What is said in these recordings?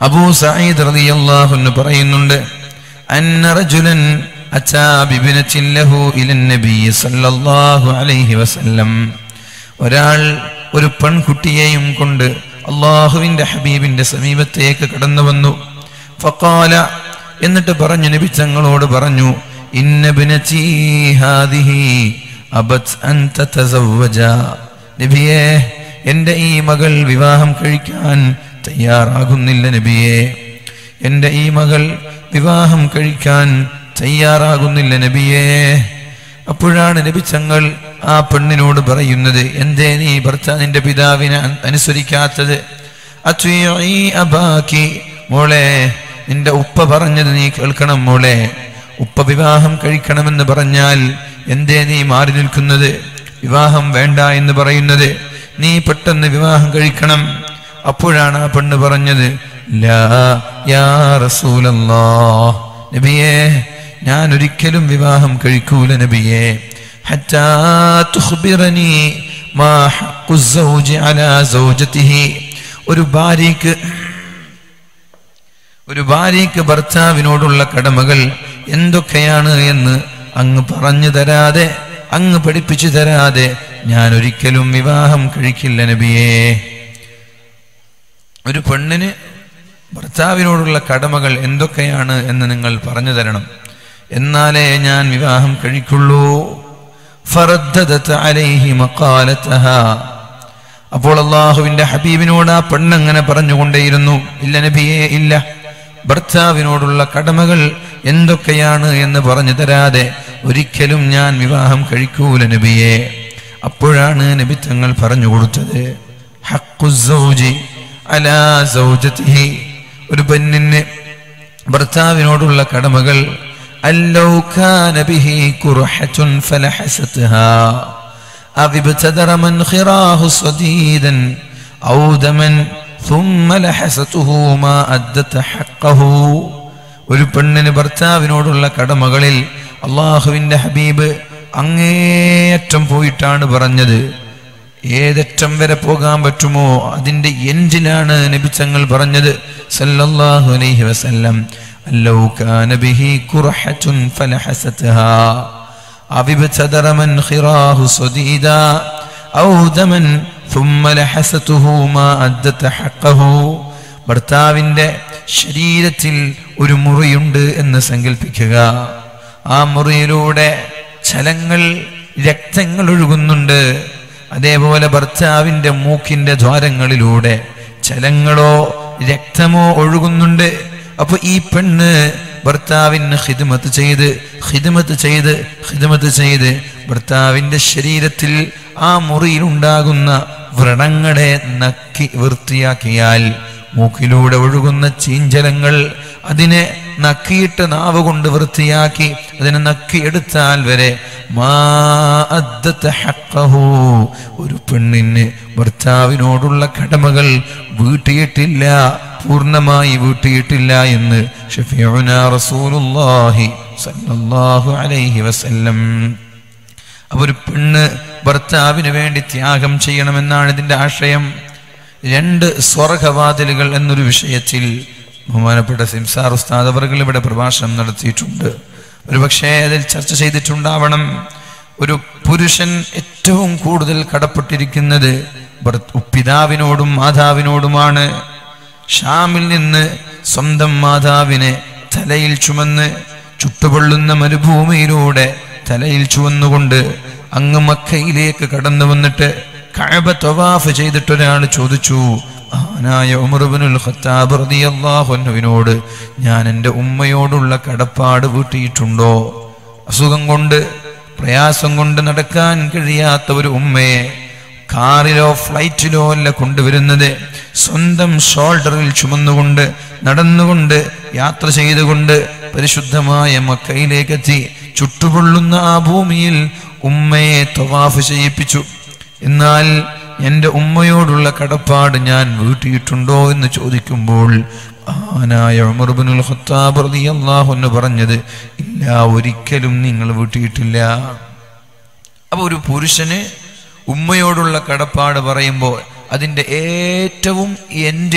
അബൂ സഈദ് റളിയല്ലാഹു അൻഹു പറയുന്നുണ്ട് അന്ന റജുലൻ അതാ ബിബിനത്തിൻ ലഹു ഇലൻ നബി സല്ലല്ലാഹു അലൈഹി വസല്ലം ഒരാൾ ഒരു പെൺകുട്ടിയെയും കൊണ്ട് അള്ളാഹുവിന്റെ ഹബീബിന്റെ സമീപത്തേക്ക് കടന്നു വന്നു ഫഖാല എന്നിട്ട് പറഞ്ഞു നബി തങ്ങളോട് പറഞ്ഞു ഇന്ന ബിനതി ഹാദിഹി അബത് അൻ തതസവ്വജ നബിയേ എൻ്റെ ഈ മകൾ വിവാഹം കഴിക്കാൻ തയ്യാറാകുന്നില്ല നബിയേ എൻ്റെ ഈ മകൾ വിവാഹം കഴിക്കാൻ തയ്യാറാകുന്നില്ല നബിയേ അപ്പോഴാണ് നബിച്ചങ്ങൾ ആ പെണ്ണിനോട് പറയുന്നത് എന്തേ നീ ഭർത്താ നിന്റെ പിതാവിനെ അൻ- അനുസരിക്കാത്തത് അത്വീഇ അബാക്കി മോളെ നിന്റെ ഉപ്പ പറഞ്ഞത് നീ കേൾക്കണം മോളെ ഉപ്പ വിവാഹം കഴിക്കണമെന്ന് പറഞ്ഞാൽ എന്തേ നീ മാറി നിൽക്കുന്നത് വിവാഹം വേണ്ട എന്ന് പറയുന്നത് നീ പെട്ടെന്ന് വിവാഹം കഴിക്കണം അപ്പോഴാണ് ആ പെണ്ണ് പറഞ്ഞത് ലാ യാ റസൂലല്ലാ നബിയേ ഞാൻ ഒരിക്കലും വിവാഹം കഴിക്കൂല നബിയേ ഹത്താ തുഖ്ബിറനി മാ ഹഖ്ഖു സൗജി അലാ സൗജതിഹി ഒരു ഭാര്യയ്ക്ക് ഒരു ഭാര്യയ്ക്ക് ഭർത്താവിനോടുള്ള കടമകൾ എന്തൊക്കെയാണ് എന്ന് അങ്ങ് പറഞ്ഞു തരാതെ അങ്ങ് പഠിപ്പിച്ചു തരാതെ ഞാൻ ഒരിക്കലും വിവാഹം കഴിക്കില്ല നബിയേ ഒരു പെണ്ണിന് ഭർത്താവിനോടുള്ള കടമകൾ എന്തൊക്കെയാണ് എന്ന് നിങ്ങൾ പറഞ്ഞു തരണം എന്നാലേ ഞാൻ വിവാഹം കഴിക്കുള്ളൂ ഫറദ്ദദത് അലൈഹി മഖാലതഹാ അപ്പോൾ അള്ളാഹുവിന്റെ ഹബീബിനോട് ആ പെണ്ണങ്ങനെ പറഞ്ഞുകൊണ്ടേയിരുന്നു ഇല്ല നബിയേ ഇല്ല ഭർത്താവിനോടുള്ള കടമകൾ എന്തൊക്കെയാണ് എന്ന് പറഞ്ഞു തരാതെ ഒരിക്കലും ഞാൻ വിവാഹം കഴിക്കൂല നബിയെ അപ്പോഴാണ് നബി തങ്ങൾ പറഞ്ഞു കൊടുത്തത് ഹഖ്ഖു സൗജി അലാ സൗജതിഹി ഒരു പെണ്ണിന് ഭർത്താവിനോടുള്ള കടമകൾ അല്ലൗ കാന ബിഹി കുർഹത്തുൻ ഫലഹസത്ഹാ أو ابتدر منخراه صديدا أو دما ثم لحسته ما أدت حقه ഒരു പെണ്ണിന് ഭർത്താവിനോടുള്ള കടമകളിൽ അള്ളാഹുവിന്റെ ഹബീബ് അങ്ങേയറ്റം പോയിട്ടാണ് പറഞ്ഞത് ഏതറ്റം വരെ പോകാൻ പറ്റുമോ അതിന്റെ എൻഡിലാണ് നബിച്ചങ്ങൾ പറഞ്ഞത് സല്ലല്ലാഹു അലൈഹി വസല്ലം അല്ലൗ കാന ബിഹി ഖുർഹത്തുൻ ഫലഹസത്ഹാ أو ابتدر منخراه صديدا أو دما ثم لحسته ما أدت حقه ഭർത്താവിന്റെ ശരീരത്തിൽ ഒരു മുറിയുണ്ട് എന്ന് സങ്കല്പിക്കുക ആ മുറിയിലൂടെ ചലങ്ങൾ രക്തങ്ങൾ ഒഴുകുന്നുണ്ട് അതേപോലെ ഭർത്താവിന്റെ മൂക്കിന്റെ ദ്വാരങ്ങളിലൂടെ ചലങ്ങളോ രക്തമോ ഒഴുകുന്നുണ്ട് അപ്പൊ ഈ പെണ്ണ് ഭർത്താവിന് ഹിദ്മത്ത് ചെയ്ത് ഹിദ്മത്ത് ചെയ്ത് ഹിദ്മത്ത് ചെയ്ത് ഭർത്താവിന്റെ ശരീരത്തിൽ ആ മുറിയിൽ ഉണ്ടാകുന്ന വ്രണങ്ങളെ നക്കി വൃത്തിയാക്കിയാൽ മൂക്കിലൂടെ ഒഴുകുന്ന ചീഞ്ചലങ്ങൾ അതിനെ നക്കിയിട്ട് നാവ് കൊണ്ട് വൃത്തിയാക്കി അതിനെ നക്കിയെടുത്താൽ വരെ മാ അദ്ദത്ത ഹഖഹു. ഒരു പെണ്ണിന് ഭർത്താവിനോടുള്ള കടമകൾ വീട്ടിയിട്ടില്ല പൂർണ്ണമായി വീട്ടിയിട്ടില്ല എന്ന് ഷഫീഉന റസൂലുള്ളാഹി സ്വല്ലല്ലാഹു അലൈഹി വസല്ലം അപ്പൊ ഒരു പെണ്ണ് ഭർത്താവിന് വേണ്ടി ത്യാഗം ചെയ്യണമെന്നാണ് ഇതിന്റെ ആശയം രണ്ട് സ്വർഗവാതിലുകൾ എന്നൊരു വിഷയത്തിൽ ബഹുമാനപ്പെട്ട സിംസാർ ഉസ്താദ് അവർകൾ ഇവിടെ പ്രഭാഷണം നടത്തിയിട്ടുണ്ട് ഒരു പക്ഷേ അതിൽ ചർച്ച ചെയ്തിട്ടുണ്ടാവണം ഒരു പുരുഷൻ ഏറ്റവും കൂടുതൽ കടപ്പെട്ടിരിക്കുന്നത് ഭർത്ത- പിതാവിനോടും മാതാവിനോടുമാണ് ഷാമിൽ നിന്ന് സ്വന്തം മാതാവിനെ തലയിൽ ചുമന്ന് ചുട്ടുപൊള്ളുന്ന മരുഭൂമിയിലൂടെ തലയിൽ ചുവന്നുകൊണ്ട് അങ്ങ് മക്കയിലേക്ക് കടന്നു വന്നിട്ട് കഅബ തവാഫ് ചെയ്തിട്ട് ഒരാൾ ചോദിച്ചു മഹാനായ ഉമർബിനുൽ ഖത്താബ് റളിയല്ലാഹു അൻഹുവിനോട് ഞാൻ എൻ്റെ ഉമ്മയോടുള്ള കടപ്പാട് വീട്ടിയിട്ടുണ്ടോ അസുഖം കൊണ്ട് പ്രയാസം കൊണ്ട് നടക്കാൻ കഴിയാത്ത ഒരു ഉമ്മയെ കാറിലോ ഫ്ലൈറ്റിലോ അല്ല കൊണ്ടുവരുന്നത് സ്വന്തം ഷോൾഡറിൽ ചുമന്നുകൊണ്ട് നടന്നുകൊണ്ട് യാത്ര ചെയ്തുകൊണ്ട് പരിശുദ്ധമായ മക്കയിലേക്കെത്തി ചുട്ടുപൊള്ളുന്ന ആ ഭൂമിയിൽ ഉമ്മയെ തവാഫ് ചെയ്യിപ്പിച്ചു എന്നാൽ എൻ്റെ ഉമ്മയോടുള്ള കടപ്പാട് ഞാൻ വീട്ടിയിട്ടുണ്ടോ എന്ന് ചോദിക്കുമ്പോൾ ആനായ ഉമർബിനുൽ ഖത്താബ് റളിയല്ലാഹു അൻഹു പറഞ്ഞത് ഇല്ല ഒരിക്കലും നിങ്ങൾ വീട്ടിയിട്ടില്ല അപ്പൊ ഒരു പുരുഷന് ഉമ്മയോടുള്ള കടപ്പാട് പറയുമ്പോൾ അതിൻ്റെ ഏറ്റവും എൻഡിൽ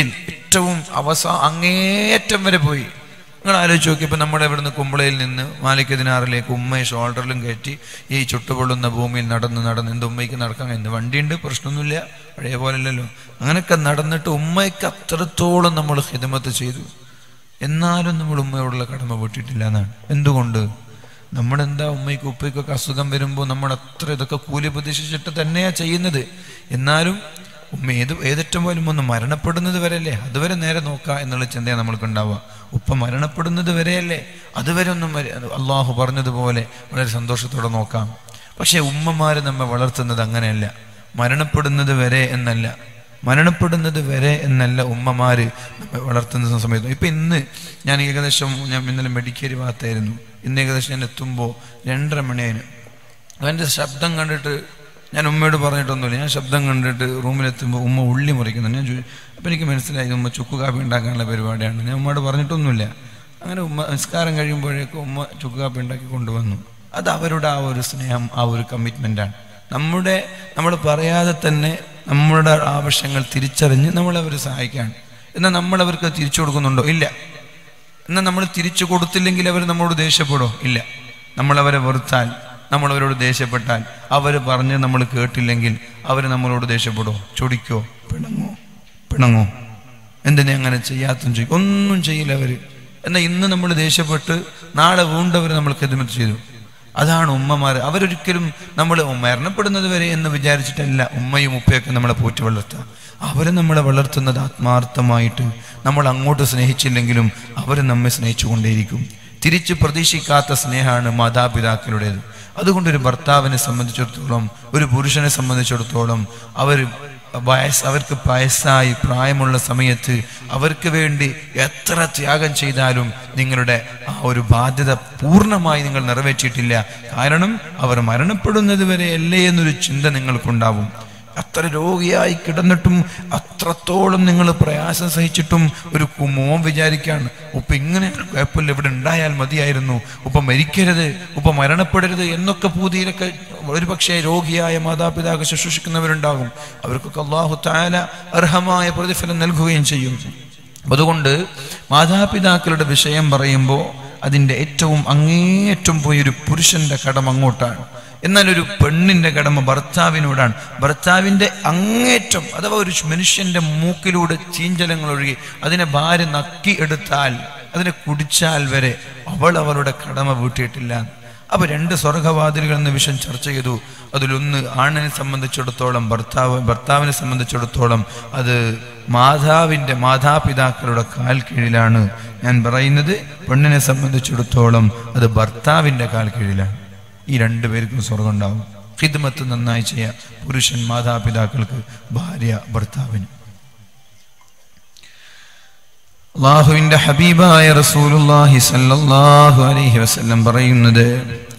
ഏറ്റവും അവസാ അങ്ങേയറ്റം വരെ പോയി നിങ്ങൾ ആലോചിച്ച് നോക്കി ഇപ്പം നമ്മുടെ ഇവിടുന്ന് കുമ്പളയിൽ നിന്ന് മാലിക്കതിനാറിലേക്ക് ഉമ്മയെ ഷോൾഡറിലും കയറ്റി ഈ ചുട്ടുപൊള്ളുന്ന ഭൂമിയിൽ നടന്ന് നടന്ന് എന്ത് ഉമ്മയ്ക്ക് നടക്കാൻ എന്ത് വണ്ടിയുണ്ട് പ്രശ്നമൊന്നുമില്ല പഴയ പോലെ അല്ലല്ലോ അങ്ങനെയൊക്കെ നടന്നിട്ട് ഉമ്മയ്ക്ക് അത്രത്തോളം നമ്മൾ ഹിതമത്ത് ചെയ്തു എന്നാലും നമ്മൾ ഉമ്മയോടുള്ള കടമ വിട്ടിട്ടില്ല എന്നാണ് എന്തുകൊണ്ട് നമ്മളെന്താ ഉമ്മയ്ക്ക് ഉപ്പയ്ക്കൊക്കെ അസുഖം വരുമ്പോൾ നമ്മൾ അത്ര ഇതൊക്കെ കൂലി പ്രതീക്ഷിച്ചിട്ട് തന്നെയാ ചെയ്യുന്നത് എന്നാലും ഉമ്മ ഏത് ഏതറ്റം പോലും ഒന്ന് മരണപ്പെടുന്നത് വരെയല്ലേ അതുവരെ നേരെ നോക്കാം എന്നുള്ള ചിന്തയാണ് നമ്മൾക്ക് ഉണ്ടാവുക ഉപ്പ മരണപ്പെടുന്നത് വരെയല്ലേ അതുവരെ ഒന്നും വരെ- അള്ളാഹു പറഞ്ഞതുപോലെ വളരെ സന്തോഷത്തോടെ നോക്കാം പക്ഷേ ഉമ്മമാര് നമ്മെ വളർത്തുന്നത് അങ്ങനെയല്ല മരണപ്പെടുന്നത് വരെ എന്നല്ല മരണപ്പെടുന്നത് വരെ എന്നല്ല ഉമ്മമാര് നമ്മെ വളർത്തുന്ന സമയത്ത് ഇപ്പൊ ഇന്ന് ഞാൻ ഏകദേശം ഞാൻ ഇന്നലെ മെഡിക്കേരി ഭാഗത്തായിരുന്നു ഇന്ന് ഏകദേശം ഞാൻ എത്തുമ്പോൾ രണ്ടര മണിയായിരുന്നു അവൻ്റെ ശബ്ദം കണ്ടിട്ട് ഞാൻ ഉമ്മയോട് പറഞ്ഞിട്ടൊന്നുമില്ല ഞാൻ ശബ്ദം കണ്ടിട്ട് റൂമിലെത്തുമ്പോൾ ഉമ്മ ഉള്ളി മുറിക്കുന്നു ഞാൻ ചോദിച്ചു അപ്പം എനിക്ക് മനസ്സിലായി ഉമ്മ ചുക്ക് കാപ്പി ഉണ്ടാക്കാനുള്ള പരിപാടിയാണ് ഞാൻ ഉമ്മയോട് പറഞ്ഞിട്ടൊന്നുമില്ല അങ്ങനെ ഉമ്മ നിസ്കാരം കഴിയുമ്പോഴേക്കും ഉമ്മ ചുക്ക് കാപ്പി ഉണ്ടാക്കി കൊണ്ടുവന്നു അത് അവരുടെ ആ ഒരു സ്നേഹം ആ ഒരു കമ്മിറ്റ്മെൻ്റാണ് നമ്മുടെ നമ്മൾ പറയാതെ തന്നെ നമ്മുടെ ആവശ്യങ്ങൾ തിരിച്ചറിഞ്ഞ് നമ്മളവരെ സഹായിക്കുകയാണ് എന്നാൽ നമ്മൾ അവർക്ക് തിരിച്ചു കൊടുക്കുന്നുണ്ടോ ഇല്ല എന്നാൽ നമ്മൾ തിരിച്ചു കൊടുത്തില്ലെങ്കിൽ അവർ നമ്മളോട് ദേഷ്യപ്പെടോ ഇല്ല നമ്മൾ അവരെ വെറുത്താൽ നമ്മൾ അവരോട് ദേഷ്യപ്പെട്ടാൽ അവർ പറഞ്ഞ് നമ്മൾ കേട്ടില്ലെങ്കിൽ അവർ നമ്മളോട് ദേഷ്യപ്പെടോ ചൊടിക്കോ പിണങ്ങോ പിണങ്ങോ എന്തിനെ അങ്ങനെ ചെയ്യാത്തും ചെയ്യും ഒന്നും ചെയ്യില്ല അവർ എന്നാൽ ഇന്ന് നമ്മൾ ദേഷ്യപ്പെട്ട് നാളെ വീണ്ടവർ നമ്മൾ ഖിദ്മത്ത് ചെയ്തു അതാണ് ഉമ്മമാർ അവരൊരിക്കലും നമ്മൾ മരണപ്പെടുന്നത് വരെ എന്ന് വിചാരിച്ചിട്ടല്ല ഉമ്മയും ഉപ്പയൊക്കെ നമ്മളെ പോറ്റി വളർത്തുക അവർ നമ്മളെ വളർത്തുന്നത് ആത്മാർത്ഥമായിട്ട് നമ്മൾ അങ്ങോട്ട് സ്നേഹിച്ചില്ലെങ്കിലും അവർ നമ്മെ സ്നേഹിച്ചുകൊണ്ടേയിരിക്കും തിരിച്ച് പ്രതീക്ഷിക്കാത്ത സ്നേഹമാണ് മാതാപിതാക്കളുടേത് അതുകൊണ്ട് ഒരു ഭർത്താവിനെ സംബന്ധിച്ചിടത്തോളം ഒരു പുരുഷനെ സംബന്ധിച്ചിടത്തോളം അവർ വയസ്സ് അവർക്ക് വയസ്സായി പ്രായമുള്ള സമയത്ത് അവർക്ക് വേണ്ടി എത്ര ത്യാഗം ചെയ്താലും നിങ്ങളുടെ ആ ഒരു ബാധ്യത പൂർണ്ണമായി നിങ്ങൾ നിറവേറ്റിയിട്ടില്ല കാരണം അവർ മരണപ്പെടുന്നത് വരെ അല്ലേ എന്നൊരു ചിന്ത നിങ്ങൾക്കുണ്ടാവും അത്ര രോഗിയായി കിടന്നിട്ടും അത്രത്തോളം നിങ്ങൾ പ്രയാസം സഹിച്ചിട്ടും ഒരു കുമോം വിചാരിക്കാണ് ഉപ്പ ഇങ്ങനെ കുഴപ്പമില്ല ഇവിടെ ഉണ്ടായാൽ മതിയായിരുന്നു ഉപ്പ മരിക്കരുത് ഉപ്പ മരണപ്പെടരുത് എന്നൊക്കെ പൂതിയിലൊക്കെ ഒരു പക്ഷേ രോഗിയായ മാതാപിതാക്കൾ ശുശ്രൂഷിക്കുന്നവരുണ്ടാകും അവർക്കൊക്കെ അള്ളാഹു താല അർഹമായ പ്രതിഫലം നൽകുകയും ചെയ്യും അതുകൊണ്ട് മാതാപിതാക്കളുടെ വിഷയം പറയുമ്പോൾ അതിൻ്റെ ഏറ്റവും അങ്ങേയറ്റം പോയി ഒരു പുരുഷന്റെ കടം അങ്ങോട്ടാണ് എന്നാൽ ഒരു പെണ്ണിന്റെ കടമ ഭർത്താവിനോടാണ് ഭർത്താവിന്റെ അങ്ങേറ്റം അഥവാ ഒരു മനുഷ്യന്റെ മൂക്കിലൂടെ ചീഞ്ചലങ്ങൾ ഒഴുകി അതിനെ ഭാര്യ നക്കി എടുത്താൽ അതിനെ കുടിച്ചാൽ വരെ അവൾ അവളുടെ കടമ വീട്ടിയിട്ടില്ല അപ്പൊ രണ്ട് സ്വർഗവാതിലുകൾ എന്ന വിഷയം ചർച്ച ചെയ്തു അതിലൊന്ന് ആണിനെ സംബന്ധിച്ചിടത്തോളം ഭർത്താവ് ഭർത്താവിനെ സംബന്ധിച്ചിടത്തോളം അത് മാതാവിൻ്റെ മാതാപിതാക്കളുടെ കാൽ കീഴിലാണ് ഞാൻ പറയുന്നത് പെണ്ണിനെ സംബന്ധിച്ചിടത്തോളം അത് ഭർത്താവിൻ്റെ കാൽ കീഴിലാണ് ഈ രണ്ടു പേർക്കും സ്വർഗം ഉണ്ടാവും ഹിദ്മത്ത് നന്നായി ചെയ്യാം പുരുഷൻ മാതാപിതാക്കൾക്ക് ഭാര്യ ഭർത്താവിന് അള്ളാഹുവിന്റെ ഹബീബായ റസൂലുള്ളാഹി സല്ലല്ലാഹു അലൈഹി വസല്ലം പറയുന്നത്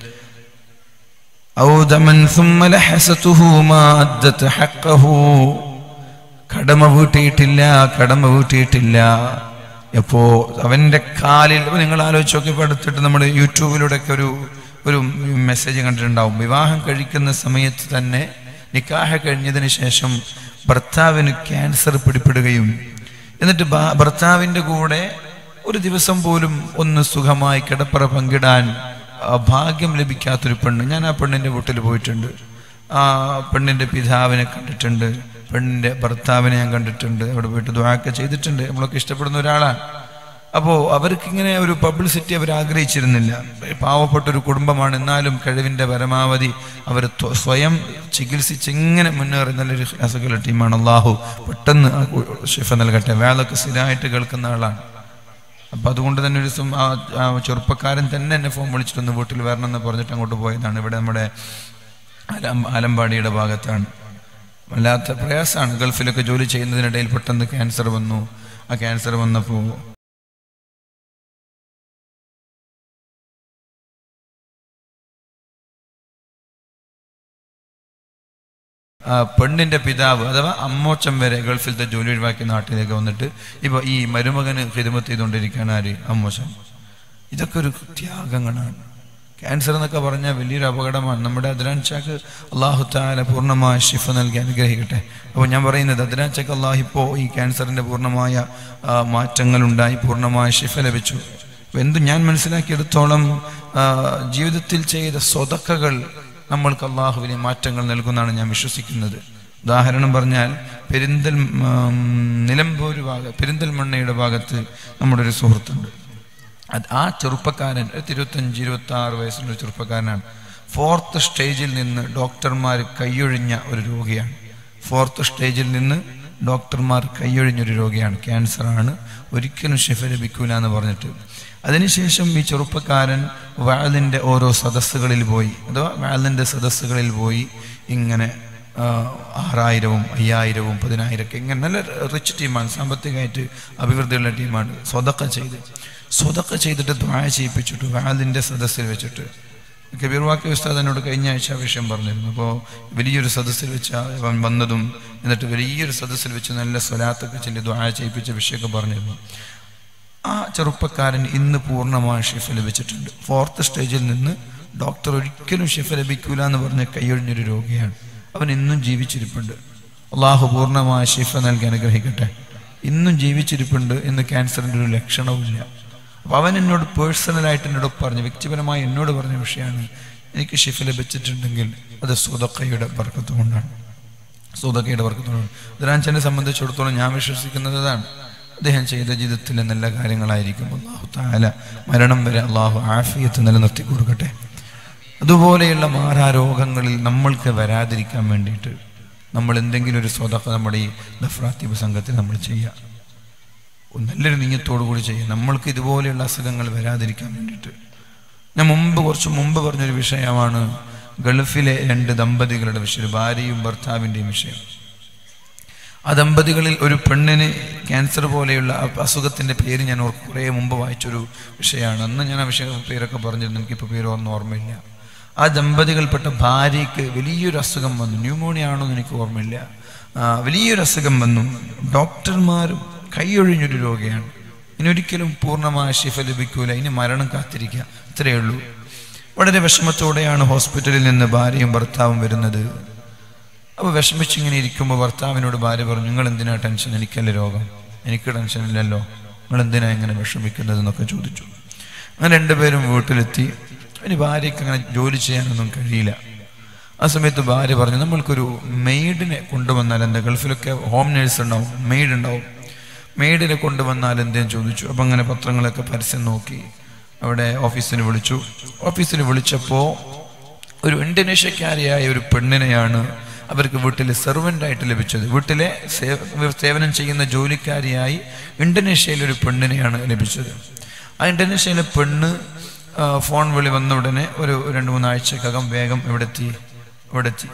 ഔദമൻ ثم لحسته ما أدت حقه കടമ വീട്ടിയിട്ടില്ല കടമ വീട്ടിയിട്ടില്ല എപ്പോ അവന്റെ കാലിൽ ഇപ്പൊ നിങ്ങൾ ആലോചിച്ച് നോക്കിയപ്പോൾ അടുത്തിട്ട് നമ്മൾ യൂട്യൂബിലൂടെയൊക്കെ ഒരു ഒരു മെസ്സേജ് കണ്ടിട്ടുണ്ടാവും വിവാഹം കഴിക്കുന്ന സമയത്ത് തന്നെ നിക്കാഹ കഴിഞ്ഞതിന് ശേഷം ഭർത്താവിന് ക്യാൻസർ പിടിപ്പെടുകയും എന്നിട്ട് ഭാ- ഭർത്താവിന്റെ കൂടെ ഒരു ദിവസം പോലും ഒന്ന് സുഖമായി കിടപ്പറ പങ്കിടാൻ ആ, ഭാഗ്യം ലഭിക്കാത്തൊരു പെണ്ണ് ഞാൻ ആ പെണ്ണിന്റെ വീട്ടിൽ പോയിട്ടുണ്ട് ആ പെണ്ണിന്റെ പിതാവിനെ കണ്ടിട്ടുണ്ട് പെണ്ണിന്റെ ഭർത്താവിനെ ഞാൻ കണ്ടിട്ടുണ്ട് അവിടെ പോയിട്ട് ദ്വാക്ക ചെയ്തിട്ടുണ്ട് നമ്മളൊക്കെ ഇഷ്ടപ്പെടുന്ന ഒരാളാണ് അപ്പോൾ അവർക്ക് ഇങ്ങനെ ഒരു പബ്ലിസിറ്റി അവർ ആഗ്രഹിച്ചിരുന്നില്ല പാവപ്പെട്ട ഒരു കുടുംബമാണ് എന്നാലും കഴിവിൻ്റെ പരമാവധി അവർ ത്വ- സ്വയം ചികിത്സിച്ച് ഇങ്ങനെ മുന്നേറി നല്ലൊരു അസുഖമുള്ള ടീമാണ് അള്ളാഹു പെട്ടെന്ന് ആ കു- ഷിഫ നൽകട്ടെ വേളൊക്കെ സ്ഥിരമായിട്ട് കേൾക്കുന്ന ആളാണ് അപ്പം അതുകൊണ്ട് തന്നെ ഒരു ദിവസം ആ ആ ചെറുപ്പക്കാരൻ തന്നെ എന്നെ ഫോൺ വിളിച്ചിട്ടൊന്ന് വീട്ടിൽ വരണം എന്ന് പറഞ്ഞിട്ട് അങ്ങോട്ട് പോയതാണ് ഇവിടെ നമ്മുടെ ആലം ആലമ്പാടിയുടെ ഭാഗത്താണ് വല്ലാത്ത പ്രയാസമാണ് ഗൾഫിലൊക്കെ ജോലി ചെയ്യുന്നതിനിടയിൽ പെട്ടെന്ന് ക്യാൻസർ വന്നു ആ ക്യാൻസർ വന്നപ്പോൾ ആ പെണ്ണിന്റെ പിതാവ് അഥവാ അമ്മോച്ചം വരെ ഗൾഫിലത്തെ ജോലി ഒഴിവാക്കി നാട്ടിലേക്ക് വന്നിട്ട് ഇപ്പൊ ഈ മരുമകന് ഹിതമത്ത് ചെയ്തുകൊണ്ടിരിക്കുകയാണ് ആര് അമ്മോച്ചൻ ഇതൊക്കെ ഒരു ത്യാഗങ്ങളാണ് ക്യാൻസർ എന്നൊക്കെ പറഞ്ഞാൽ വലിയൊരു അപകടമാണ് നമ്മുടെ അദ്രാൻ ചാക്ക് അള്ളാഹു താല പൂർണ്ണമായ ഷിഫ നൽകി അനുഗ്രഹിക്കട്ടെ അപ്പോൾ ഞാൻ പറയുന്നത് അദ്രാൻ ചാക്ക് അള്ളാഹ് ഇപ്പോൾ ഈ ക്യാൻസറിൻ്റെ പൂർണ്ണമായ ആ, മാറ്റങ്ങളുണ്ടായി പൂർണ്ണമായ ഷിഫ ലഭിച്ചു അപ്പോൾ എന്ത് ഞാൻ മനസ്സിലാക്കിയെടുത്തോളം ആ, ജീവിതത്തിൽ ചെയ്ത സ്വതക്കകൾ നമ്മൾക്ക് അള്ളാഹു വലിയ മാറ്റങ്ങൾ നൽകുന്നതാണ് ഞാൻ വിശ്വസിക്കുന്നത് ഉദാഹരണം പറഞ്ഞാൽ പെരിന്തൽ ഉം, നിലമ്പൂർ ഭാഗ പെരിന്തൽമണ്ണയുടെ ഭാഗത്ത് നമ്മുടെ ഒരു സുഹൃത്തുണ്ട് അത് ആ ചെറുപ്പക്കാരൻ ഒരു ഇരുപത്തഞ്ച് ഇരുപത്തി ആറ് വയസ്സുള്ള ഒരു ചെറുപ്പക്കാരനാണ് ഫോർത്ത് സ്റ്റേജിൽ നിന്ന് ഡോക്ടർമാർ കൈയൊഴിഞ്ഞ ഒരു രോഗിയാണ് ഫോർത്ത് സ്റ്റേജിൽ നിന്ന് ഡോക്ടർമാർ കൈയൊഴിഞ്ഞൊരു രോഗിയാണ് ക്യാൻസറാണ് ഒരിക്കലും ഷിഫ ലഭിക്കൂല എന്ന് പറഞ്ഞിട്ട് അതിനുശേഷം ഈ ചെറുപ്പക്കാരൻ വാലിൻ്റെ ഓരോ സദസ്സുകളിൽ പോയി അഥവാ വാലിൻ്റെ സദസ്സുകളിൽ പോയി ഇങ്ങനെ ആ, ആറായിരവും അയ്യായിരവും പതിനായിരമൊക്കെ ഇങ്ങനെ നല്ല റിച്ച് ടീമാണ് സാമ്പത്തികമായിട്ട് അഭിവൃദ്ധിയുള്ള ടീമാണ് സ്വതക്ക ചെയ്ത് സ്വതക്ക ചെയ്തിട്ട് ദ്വായ ചെയ്യിപ്പിച്ചിട്ട് വാലിൻ്റെ സദസ്സിൽ വെച്ചിട്ട് കബീർ വാക്കി ഉസ്താദ് എന്നോട് കഴിഞ്ഞ ആഴ്ച ആ വിഷയം പറഞ്ഞിരുന്നു അപ്പോൾ വലിയൊരു സദസ്സിൽ വെച്ച് അവൻ വന്നതും എന്നിട്ട് വലിയൊരു സദസ്സിൽ വെച്ച് നല്ല സ്വലാത്തൊക്കെ ചൊല്ലി ദ്വായ ചെയ്യിപ്പിച്ച വിഷയമൊക്കെ പറഞ്ഞിരുന്നു ആ ചെറുപ്പക്കാരൻ ഇന്ന് പൂർണ്ണമായ ഷിഫ ലഭിച്ചിട്ടുണ്ട് ഫോർത്ത് സ്റ്റേജിൽ നിന്ന് ഡോക്ടർ ഒരിക്കലും ഷിഫ ലഭിക്കൂല എന്ന് പറഞ്ഞ് കൈയൊഴിഞ്ഞൊരു രോഗിയാണ് അവൻ ഇന്നും ജീവിച്ചിരിപ്പുണ്ട് അള്ളാഹു പൂർണ്ണമായ ഷിഫ നൽകി അനുഗ്രഹിക്കട്ടെ ഇന്നും ജീവിച്ചിരിപ്പുണ്ട് എന്ന് ക്യാൻസറിൻ്റെ ഒരു ലക്ഷണവുമില്ല അപ്പോൾ അവൻ എന്നോട് പേഴ്സണലായിട്ട് എന്നോട് പറഞ്ഞു വ്യക്തിപരമായി എന്നോട് പറഞ്ഞ വിഷയമാണ് എനിക്ക് ഷിഫ ലഭിച്ചിട്ടുണ്ടെങ്കിൽ അത് സുതക്കയുടെ വർക്കത്ത് കൊണ്ടാണ് സുതക്കയുടെ വർക്കത്തോടാണ് ദ്രാൻചനെ സംബന്ധിച്ചിടത്തോളം ഞാൻ വിശ്വസിക്കുന്നത് അതാണ് അദ്ദേഹം ചെയ്ത ജീവിതത്തിലെ നല്ല കാര്യങ്ങളായിരിക്കും അള്ളാഹു താല മരണം വരെ അള്ളാഹു ആഫിയത്ത് നിലനിർത്തി കൊടുക്കട്ടെ അതുപോലെയുള്ള മാറാരോഗങ്ങളിൽ നമ്മൾക്ക് വരാതിരിക്കാൻ വേണ്ടിയിട്ട് നമ്മൾ എന്തെങ്കിലും ഒരു സ്വതക്ക നമ്മുടെ ഈ ദഫ്രാത്തീബ് സംഘത്തിൽ നമ്മൾ ചെയ്യുക നല്ലൊരു നീയത്തോടു കൂടി ചെയ്യുക നമ്മൾക്ക് ഇതുപോലെയുള്ള അസുഖങ്ങൾ വരാതിരിക്കാൻ വേണ്ടിയിട്ട് ഞാൻ മുമ്പ് കുറച്ച് മുമ്പ് പറഞ്ഞൊരു വിഷയമാണ് ഗൾഫിലെ രണ്ട് ദമ്പതികളുടെ വിഷയം ഒരു ഭാര്യയും ഭർത്താവിൻ്റെയും വിഷയം ആ ദമ്പതികളിൽ ഒരു പെണ്ണിന് ക്യാൻസർ പോലെയുള്ള ആ അസുഖത്തിൻ്റെ പേര് ഞാൻ ഓർക്ക് കുറേ മുമ്പ് വായിച്ചൊരു വിഷയമാണ് അന്ന് ഞാൻ ആ വിഷയം പേരൊക്കെ പറഞ്ഞിരുന്നു എനിക്കിപ്പോൾ പേര് ഒന്നും ഓർമ്മയില്ല ആ ദമ്പതികൾപ്പെട്ട ഭാര്യയ്ക്ക് വലിയൊരു അസുഖം വന്നു ന്യൂമോണിയ ആണോ എന്ന് എനിക്ക് ഓർമ്മയില്ല ആ, വലിയൊരു അസുഖം വന്നു ഡോക്ടർമാരും കൈയൊഴിഞ്ഞൊരു രോഗിയാണ് ഇനി ഒരിക്കലും പൂർണ്ണമായ ശിഫ ലഭിക്കൂല ഇനി മരണം കാത്തിരിക്കുക ഇത്രയേ ഉള്ളൂ വളരെ വിഷമത്തോടെയാണ് ഹോസ്പിറ്റലിൽ നിന്ന് ഭാര്യയും ഭർത്താവും വരുന്നത് അപ്പോൾ വിഷമിച്ചിങ്ങനെ ഇരിക്കുമ്പോൾ ഭർത്താവിനോട് ഭാര്യ പറഞ്ഞു നിങ്ങൾ എന്തിനാ ടെൻഷൻ എനിക്കല്ലേ രോഗം എനിക്ക് ടെൻഷൻ ഇല്ലല്ലോ നിങ്ങൾ എന്തിനാ ഇങ്ങനെ വിഷമിക്കുന്നത് എന്നൊക്കെ ചോദിച്ചു അങ്ങനെ രണ്ടുപേരും വീട്ടിലെത്തി ഇനി ഭാര്യയ്ക്ക് അങ്ങനെ ജോലി ചെയ്യാനൊന്നും കഴിയില്ല ആ സമയത്ത് ഭാര്യ പറഞ്ഞു നമ്മൾക്കൊരു മെയ്ഡിനെ കൊണ്ടുവന്നാൽ എന്താ ഗൾഫിലൊക്കെ ഹോം നേഴ്സ് ഉണ്ടാവും മെയ്ഡ് ഉണ്ടാവും മെയ്ഡിനെ കൊണ്ടുവന്നാൽ എന്തേലും ചോദിച്ചു അപ്പം അങ്ങനെ പത്രങ്ങളൊക്കെ പരസ്യം നോക്കി അവിടെ ഓഫീസിന് വിളിച്ചു ഓഫീസിൽ വിളിച്ചപ്പോൾ ഒരു ഇന്തോനേഷ്യക്കാരിയായ ഒരു പെണ്ണിനെയാണ് അവർക്ക് വീട്ടിലെ സെർവൻ്റ് ആയിട്ട് ലഭിച്ചത് വീട്ടിലെ സേ- സേവനം ചെയ്യുന്ന ജോലിക്കാരിയായി ഇന്തോനേഷ്യയിലെ ഒരു പെണ്ണിനെയാണ് ലഭിച്ചത് ആ ഇന്തോനേഷ്യയിലെ പെണ്ണ് ആ, ഫോൺ വിളി വന്ന ഉടനെ ഒരു രണ്ട് മൂന്നാഴ്ചക്കകം വേഗം ഇവിടെ എത്തി ഇവിടെ എത്തി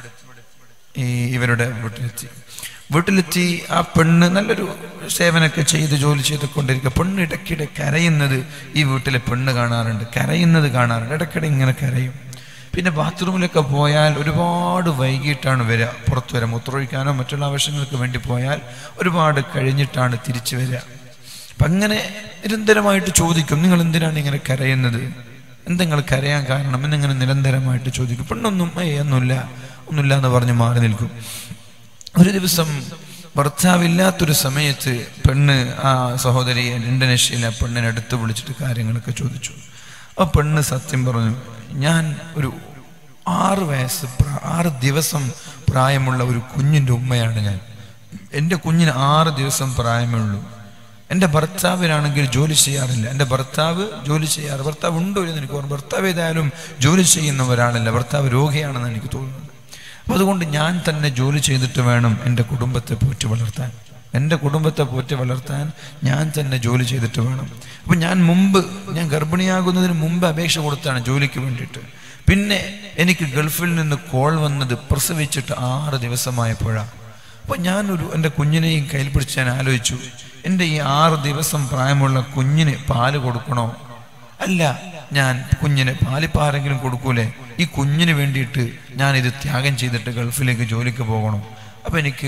ഈ ഇവരുടെ വീട്ടിലെത്തി വീട്ടിലെത്തി ആ പെണ്ണ് നല്ലൊരു സേവനമൊക്കെ ചെയ്ത് ജോലി ചെയ്തുകൊണ്ടിരിക്കുക പെണ്ണ് ഇടയ്ക്കിടെ കരയുന്നത് ഈ വീട്ടിലെ പെണ്ണ് കാണാറുണ്ട് കരയുന്നത് കാണാറുണ്ട് ഇടയ്ക്കിടെ ഇങ്ങനെ കരയും പിന്നെ ബാത്റൂമിലൊക്കെ പോയാൽ ഒരുപാട് വൈകിട്ടാണ് വരിക പുറത്ത് വരിക മൂത്രമൊഴിക്കാനോ മറ്റുള്ള ആവശ്യങ്ങൾക്ക് വേണ്ടി പോയാൽ ഒരുപാട് കഴിഞ്ഞിട്ടാണ് തിരിച്ചു വരിക അപ്പം അങ്ങനെ നിരന്തരമായിട്ട് ചോദിക്കും നിങ്ങൾ എന്തിനാണ് ഇങ്ങനെ കരയുന്നത് എന്തെങ്ങൾ കരയാൻ കാരണം എന്നിങ്ങനെ നിരന്തരമായിട്ട് ചോദിക്കും പെണ്ണൊന്നും ഏ ഒന്നുമില്ല ഒന്നുമില്ല എന്ന് പറഞ്ഞ് മാറി നിൽക്കും ഒരു ദിവസം ഭർത്താവില്ലാത്തൊരു സമയത്ത് പെണ്ണ് ആ സഹോദരി ഇന്തോനേഷ്യയിലെ ആ പെണ്ണിനെ അടുത്ത് വിളിച്ചിട്ട് കാര്യങ്ങളൊക്കെ ചോദിച്ചു ആ പെണ്ണ് സത്യം പറഞ്ഞു ഞാൻ ഒരു ആറ് വയസ്സ് പ്രാ- ആറ് ദിവസം പ്രായമുള്ള ഒരു കുഞ്ഞിൻ്റെ ഉമ്മയാണ് ഞാൻ എൻ്റെ കുഞ്ഞിന് ആറ് ദിവസം പ്രായമേ ഉള്ളൂ എൻ്റെ ഭർത്താവിനാണെങ്കിൽ ജോലി ചെയ്യാറില്ല എൻ്റെ ഭർത്താവ് ജോലി ചെയ്യാറ് ഭർത്താവ് ഉണ്ടോ എന്ന് എനിക്ക് ഓർമ്മ ഭർത്താവ് ഏതായാലും ജോലി ചെയ്യുന്ന ഒരാളല്ല ഭർത്താവ് രോഗിയാണെന്ന് എനിക്ക് തോന്നുന്നത് അപ്പോൾ അതുകൊണ്ട് ഞാൻ തന്നെ ജോലി ചെയ്തിട്ട് വേണം എൻ്റെ കുടുംബത്തെ പോറ്റി വളർത്താൻ എൻ്റെ കുടുംബത്തെ പോറ്റി വളർത്താൻ ഞാൻ തന്നെ ജോലി ചെയ്തിട്ട് വേണം അപ്പം ഞാൻ മുമ്പ് ഞാൻ ഗർഭിണിയാകുന്നതിന് മുമ്പ് അപേക്ഷ കൊടുത്താണ് ജോലിക്ക് വേണ്ടിയിട്ട് പിന്നെ എനിക്ക് ഗൾഫിൽ നിന്ന് കോൾ വന്നത് പ്രസവിച്ചിട്ട് ആറ് ദിവസമായപ്പോഴാണ് അപ്പോൾ ഞാനൊരു എൻ്റെ കുഞ്ഞിനെയും കയ്യിൽ പിടിച്ച് ഞാൻ ആലോചിച്ചു എൻ്റെ ഈ ആറ് ദിവസം പ്രായമുള്ള കുഞ്ഞിന് പാല് കൊടുക്കണോ അല്ല ഞാൻ കുഞ്ഞിന് പാലിപ്പാരെങ്കിലും കൊടുക്കൂലേ ഈ കുഞ്ഞിന് വേണ്ടിയിട്ട് ഞാൻ ഇത് ത്യാഗം ചെയ്തിട്ട് ഗൾഫിലേക്ക് ജോലിക്ക് പോകണം അപ്പം എനിക്ക്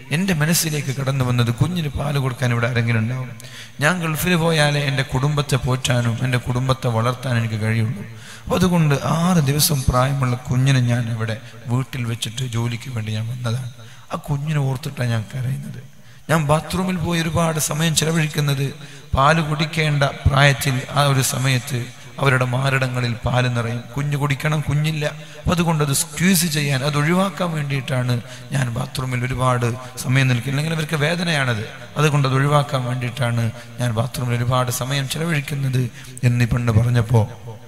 എൻ്റെ മനസ്സിലേക്ക് കടന്നു വന്നത് കുഞ്ഞിന് പാല് കൊടുക്കാൻ ഇവിടെ ആരെങ്കിലും ഉണ്ടാവും ഞാൻ ഗൾഫിൽ പോയാലേ എൻ്റെ കുടുംബത്തെ പോറ്റാനും എൻ്റെ കുടുംബത്തെ വളർത്താനും എനിക്ക് കഴിയുള്ളൂ അപ്പോൾ അതുകൊണ്ട് ആറ് ദിവസം പ്രായമുള്ള കുഞ്ഞിനെ ഞാൻ ഇവിടെ വീട്ടിൽ വെച്ചിട്ട് ജോലിക്ക് വേണ്ടി ഞാൻ വന്നതാണ് ആ കുഞ്ഞിനെ ഓർത്തിട്ടാണ് ഞാൻ കരയുന്നത് ഞാൻ ബാത്റൂമിൽ പോയി ഒരുപാട് സമയം ചെലവഴിക്കുന്നത് പാല് കുടിക്കേണ്ട പ്രായത്തിൽ ആ ഒരു സമയത്ത് അവരുടെ മാരടങ്ങളിൽ പാല് നിറയും കുഞ്ഞ് കുടിക്കണം കുഞ്ഞില്ല അപ്പം അതുകൊണ്ട് അത് സ്ക്യൂസ് ചെയ്യാൻ അത് ഒഴിവാക്കാൻ വേണ്ടിയിട്ടാണ് ഞാൻ ബാത്റൂമിൽ ഒരുപാട് സമയം നിൽക്കുന്നത് അല്ലെങ്കിൽ അവർക്ക് വേദനയാണത് അതുകൊണ്ട് അത് ഒഴിവാക്കാൻ വേണ്ടിയിട്ടാണ് ഞാൻ ബാത്റൂമിൽ ഒരുപാട് സമയം ചെലവഴിക്കുന്നത് എന്ന് ഈ പെണ്ണ് പറഞ്ഞപ്പോൾ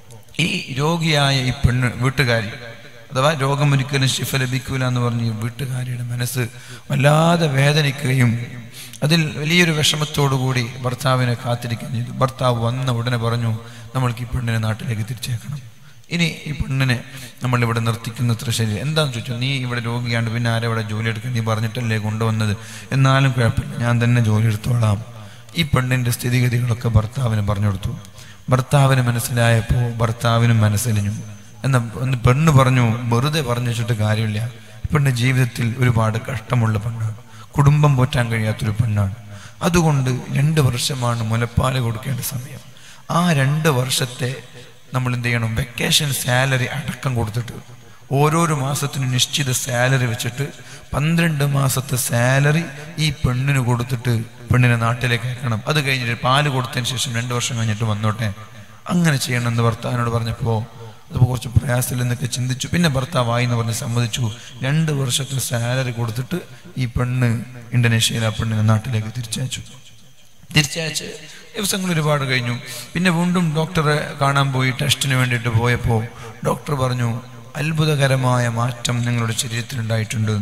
ഈ രോഗിയായ ഈ പെണ്ണ് വീട്ടുകാരി അഥവാ രോഗം ഒരിക്കലും ശിഫ ലഭിക്കൂല എന്ന് പറഞ്ഞ് ഈ വീട്ടുകാരിയുടെ മനസ്സ് വല്ലാതെ വേദനിക്കുകയും അതിൽ വലിയൊരു വിഷമത്തോടുകൂടി ഭർത്താവിനെ കാത്തിരിക്കുകയും ചെയ്തു ഭർത്താവ് വന്ന ഉടനെ പറഞ്ഞു നമ്മൾക്ക് ഈ പെണ്ണിനെ നാട്ടിലേക്ക് തിരിച്ചേക്കണം ഇനി ഈ പെണ്ണിനെ നമ്മൾ ഇവിടെ നിർത്തിക്കുന്നത്ര ശരി എന്താണെന്ന് ചോദിച്ചു നീ ഇവിടെ രോഗിയാണ്ട് പിന്നെ ആരെ ഇവിടെ ജോലി എടുക്കാൻ നീ പറഞ്ഞിട്ടല്ലേ കൊണ്ടുവന്നത് എന്നാലും കുഴപ്പമില്ല ഞാൻ തന്നെ ജോലി എടുത്തോളാം ഈ പെണ്ണിന്റെ സ്ഥിതിഗതികളൊക്കെ ഭർത്താവിന് പറഞ്ഞു കൊടുത്തു ഭർത്താവിന് മനസ്സിലായപ്പോൾ ഭർത്താവിനും മനസ്സിലിഞ്ഞു എന്ന ഒന്ന് പെണ്ണ് പറഞ്ഞു വെറുതെ പറഞ്ഞു വെച്ചിട്ട് കാര്യമില്ല പെണ്ണ് ജീവിതത്തിൽ ഒരുപാട് കഷ്ടമുള്ള പെണ്ണാണ് കുടുംബം പോറ്റാൻ കഴിയാത്തൊരു പെണ്ണാണ് അതുകൊണ്ട് രണ്ട് വർഷമാണ് മുലപ്പാല് കൊടുക്കേണ്ട സമയം ആ രണ്ട് വർഷത്തെ നമ്മൾ എന്ത് ചെയ്യണം വെക്കേഷൻ സാലറി അടക്കം കൊടുത്തിട്ട് ഓരോരോ മാസത്തിനും നിശ്ചിത സാലറി വെച്ചിട്ട് പന്ത്രണ്ട് മാസത്തെ സാലറി ഈ പെണ്ണിന് കൊടുത്തിട്ട് പെണ്ണിനെ നാട്ടിലേക്ക് അയക്കണം അത് കഴിഞ്ഞിട്ട് പാല് കൊടുത്തതിന് ശേഷം രണ്ട് വർഷം കഴിഞ്ഞിട്ട് വന്നോട്ടെ അങ്ങനെ ചെയ്യണമെന്ന് ഭർത്താവിനോട് പറഞ്ഞപ്പോൾ അത് കുറച്ച് പ്രയാസത്തിൽ എന്നൊക്കെ ചിന്തിച്ചു പിന്നെ ഭർത്താവായി എന്ന് പറഞ്ഞ് സമ്മതിച്ചു രണ്ട് വർഷത്തെ സാലറി കൊടുത്തിട്ട് ഈ പെണ്ണ് ഇന്തോനേഷ്യയിൽ ആ പെണ്ണിനെ നാട്ടിലേക്ക് തിരിച്ചയച്ചു തിരിച്ചയച്ച് ദിവസങ്ങൾ ഒരുപാട് കഴിഞ്ഞു പിന്നെ വീണ്ടും ഡോക്ടറെ കാണാൻ പോയി ടെസ്റ്റിന് വേണ്ടിയിട്ട് പോയപ്പോൾ ഡോക്ടർ പറഞ്ഞു അത്ഭുതകരമായ മാറ്റം നിങ്ങളുടെ ശരീരത്തിലുണ്ടായിട്ടുണ്ട്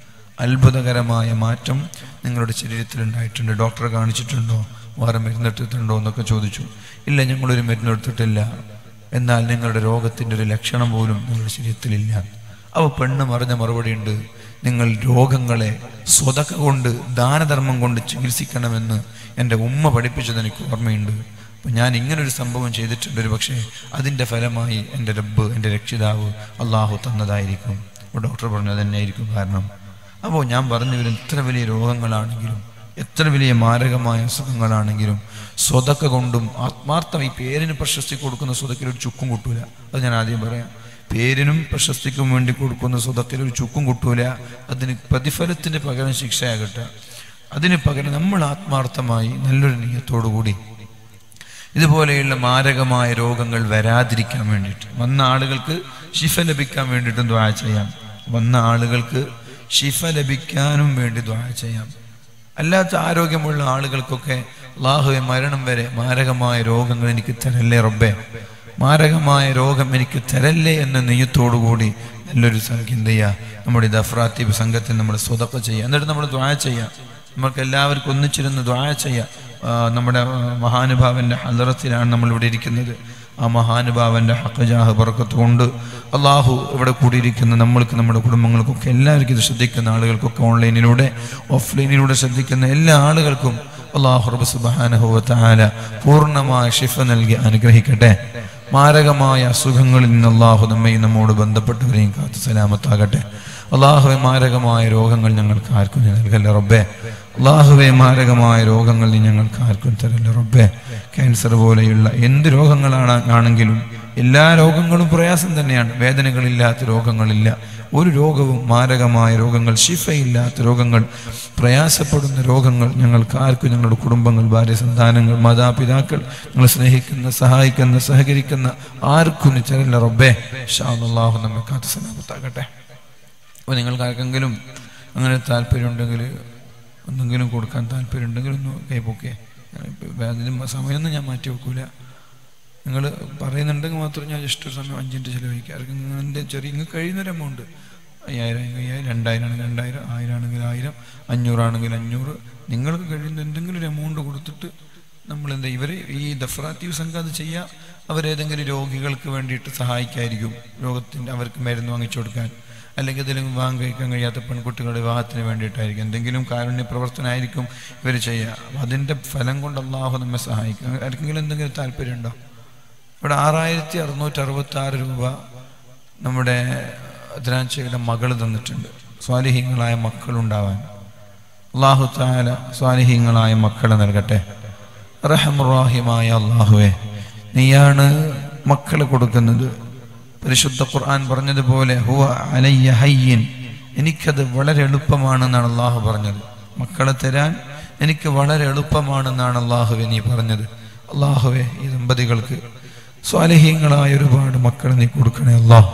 അത്ഭുതകരമായ മാറ്റം നിങ്ങളുടെ ശരീരത്തിലുണ്ടായിട്ടുണ്ട് ഡോക്ടറെ കാണിച്ചിട്ടുണ്ടോ വേറെ മരുന്നെടുത്തിട്ടുണ്ടോ എന്നൊക്കെ ചോദിച്ചു ഇല്ല ഞങ്ങളൊരു മരുന്നെടുത്തിട്ടില്ല എന്നാൽ നിങ്ങളുടെ രോഗത്തിൻ്റെ ഒരു ലക്ഷണം പോലും നിങ്ങളുടെ ശരീരത്തിലില്ല അവ പെണ്ണ് മറിഞ്ഞ മറുപടി ഉണ്ട് നിങ്ങൾ രോഗങ്ങളെ സ്വതക്ക കൊണ്ട് ദാനധർമ്മം കൊണ്ട് ചികിത്സിക്കണമെന്ന് എൻ്റെ ഉമ്മ പഠിപ്പിച്ചത് എനിക്ക് ഓർമ്മയുണ്ട് അപ്പം ഞാൻ ഇങ്ങനൊരു സംഭവം ചെയ്തിട്ടുണ്ട് ഒരു പക്ഷേ അതിൻ്റെ ഫലമായി എൻ്റെ റബ്ബ് എൻ്റെ രക്ഷിതാവ് അള്ളാഹു തന്നതായിരിക്കും അപ്പോൾ ഡോക്ടർ പറഞ്ഞു അതന്നെയായിരിക്കും കാരണം അപ്പോൾ ഞാൻ പറഞ്ഞു വരും എത്ര വലിയ രോഗങ്ങളാണെങ്കിലും എത്ര വലിയ മാരകമായ അസുഖങ്ങളാണെങ്കിലും സ്വതക്ക കൊണ്ടും ആത്മാർത്ഥം ഈ പേരിന് പ്രശസ്തി കൊടുക്കുന്ന സ്വതക്കിൽ ഒരു ചുക്കും കിട്ടൂല അത് ഞാൻ ആദ്യം പറയാം പേരിനും പ്രശസ്തിക്കും വേണ്ടി കൊടുക്കുന്ന സ്വതക്കിൽ ഒരു ചുക്കും കിട്ടൂല അതിന് പ്രതിഫലത്തിന് പകരം ശിക്ഷയാകട്ടെ അതിന് പകരം നമ്മൾ ആത്മാർത്ഥമായി നല്ലൊരു നീയത്തോടു കൂടി ഇതുപോലെയുള്ള മാരകമായ രോഗങ്ങൾ വരാതിരിക്കാൻ വേണ്ടിയിട്ട് വന്ന ആളുകൾക്ക് ശിഫ ലഭിക്കാൻ വേണ്ടിയിട്ടും ദ്വാര ചെയ്യാം വന്ന ആളുകൾക്ക് ശിഫ ലഭിക്കാനും വേണ്ടി ദ്വാര ചെയ്യാം അല്ലാത്ത ആരോഗ്യമുള്ള ആളുകൾക്കൊക്കെ അള്ളാഹുവെ മരണം വരെ മാരകമായ രോഗങ്ങൾ എനിക്ക് തരല്ലേ റബ്ബേ മാരകമായ രോഗം എനിക്ക് തരല്ലേ എന്ന നെയ്യത്തോടുകൂടി നല്ലൊരു സംഖ്യ എന്ത് ചെയ്യുക നമ്മുടെ ദഫ്രാത്തീബ് സംഘത്തിൽ നമ്മൾ സ്വതക്ക ചെയ്യുക എന്നിട്ട് നമ്മൾ ദ്വാര ചെയ്യാം നമുക്ക് എല്ലാവർക്കും ഒന്നിച്ചിരുന്ന് ദ്വാര ചെയ്യാം ആ, നമ്മുടെ ആ, മഹാനുഭാവന്റെ ഹലറത്തിലാണ് നമ്മൾ ഇവിടെ ഇരിക്കുന്നത് ആ മഹാനുഭാവന്റെ ഹക്കജാഹ് ബർക്കത്ത് കൊണ്ട് അള്ളാഹു ഇവിടെ കൂടിയിരിക്കുന്ന നമ്മൾക്ക് നമ്മുടെ കുടുംബങ്ങൾക്കൊക്കെ എല്ലാവർക്കും ഇത് ശ്രദ്ധിക്കുന്ന ആളുകൾക്കൊക്കെ ഓൺലൈനിലൂടെ ഓഫ്ലൈനിലൂടെ ശ്രദ്ധിക്കുന്ന എല്ലാ ആളുകൾക്കും അള്ളാഹു റബ്ബ് സുബ്ഹാനഹു വ തആല പൂർണ്ണമായ ഷിഫ നൽകി അനുഗ്രഹിക്കട്ടെ മാരകമായ അസുഖങ്ങളിൽ നിന്ന് അള്ളാഹു നമ്മയും നമ്മോട് ബന്ധപ്പെട്ടവരെയും കാത്തു സലാമത്താകട്ടെ അള്ളാഹുവെ മാരകമായ രോഗങ്ങൾ ഞങ്ങൾക്ക് ആർക്കും നീ നൽകല്ല റബ്ബേ അള്ളാഹുവെ മാരകമായ രോഗങ്ങൾ നീ ഞങ്ങൾക്ക് ആർക്കും തരല്ല റബ്ബേ ക്യാൻസർ പോലെയുള്ള എന്ത് രോഗങ്ങളാണ് ആണെങ്കിലും എല്ലാ രോഗങ്ങളും പ്രയാസം തന്നെയാണ് വേദനകളില്ലാത്ത രോഗങ്ങളില്ല ഒരു രോഗവും മാരകമായ രോഗങ്ങൾ ശിഫയില്ലാത്ത രോഗങ്ങൾ പ്രയാസപ്പെടുന്ന രോഗങ്ങൾ ഞങ്ങൾക്ക് ആർക്കും ഞങ്ങളുടെ കുടുംബങ്ങൾ ഭാര്യ സന്താനങ്ങൾ മാതാപിതാക്കൾ ഞങ്ങൾ സ്നേഹിക്കുന്ന സഹായിക്കുന്ന സഹകരിക്കുന്ന ആർക്കും നീ തരല്ല റബ്ബേ ഷാ അള്ളാഹു നമ്മെ കാത്തു സലാമത്താകട്ടെ അപ്പോൾ നിങ്ങൾക്ക് ആർക്കെങ്കിലും അങ്ങനെ താല്പര്യമുണ്ടെങ്കിൽ എന്തെങ്കിലും കൊടുക്കാൻ താല്പര്യമുണ്ടെങ്കിൽ ഒന്ന് കൈപ്പൊക്കെ അതിന് സമയമൊന്നും ഞാൻ മാറ്റി വെക്കൂല നിങ്ങൾ പറയുന്നുണ്ടെങ്കിൽ മാത്രം ഞാൻ ജസ്റ്റ് ഒരു സമയം അഞ്ചിൻ്റെ ചിലവഴിക്കുക ആർക്കെങ്കിലും എൻ്റെ ചെറിയ നിങ്ങൾക്ക് കഴിയുന്നൊരു എമൗണ്ട് അയ്യായിരം ആണെങ്കിൽ അയ്യായിരം രണ്ടായിരം ആണെങ്കിൽ രണ്ടായിരം ആയിരം ആണെങ്കിൽ ആയിരം അഞ്ഞൂറാണെങ്കിൽ അഞ്ഞൂറ് നിങ്ങൾക്ക് കഴിയുന്ന എന്തെങ്കിലും ഒരു എമൗണ്ട് കൊടുത്തിട്ട് നമ്മൾ എന്താ ഇവർ ഈ ദഫ്രാത്തീവ് സംഘം അത് ചെയ്യുക അവരേതെങ്കിലും രോഗികൾക്ക് വേണ്ടിയിട്ട് സഹായിക്കായിരിക്കും രോഗത്തിൻ്റെ അവർക്ക് മരുന്ന് വാങ്ങിച്ചു കൊടുക്കാൻ അല്ലെങ്കിൽ എന്തെങ്കിലും വിവാഹം കഴിക്കാൻ കഴിയാത്ത പെൺകുട്ടികളുടെ വിവാഹത്തിന് വേണ്ടിയിട്ടായിരിക്കും എന്തെങ്കിലും കാരുണ്യ പ്രവർത്തനമായിരിക്കും ഇവർ ചെയ്യുക അപ്പം അതിൻ്റെ ഫലം കൊണ്ട് അള്ളാഹു നമ്മെ സഹായിക്കും ആർക്കെങ്കിലും എന്തെങ്കിലും താല്പര്യമുണ്ടോ ഇവിടെ ആറായിരത്തി അറുന്നൂറ്റി അറുപത്തി ആറ് രൂപ നമ്മുടെ ദ്രാഞ്ചയുടെ മകൾ തന്നിട്ടുണ്ട് സ്വാലിഹീങ്ങളായ മക്കളുണ്ടാവാൻ അള്ളാഹു താല സ്വാലിഹീങ്ങളായ മക്കളെ നൽകട്ടെ റഹമുറാഹിമായ അള്ളാഹുവെ നീയാണ് മക്കളെ കൊടുക്കുന്നത് പരിശുദ്ധ ഖുർആൻ പറഞ്ഞതുപോലെ ഹുവ അലയ്യ ഹയ്യൻ എനിക്കത് വളരെ എളുപ്പമാണെന്നാണ് അള്ളാഹു പറഞ്ഞത് മക്കളെ തരാൻ എനിക്ക് വളരെ എളുപ്പമാണെന്നാണ് അള്ളാഹുവെ നീ പറഞ്ഞത് അള്ളാഹുവെ ഈ ദമ്പതികൾക്ക് സ്വാലിഹീങ്ങളായ ഒരുപാട് മക്കളെ നീ കൊടുക്കണേ അള്ളാഹ്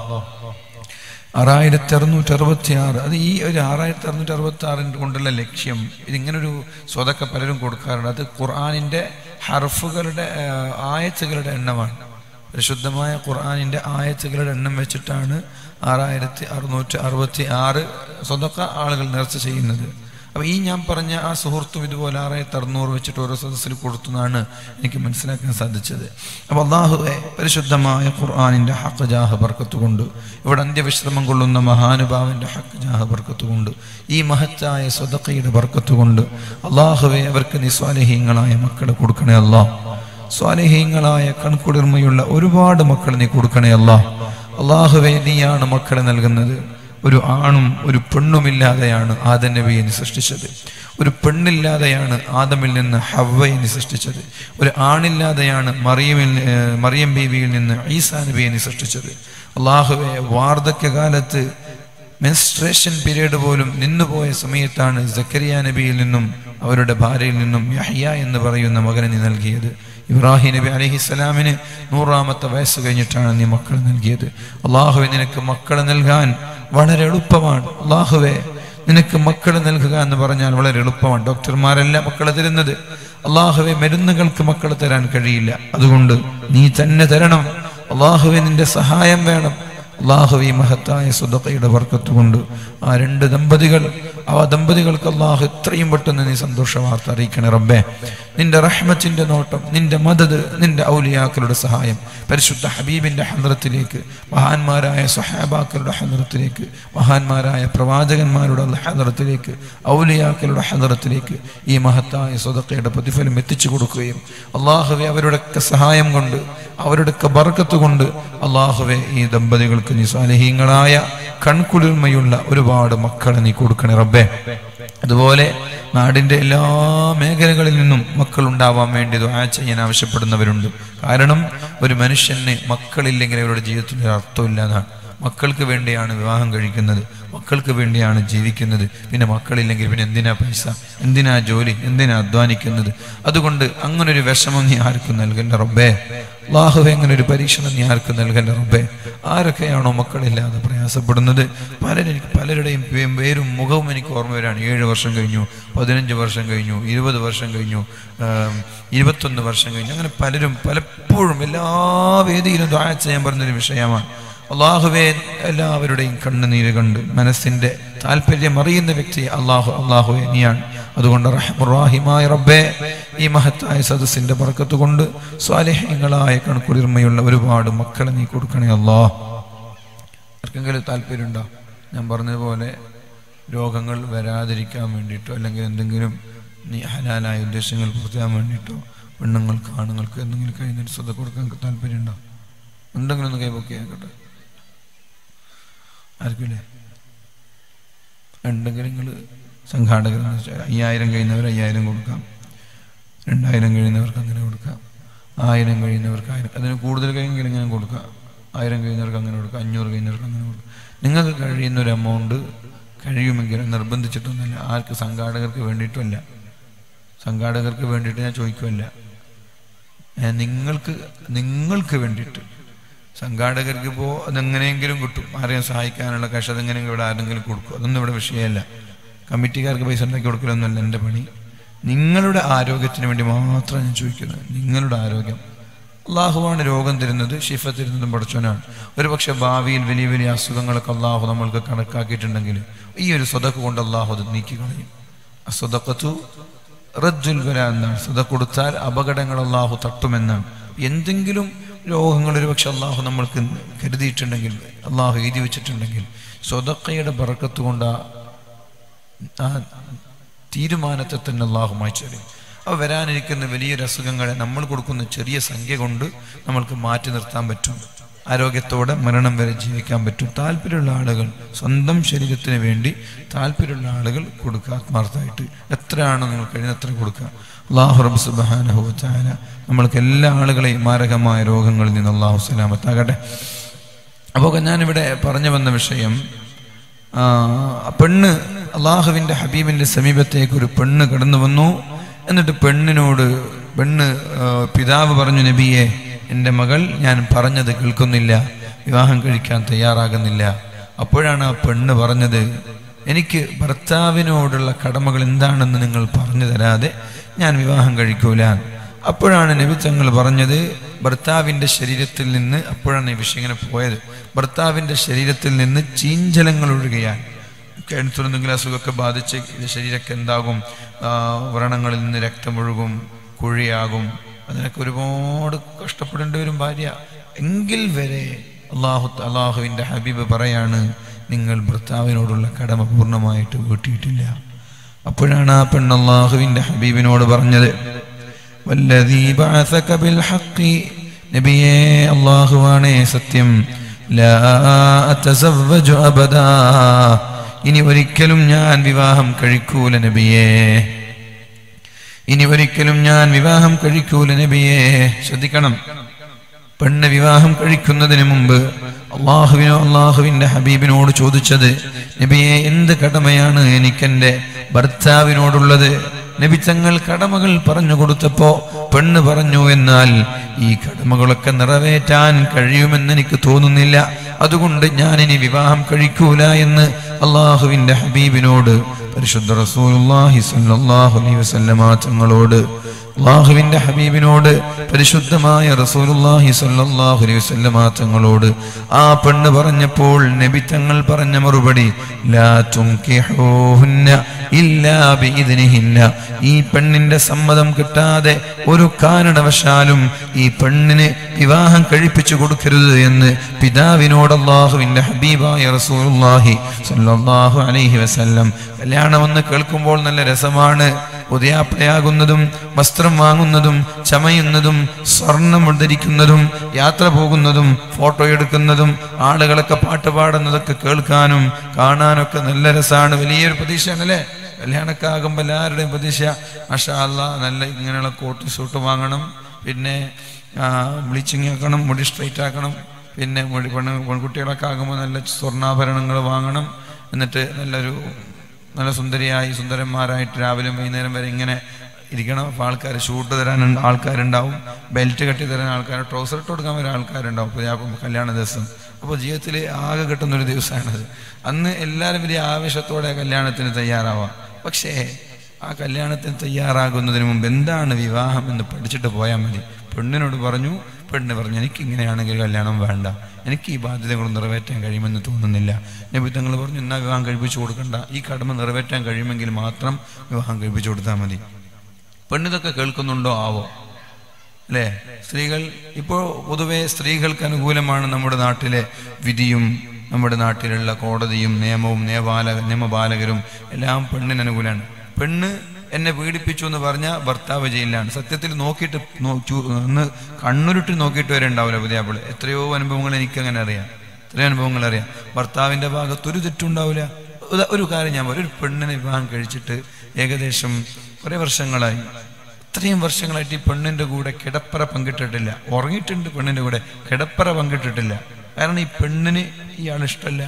ആറായിരത്തി അറുന്നൂറ്റി അറുപത്തി ആറ് അത് ഈ ഒരു ആറായിരത്തി അറുന്നൂറ്റി അറുപത്തി ആറിൻ്റെ കൊണ്ടുള്ള ലക്ഷ്യം ഇതിങ്ങനൊരു സ്വതൊക്കെ പലരും കൊടുക്കാറുണ്ട് അത് ഖുർആാനിൻ്റെ ഹർഫുകളുടെ ആ, ആയത്തുകളുടെ എണ്ണമാണ് പരിശുദ്ധമായ ഖുർആാനിൻ്റെ ആയത്തുകളുടെ എണ്ണം വെച്ചിട്ടാണ് ആറായിരത്തി അറുന്നൂറ്റി അറുപത്തി ആറ് സ്വതൊക്ക ആളുകൾ നേർച്ച ചെയ്യുന്നത് അപ്പോൾ ഈ ഞാൻ പറഞ്ഞ ആ സുഹൃത്തും ഇതുപോലെ ആറായിരത്തി അറുന്നൂറ് വെച്ചിട്ട് ഓരോ സദസ്സിൽ കൊടുത്തുന്നാണ് എനിക്ക് മനസ്സിലാക്കാൻ സാധിച്ചത് അപ്പോൾ അള്ളാഹുവെ പരിശുദ്ധമായ ഖുർആാനിൻ്റെ ഹക്ക് ജാഹ ബർക്കത്ത് കൊണ്ട് ഇവിടെ അന്ത്യവിശ്രമം കൊള്ളുന്ന മഹാനുഭാവൻ്റെ ഹക്ക് ജാഹ ബർക്കത്ത് കൊണ്ട് ഈ മഹത്തായ സ്വതക്കയുടെ ബർക്കത്ത് കൊണ്ട് അള്ളാഹുവെ അവർക്ക് നിസ്വാലഹീങ്ങളായ മക്കളെ കൊടുക്കണേ അല്ലാ സ്വാലഹീങ്ങളായ കൺകുളിർമയുള്ള ഒരുപാട് മക്കളെ നീ കൊടുക്കണേ അല്ലാ അള്ളാഹുവെ നീയാണ് മക്കളെ നൽകുന്നത് ഒരു ആണും ഒരു പെണ്ണുമില്ലാതെയാണ് ആദം നബിയെ നീ സൃഷ്ടിച്ചത് ഒരു പെണ്ണില്ലാതെയാണ് ആദമിൽ നിന്ന് ഹവ്വയെ നീ സൃഷ്ടിച്ചത് ഒരു ആണില്ലാതെയാണ് മറിയമിൽ ഏർ മറിയം ബീവിയിൽ നിന്ന് ഈസാ നബിയെ നീ സൃഷ്ടിച്ചത് അള്ളാഹുവെ വാർദ്ധക്യകാലത്ത് മെൻസ്ട്രേഷൻ പീരീഡ് പോലും നിന്നുപോയ സമയത്താണ് സക്കരിയ നബിയിൽ നിന്നും അവരുടെ ഭാര്യയിൽ നിന്നും യഹ്യ എന്ന് പറയുന്ന മകനെ നീ നൽകിയത് ഇബ്രാഹിം നബി അലഹിസ്സലാമിന് നൂറാമത്തെ വയസ്സ് കഴിഞ്ഞിട്ടാണ് നീ മക്കളെ നൽകിയത് അള്ളാഹുവെ നിനക്ക് മക്കളെ നൽകാൻ വളരെ എളുപ്പമാണ് അള്ളാഹുവെ നിനക്ക് മക്കളെ നൽകുക എന്ന് പറഞ്ഞാൽ വളരെ എളുപ്പമാണ് ഡോക്ടർമാരല്ല മക്കളെ തരുന്നത് അള്ളാഹുവെ മരുന്നുകൾക്ക് മക്കളെ തരാൻ കഴിയില്ല അതുകൊണ്ട് നീ തന്നെ തരണം അള്ളാഹുവെ നിന്റെ സഹായം വേണം അള്ളാഹുവി മഹത്തായ സുദക്കയുടെ വർക്കത്ത് കൊണ്ട് ആ രണ്ട് ദമ്പതികൾ ആ ദമ്പതികൾക്ക് അള്ളാഹു എത്രയും പെട്ടെന്ന് നീ സന്തോഷ വാർത്ത അറിയിക്കണേ റബ്ബേ നിന്റെ റഹ്മത്തിന്റെ നോട്ടം നിന്റെ മദത് നിന്റെ ഔലിയാക്കളുടെ സഹായം പരിശുദ്ധ ഹബീബിന്റെ ഹന്ദ്രത്തിലേക്ക് മഹാന്മാരായ സഹാബാക്കളുടെ ഹന്ദ്രത്തിലേക്ക് മഹാന്മാരായ പ്രവാചകന്മാരുടെ ഹന്ദ്രത്തിലേക്ക് ഔലിയാക്കളുടെ ഹന്ദ്രത്തിലേക്ക് ഈ മഹത്തായ സ്വതക്കയുടെ പ്രതിഫലം എത്തിച്ചു കൊടുക്കുകയും അള്ളാഹുവെ അവരുടെയൊക്കെ സഹായം കൊണ്ട് അവരുടെയൊക്കെ ബർക്കത്ത് കൊണ്ട് അള്ളാഹുവെ ഈ ദമ്പതികൾക്ക് നീ സ്വാലഹീങ്ങളായ കൺകുളിർമയുള്ള ഒരുപാട് മക്കളെ നീ കൊടുക്കണേ റബ്ബേ അതുപോലെ നാടിന്റെ എല്ലാ മേഖലകളിൽ നിന്നും മക്കൾ ഉണ്ടാവാൻ വേണ്ടി ദുആ ചെയ്യാൻ ആവശ്യപ്പെടുന്നവരുണ്ട് കാരണം ഒരു മനുഷ്യന് മക്കളില്ലെങ്കിൽ അവരുടെ ജീവിതത്തിൽ ഒരു അർത്ഥമില്ല എന്നാണ് മക്കൾക്ക് വേണ്ടിയാണ് വിവാഹം കഴിക്കുന്നത് മക്കൾക്ക് വേണ്ടിയാണ് ജീവിക്കുന്നത് പിന്നെ മക്കളില്ലെങ്കിൽ പിന്നെ എന്തിനാ പൈസ എന്തിനാ ജോലി എന്തിനാ അധ്വാനിക്കുന്നത് അതുകൊണ്ട് അങ്ങനെ ഒരു വിഷമം നീ ആർക്കും നൽകല്ല റബ്ബേ അള്ളാഹുവെ അങ്ങനെ ഒരു പരീക്ഷണം നീ ആർക്കും നൽകല്ല റബ്ബേ ആരൊക്കെയാണോ മക്കളില്ലാതെ പ്രയാസപ്പെടുന്നത് പലരും എനിക്ക് പലരുടെയും പേ- പേരും മുഖവും എനിക്ക് ഓർമ്മ വരാണ് ഏഴ് വർഷം കഴിഞ്ഞു പതിനഞ്ച് വർഷം കഴിഞ്ഞു ഇരുപത് വർഷം കഴിഞ്ഞു ആം, ഇരുപത്തൊന്ന് വർഷം കഴിഞ്ഞു അങ്ങനെ പലരും പലപ്പോഴും എല്ലാ വേദിയിലും ദ്വാ ചെയ്യാൻ പറഞ്ഞൊരു വിഷയമാണ് അള്ളാഹുവെ എല്ലാവരുടെയും കണ്ണുനീര് കണ്ട് മനസ്സിന്റെ താല്പര്യം അറിയുന്ന വ്യക്തി അള്ളാഹു അള്ളാഹുവെ നീയാണ് അതുകൊണ്ട് റഹ്മുറാഹിമായ റബ്ബേ ഈ മഹത്തായ സദസ്സിന്റെ പറക്കത്ത് കൊണ്ട് സ്വാലിഹ്യങ്ങളായ കണക്കുളിർമയുള്ള ഒരുപാട് മക്കളെ നീ കൊടുക്കണേ അള്ളാഹ് ആർക്കെങ്കിലും താല്പര്യമുണ്ടോ ഞാൻ പറഞ്ഞതുപോലെ രോഗങ്ങൾ വരാതിരിക്കാൻ വേണ്ടിയിട്ടോ അല്ലെങ്കിൽ എന്തെങ്കിലും നീ ഹലാലായ ഉദ്ദേശങ്ങൾ പൂർത്തിയാൻ വേണ്ടിയിട്ടോ പെണ്ണുങ്ങൾക്ക് ആണുങ്ങൾക്ക് എന്തെങ്കിലും കഴിഞ്ഞിട്ട് ശ്രദ്ധ കൊടുക്കാൻ താല്പര്യമുണ്ടോ ഉണ്ടെങ്കിലും ഒന്ന് കൈപൊക്കി ആക്കട്ടെ ആർക്കില്ലേ ഉണ്ടെങ്കിൽ നിങ്ങൾ സംഘാടകർ എന്ന് വെച്ചാൽ അയ്യായിരം കഴിയുന്നവർ അയ്യായിരം കൊടുക്കാം രണ്ടായിരം കഴിയുന്നവർക്ക് അങ്ങനെ കൊടുക്കാം ആയിരം കഴിയുന്നവർക്ക് ആയിരം അതിന് കൂടുതൽ കഴിയുമെങ്കിൽ ഇങ്ങനെ കൊടുക്കാം ആയിരം കഴിയുന്നവർക്ക് അങ്ങനെ കൊടുക്കാം അഞ്ഞൂറ് കഴിയുന്നവർക്ക് അങ്ങനെ കൊടുക്കാം നിങ്ങൾക്ക് കഴിയുന്ന ഒരു എമൗണ്ട് കഴിയുമെങ്കിൽ നിർബന്ധിച്ചിട്ടൊന്നുമില്ല ആർക്ക് സംഘാടകർക്ക് വേണ്ടിയിട്ടുമല്ല സംഘാടകർക്ക് വേണ്ടിയിട്ട് ഞാൻ ചോദിക്കുമല്ല ഏ, നിങ്ങൾക്ക് നിങ്ങൾക്ക് വേണ്ടിയിട്ട് സംഘാടകർക്ക് ഇപ്പോൾ അതെങ്ങനെയെങ്കിലും കിട്ടും ആരെയും സഹായിക്കാനുള്ള കാശ് അതെങ്ങനെയെങ്കിലും ഇവിടെ ആരെങ്കിലും കൊടുക്കും അതൊന്നും ഇവിടെ വിഷയമല്ല കമ്മിറ്റിക്കാർക്ക് പൈസ ഉണ്ടാക്കി കൊടുക്കലൊന്നുമല്ല എൻ്റെ പണി നിങ്ങളുടെ ആരോഗ്യത്തിന് വേണ്ടി മാത്രം ഞാൻ ചോദിക്കുന്നത് നിങ്ങളുടെ ആരോഗ്യം അള്ളാഹുവാണ് രോഗം തരുന്നത് ഷിഫ തരുന്നതും പഠിച്ചവനാണ് ഒരു പക്ഷെ ഭാവിയിൽ വലിയ വലിയ അസുഖങ്ങളൊക്കെ അള്ളാഹു നമ്മൾക്ക് കണക്കാക്കിയിട്ടുണ്ടെങ്കിൽ ഈ ഒരു സ്വതക്ക് കൊണ്ട് അള്ളാഹു അത് നീക്കിക്കളയും അസ്വതക്കത്തു റജ്ജുൽ വല എന്നാണ് സ്വത കൊടുത്താൽ അപകടങ്ങൾ അള്ളാഹു തട്ടുമെന്നാണ് എന്തെങ്കിലും രോഗങ്ങൾ ഒരു പക്ഷെ അള്ളാഹു നമ്മൾക്ക് കരുതിയിട്ടുണ്ടെങ്കിൽ അള്ളാഹു എഴുതി വെച്ചിട്ടുണ്ടെങ്കിൽ സ്വതക്കയുടെ ബറക്കത്ത് കൊണ്ട് ആ ആ തീരുമാനത്തെ തന്നെ അള്ളാഹു മായ്ച്ചറിയും അപ്പോൾ വരാനിരിക്കുന്ന വലിയൊരു അസുഖങ്ങളെ നമ്മൾ കൊടുക്കുന്ന ചെറിയ സംഖ്യ കൊണ്ട് നമ്മൾക്ക് മാറ്റി നിർത്താൻ പറ്റും ആരോഗ്യത്തോടെ മരണം വരെ ജീവിക്കാൻ പറ്റും താല്പര്യമുള്ള ആളുകൾ സ്വന്തം ശരീരത്തിന് വേണ്ടി താല്പര്യമുള്ള ആളുകൾ കൊടുക്കുക ആത്മാർത്ഥമായിട്ട് എത്രയാണോ നിങ്ങൾ കഴിയുന്ന അത്ര കൊടുക്കുക അള്ളാഹു റബ്ബ് സുബ്ഹാനഹു വ തആല നമ്മൾക്ക് എല്ലാ ആളുകളെയും മാരകമായ രോഗങ്ങളിൽ നിന്ന് അള്ളാഹു സലാമത്താകട്ടെ അപ്പോൾ ഞാനിവിടെ പറഞ്ഞു വന്ന വിഷയം ആ, പെണ്ണ് അള്ളാഹുവിൻ്റെ ഹബീബിൻ്റെ സമീപത്തേക്ക് ഒരു പെണ്ണ് കടന്നു വന്നു എന്നിട്ട് പെണ്ണിനോട് പെണ്ണ് ആ, പിതാവ് പറഞ്ഞു നബിയെ എൻ്റെ മകൾ ഞാൻ പറഞ്ഞത് കേൾക്കുന്നില്ല വിവാഹം കഴിക്കാൻ തയ്യാറാകുന്നില്ല അപ്പോഴാണ് ആ പെണ്ണ് പറഞ്ഞത് എനിക്ക് ഭർത്താവിനോടുള്ള കടമകൾ എന്താണെന്ന് നിങ്ങൾ പറഞ്ഞു തരാതെ ഞാൻ വിവാഹം കഴിക്കൂല അപ്പോഴാണ് നബി തങ്ങൾ പറഞ്ഞത് ഭർത്താവിൻ്റെ ശരീരത്തിൽ നിന്ന് അപ്പോഴാണ് ഈ വിഷയം ഇങ്ങനെ പോയത് ഭർത്താവിൻ്റെ ശരീരത്തിൽ നിന്ന് ചീഞ്ചലങ്ങൾ ഒഴുകയാൽ ക്യാൻസർ എന്തെങ്കിലും അസുഖമൊക്കെ ബാധിച്ച് ഇത് ശരീരമൊക്കെ എന്താകും ആ, വ്രണങ്ങളിൽ നിന്ന് രക്തം ഒഴുകും കുഴിയാകും അതിനൊക്കെ ഒരുപാട് കഷ്ടപ്പെടേണ്ടി വരും ഭാര്യ എങ്കിൽ വരെ അള്ളാഹു അള്ളാഹുവിൻ്റെ ഹബീബ് പറയാണ് നിങ്ങൾ ഭർത്താവിനോടുള്ള കടമ പൂർണ്ണമായിട്ട് വീട്ടിയിട്ടില്ല അപ്പോഴാണ് ആ പെണ്ണ് അള്ളാഹുവിൻ്റെ ഹബീബിനോട് പറഞ്ഞത് വല്ലതീ ബഅസക ബിൽ ഹഖി നബിയേ അല്ലാഹുവാണേ സത്യം ലാ അതസവ്വജു അബദാ ഇനി ഒരിക്കലും ഞാൻ വിവാഹം കഴിക്കൂല നബിയേ ഇനി ഒരിക്കലും ഞാൻ വിവാഹം കഴിക്കൂല നബിയേ ശ്രദ്ധിക്കണം പെണ്ണ് വിവാഹം കഴിക്കുന്നതിന് മുമ്പ് അള്ളാഹുവിനോ അള്ളാഹുവിന്റെ ഹബീബിനോട് ചോദിച്ചത് നബിയെ എന്ത് കടമയാണ് എനിക്കെന്റെ ഭർത്താവിനോടുള്ളത് നബി തങ്ങൾ കടമകൾ പറഞ്ഞു കൊടുത്തപ്പോ പെണ്ണ് പറഞ്ഞു എന്നാൽ ഈ കടമകളൊക്കെ നിറവേറ്റാൻ കഴിയുമെന്ന് എനിക്ക് തോന്നുന്നില്ല അതുകൊണ്ട് ഞാൻ ഇനി വിവാഹം കഴിക്കൂല എന്ന് അള്ളാഹുവിന്റെ ഹബീബിനോട് പരിശുദ്ധ റസൂലുള്ളാഹി സ്വല്ലല്ലാഹു അലൈഹി വസല്ലമ തങ്ങളോട് അള്ളാഹുവിന്റെ ഹബീബിനോട് പരിശുദ്ധമായ റസൂലുള്ളാഹി സ്വല്ലല്ലാഹു അലൈഹി വസല്ലമ തങ്ങളോട് ആ പെണ്ണ് പറഞ്ഞപ്പോൾ നബി തങ്ങൾ പറഞ്ഞ മറുപടി ലാ തുംകിഹൂഹുന്ന ഇല്ലാ ബിഇദ്നിഹിന്ന ഈ പെണ്ണിന്റെ സമ്മതം കിട്ടാതെ ഒരു കാരണവശാലും ഈ പെണ്ണിന് വിവാഹം കഴിപ്പിച്ചു കൊടുക്കരുത് എന്ന് പിതാവിനോട് അള്ളാഹുവിന്റെ ഹബീബായ റസൂലുള്ളാഹി സ്വല്ലല്ലാഹു അലൈഹി വസല്ലം കല്യാണമെന്ന് കേൾക്കുമ്പോൾ നല്ല രസമാണ് ഉദയാപ്രയാകുന്നതും വസ്ത്രം വാങ്ങുന്നതും ചമയുന്നതും സ്വർണം ധരിക്കുന്നതും യാത്ര പോകുന്നതും ഫോട്ടോ എടുക്കുന്നതും ആളുകളൊക്കെ പാട്ട് പാടുന്നതൊക്കെ കേൾക്കാനും കാണാനൊക്കെ നല്ല രസമാണ് വലിയൊരു പ്രതീക്ഷയാണല്ലേ കല്യാണമൊക്കെ ആകുമ്പോൾ എല്ലാവരുടെയും പ്രതീക്ഷ മാഷാ അല്ലാ നല്ല ഇങ്ങനെയുള്ള കോട്ട് സൂട്ട് വാങ്ങണം പിന്നെ ബ്ലീച്ചിങ് ആക്കണം മുടി സ്ട്രൈറ്റ് ആക്കണം പിന്നെ മുടി പെണ്ണ് പെൺകുട്ടികളൊക്കെ ആകുമ്പോൾ നല്ല സ്വർണ്ണാഭരണങ്ങൾ വാങ്ങണം എന്നിട്ട് നല്ലൊരു നല്ല സുന്ദരിയായി സുന്ദരന്മാരായിട്ട് രാവിലെ വൈകുന്നേരം വരെ ഇങ്ങനെ ഇരിക്കണം അപ്പോൾ ആൾക്കാർ ഷൂട്ട് തരാൻ ആൾക്കാരുണ്ടാവും ബെൽറ്റ് കെട്ടി തരാൻ ആൾക്കാർ ട്രൗസർ ഇട്ട് കൊടുക്കാൻ വരെ ആൾക്കാരുണ്ടാവും അപ്പോൾ ഞാൻ കല്യാണ ദിവസം അപ്പോൾ ജീവിതത്തിൽ ആകെ കിട്ടുന്ന ഒരു ദിവസമാണത് അന്ന് എല്ലാവരും വലിയ ആവേശത്തോടെ കല്യാണത്തിന് തയ്യാറാവാം പക്ഷേ ആ കല്യാണത്തിന് തയ്യാറാകുന്നതിന് മുമ്പ് എന്താണ് വിവാഹം എന്ന് പഠിച്ചിട്ട് പോയാൽ മതി പെണ്ണിനോട് പറഞ്ഞു പെണ്ണ് പറഞ്ഞു എനിക്ക് ഇങ്ങനെയാണെങ്കിൽ കല്യാണം വേണ്ട എനിക്ക് ഈ ബാധ്യതകൾ നിറവേറ്റാൻ കഴിയുമെന്ന് തോന്നുന്നില്ല നബിത്തങ്ങൾ പറഞ്ഞു എന്നാ വിവാഹം കഴിപ്പിച്ചു കൊടുക്കണ്ട ഈ കടമ നിറവേറ്റാൻ കഴിയുമെങ്കിൽ മാത്രം വിവാഹം കഴിപ്പിച്ചു കൊടുത്താൽ മതി പെണ്ണിതൊക്കെ കേൾക്കുന്നുണ്ടോ ആവോ അല്ലേ സ്ത്രീകൾ ഇപ്പോൾ പൊതുവെ സ്ത്രീകൾക്ക് അനുകൂലമാണ് നമ്മുടെ നാട്ടിലെ വിധിയും നമ്മുടെ നാട്ടിലുള്ള കോടതിയും നിയമവും നിയമപാല നിയമപാലകരും എല്ലാം പെണ്ണിന് അനുകൂലമാണ് പെണ്ണ് എന്നെ പീഡിപ്പിച്ചു എന്ന് പറഞ്ഞാൽ ഭർത്താവ് ജയിലിലാണ് സത്യത്തിൽ നോക്കിയിട്ട് നോ- ചു- ഒന്ന് കണ്ണുരുട്ടി നോക്കിയിട്ട് വരെ ഉണ്ടാവില്ല പുതിയാപ്പിള് എത്രയോ അനുഭവങ്ങൾ എനിക്ക് അങ്ങനെ അറിയാം എത്രയോ അനുഭവങ്ങൾ അറിയാം ഭർത്താവിന്റെ ഭാഗത്ത് ഒരു തെറ്റുണ്ടാവില്ല ഉദാ- ഒരു കാര്യം ഞാൻ പറയും ഒരു പെണ്ണിനെ വിവാഹം കഴിച്ചിട്ട് ഏകദേശം കുറേ വർഷങ്ങളായി ഇത്രയും വർഷങ്ങളായിട്ട് ഈ പെണ്ണിന്റെ കൂടെ കിടപ്പറ പങ്കിട്ടിട്ടില്ല ഉറങ്ങിയിട്ടുണ്ട് പെണ്ണിന്റെ കൂടെ കിടപ്പറ പങ്കിട്ടിട്ടില്ല കാരണം ഈ പെണ്ണിന് ഇയാൾ ഇഷ്ടമല്ല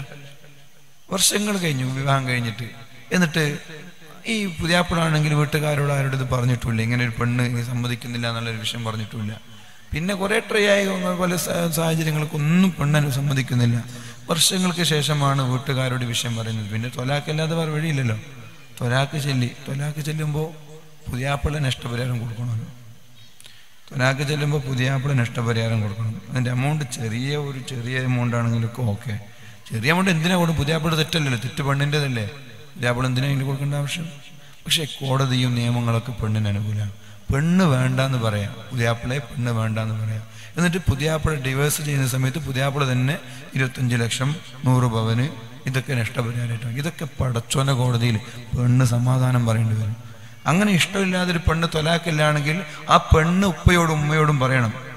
വർഷങ്ങൾ കഴിഞ്ഞു വിവാഹം കഴിഞ്ഞിട്ട് എന്നിട്ട് ഈ പുതിയാപ്പിളാണെങ്കിൽ വീട്ടുകാരോട് ആരോട് ഇത് പറഞ്ഞിട്ടില്ല ഇങ്ങനെ ഒരു പെണ്ണ് ഇങ്ങനെ സമ്മതിക്കുന്നില്ല എന്നുള്ളൊരു വിഷയം പറഞ്ഞിട്ടില്ല പിന്നെ കുറെ ട്രൈ ആയി പല സ- സാഹചര്യങ്ങൾക്കൊന്നും പെണ്ണന് സമ്മതിക്കുന്നില്ല വർഷങ്ങൾക്ക് ശേഷമാണ് വീട്ടുകാരോട് ഈ വിഷയം പറയുന്നത് പിന്നെ തൊലാക്കല്ലാതെ വേറെ വഴിയില്ലല്ലോ തൊലാക്ക് ചെല്ലി തൊലാക്ക് ചെല്ലുമ്പോൾ പുതിയാപ്പിള നഷ്ടപരിഹാരം കൊടുക്കണമല്ലോ തൊലാക്ക് ചെല്ലുമ്പോൾ പുതിയാപ്പിള നഷ്ടപരിഹാരം കൊടുക്കണം അതിൻ്റെ എമൗണ്ട് ചെറിയ ഒരു ചെറിയ എമൗണ്ട് ആണെങ്കിലൊക്കെ ഓക്കെ ചെറിയ എമൗണ്ട് എന്തിനാ കൊടുക്കും പുതിയാപ്പിള തെറ്റല്ലല്ലോ തെറ്റ് പെണ്ണിൻ്റെതല്ലേ പുതിയാപ്പിള എന്തിനാ അതിന് കൊടുക്കേണ്ട ആവശ്യം പക്ഷേ കോടതിയും നിയമങ്ങളൊക്കെ പെണ്ണിന് അനുകൂലമാണ് പെണ്ണ് വേണ്ടാന്ന് പറയാം പുതിയാപ്പിളയെ പെണ്ണ് വേണ്ടാന്ന് പറയാം എന്നിട്ട് പുതിയാപ്പിള ഡിവേഴ്സ് ചെയ്യുന്ന സമയത്ത് പുതിയാപ്പിള തന്നെ ഇരുപത്തഞ്ച് ലക്ഷം നൂറ് പവന് ഇതൊക്കെ നഷ്ടപരിഹാരമായിട്ടാണ് ഇതൊക്കെ പടച്ചോന കോടതിയിൽ പെണ്ണ് സമാധാനം പറയേണ്ടി വരും അങ്ങനെ ഇഷ്ടമില്ലാതെ ഒരു പെണ്ണ് തൊലാക്കില്ലാണെങ്കിൽ ആ പെണ്ണ് ഉപ്പയോടും ഉമ്മയോടും പറയണം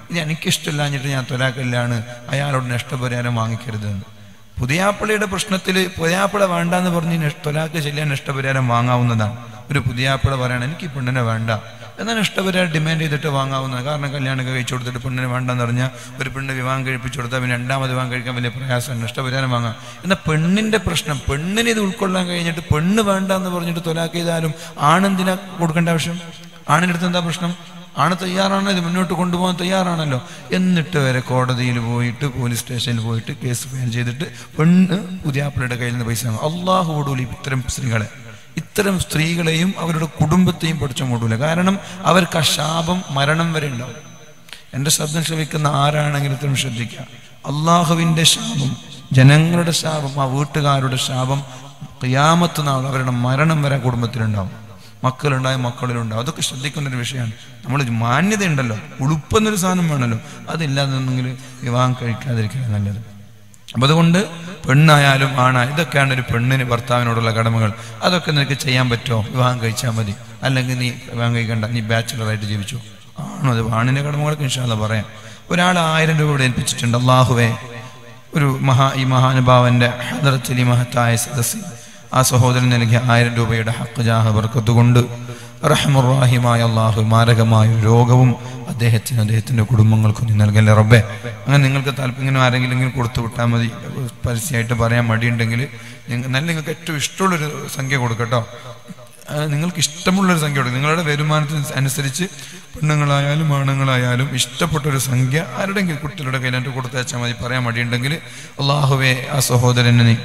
ഇത് എനിക്കിഷ്ടമില്ലാഞ്ഞിട്ട് ഞാൻ തൊലാക്കല്ലാണ് അയാളോട് നഷ്ടപരിഹാരം വാങ്ങിക്കരുതെന്ന് പുതിയാപ്പിളയുടെ പ്രശ്നത്തിൽ പുതിയാപ്പിള വേണ്ടാന്ന് പറഞ്ഞ് നഷ്- തൊലാക്ക് ചെല്ലാൻ നഷ്ടപരിഹാരം വാങ്ങാവുന്നതാണ് ഒരു പുതിയാപ്പിള പറയണം എനിക്ക് ഈ പെണ്ണിനെ വേണ്ട എന്നാൽ നഷ്ടപരിഹാരം ഡിമാൻഡ് ചെയ്തിട്ട് വാങ്ങാവുന്നതാണ് കാരണം കല്യാണമൊക്കെ കഴിച്ചു കൊടുത്തിട്ട് പെണ്ണിനെ വേണ്ടെന്ന് പറഞ്ഞാൽ ഒരു പെണ്ണ് വിവാഹം കഴിപ്പിച്ചു കൊടുത്താൽ പിന്നെ രണ്ടാമത് വിവാഹം കഴിക്കാൻ വലിയ പ്രയാസമാണ് നഷ്ടപരിഹാരം വാങ്ങാം എന്നാൽ പെണ്ണിന്റെ പ്രശ്നം പെണ്ണിന് ഇത് ഉൾക്കൊള്ളാൻ കഴിഞ്ഞിട്ട് പെണ്ണ് വേണ്ട എന്ന് പറഞ്ഞിട്ട് തൊലാക്ക് ചെയ്താലും ആണെന്തിനാ കൊടുക്കേണ്ട ആവശ്യം ആണിൻ്റെ അടുത്ത് എന്താ പ്രശ്നം ആണ് തയ്യാറാണ് ഇത് മുന്നോട്ട് കൊണ്ടുപോകാൻ തയ്യാറാണല്ലോ എന്നിട്ട് വരെ കോടതിയിൽ പോയിട്ട് പോലീസ് സ്റ്റേഷനിൽ പോയിട്ട് കേസ് ഫയൽ ചെയ്തിട്ട് പെണ്ണ് പുതിയാപ്പിളയുടെ കയ്യിൽ നിന്ന് പൈസ വാങ്ങും അള്ളാഹു ഓടൂല ഇത്തരം സ്ത്രീകളെ ഇത്തരം സ്ത്രീകളെയും അവരുടെ കുടുംബത്തെയും പഠിച്ചു മൂടൂല കാരണം അവർക്ക് ആ ശാപം മരണം വരെ ഉണ്ടാവും എൻ്റെ ശബ്ദം ശ്രവിക്കുന്ന ആരാണെങ്കിലും ഇത്തരം ശ്രദ്ധിക്കുക അള്ളാഹുവിൻ്റെ ശാപം ജനങ്ങളുടെ ശാപം ആ വീട്ടുകാരുടെ ശാപം ഖിയാമത്ത് നാൾ അവരുടെ മരണം വരെ കുടുംബത്തിലുണ്ടാവും മക്കളുണ്ടായ മക്കളിലുണ്ടാവും അതൊക്കെ ശ്രദ്ധിക്കുന്ന ഒരു വിഷയമാണ് നമ്മൾ മാന്യത ഉണ്ടല്ലോ ഉളുപ്പെന്നൊരു സാധനം വേണമല്ലോ അതില്ലാതെന്നെങ്കിൽ വിവാഹം കഴിക്കാതിരിക്കുക നല്ലത് അപ്പം അതുകൊണ്ട് പെണ്ണായാലും ആണായാലും ഇതൊക്കെയാണ് ഒരു പെണ്ണിന് ഭർത്താവിനോടുള്ള കടമകൾ അതൊക്കെ നിനക്ക് ചെയ്യാൻ പറ്റുമോ വിവാഹം കഴിച്ചാൽ മതി അല്ലെങ്കിൽ നീ വിവാഹം കഴിക്കണ്ട നീ ബാച്ചുലറായിട്ട് ജീവിച്ചു ആണോ അത് ആണിൻ്റെ കടമകളൊക്കെ ഇൻഷാല്ല പറയാം ഒരാൾ ആയിരം രൂപ ഇവിടെ ഏൽപ്പിച്ചിട്ടുണ്ട് അള്ളാഹുവേ ഒരു മഹാ ഈ മഹാനുഭാവന്റെ ഹദറത്തിൽ ഈ മഹത്തായ സദസ്സിൽ ആ സഹോദരൻ നൽകിയ ആയിരം രൂപയുടെ ഹക്ക് ജാഹ ബർക്കത്ത് കൊണ്ട് റഹമുറാഹിമായ അള്ളാഹു മാരകമായ ഒരു രോഗവും അദ്ദേഹത്തിന് അദ്ദേഹത്തിന്റെ കുടുംബങ്ങൾക്കും നീ നൽകല്ലേ റബ്ബേ അങ്ങനെ നിങ്ങൾക്ക് താല്പര്യം ആരെങ്കിലും ഇങ്ങനെ കൊടുത്തു വിട്ടാൽ മതി പരസ്യമായിട്ട് പറയാൻ മടിയുണ്ടെങ്കിൽ നിങ്ങൾ നല്ല നിങ്ങൾക്ക് ഏറ്റവും ഇഷ്ടമുള്ളൊരു സംഖ്യ കൊടുക്കട്ടോ ആ, നിങ്ങൾക്ക് ഇഷ്ടമുള്ളൊരു സംഖ്യ കൊടുക്കും നിങ്ങളുടെ വരുമാനത്തിന് അനുസരിച്ച് പെണ്ണുങ്ങളായാലും ആണുങ്ങളായാലും ഇഷ്ടപ്പെട്ടൊരു സംഖ്യ ആരുടെങ്കിലും കുട്ടികളുടെ കയ്യിലായിട്ട് കൊടുത്തയച്ചാൽ മതി പറയാൻ മടിയുണ്ടെങ്കിൽ അള്ളാഹുവേ ആ സഹോദരന് നീ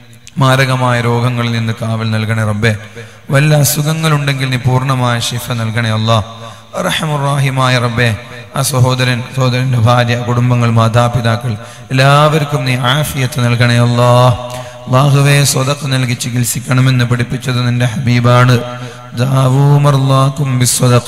മാരകമായ രോഗങ്ങളിൽ നിന്ന് കാവൽ നൽകണേ റബ്ബേ വല്ല അസുഖങ്ങളുണ്ടെങ്കിൽ നീ പൂർണ്ണമായ ഷിഫ നൽകണേ അല്ലാ റഹമുറാഹിമായ റബ്ബേ ആ സഹോദരൻ സഹോദരന്റെ ഭാര്യ കുടുംബങ്ങൾ മാതാപിതാക്കൾ എല്ലാവർക്കും നീ ആഫിയത്ത് നൽകണേ അല്ലാ അള്ളാഹുവെ സ്വതക്ക് നൽകി ചികിത്സിക്കണമെന്ന് പഠിപ്പിച്ചത് നിന്റെ ഹബീബാണ് ദാവൂ മർലാക്കും ബിസ്വദഖ.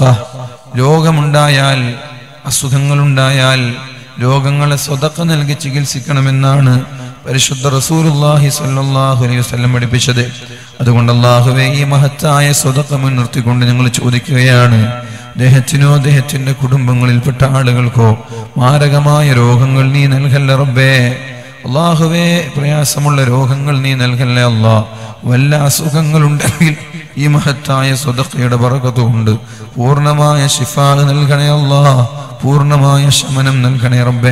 രോഗമുണ്ടായാൽ അസുഖങ്ങളുണ്ടായാൽ രോഗങ്ങളെ സ്വതക്ക നൽകി ചികിത്സിക്കണമെന്നാണ് പരിശുദ്ധ റസൂലുള്ളാഹി സ്വല്ലല്ലാഹു അലൈഹി വസല്ലം പഠിപ്പിച്ചത് അതുകൊണ്ട് അള്ളാഹുവെ ഈ മഹത്തായ സ്വതക്ക മുൻനിർത്തിക്കൊണ്ട് ഞങ്ങൾ ചോദിക്കുകയാണ് അദ്ദേഹത്തിനോ അദ്ദേഹത്തിന്റെ കുടുംബങ്ങളിൽപ്പെട്ട ആളുകൾക്കോ മാരകമായ രോഗങ്ങൾ നീ നൽകല്ല റബ്ബേ അള്ളാഹുവേ പ്രയാസമുള്ള രോഗങ്ങൾ നീ നൽകല്ലേ അല്ലാ വല്ല അസുഖങ്ങളുണ്ടെങ്കിൽ ഈ മഹത്തായ സ്വതക്കയുടെ പറക്കത്തുകൊണ്ട് പൂർണ്ണമായ ശിഫാ നൽകണേ അല്ലാ പൂർണ്ണമായ ശമനം നൽകണേ റബ്ബേ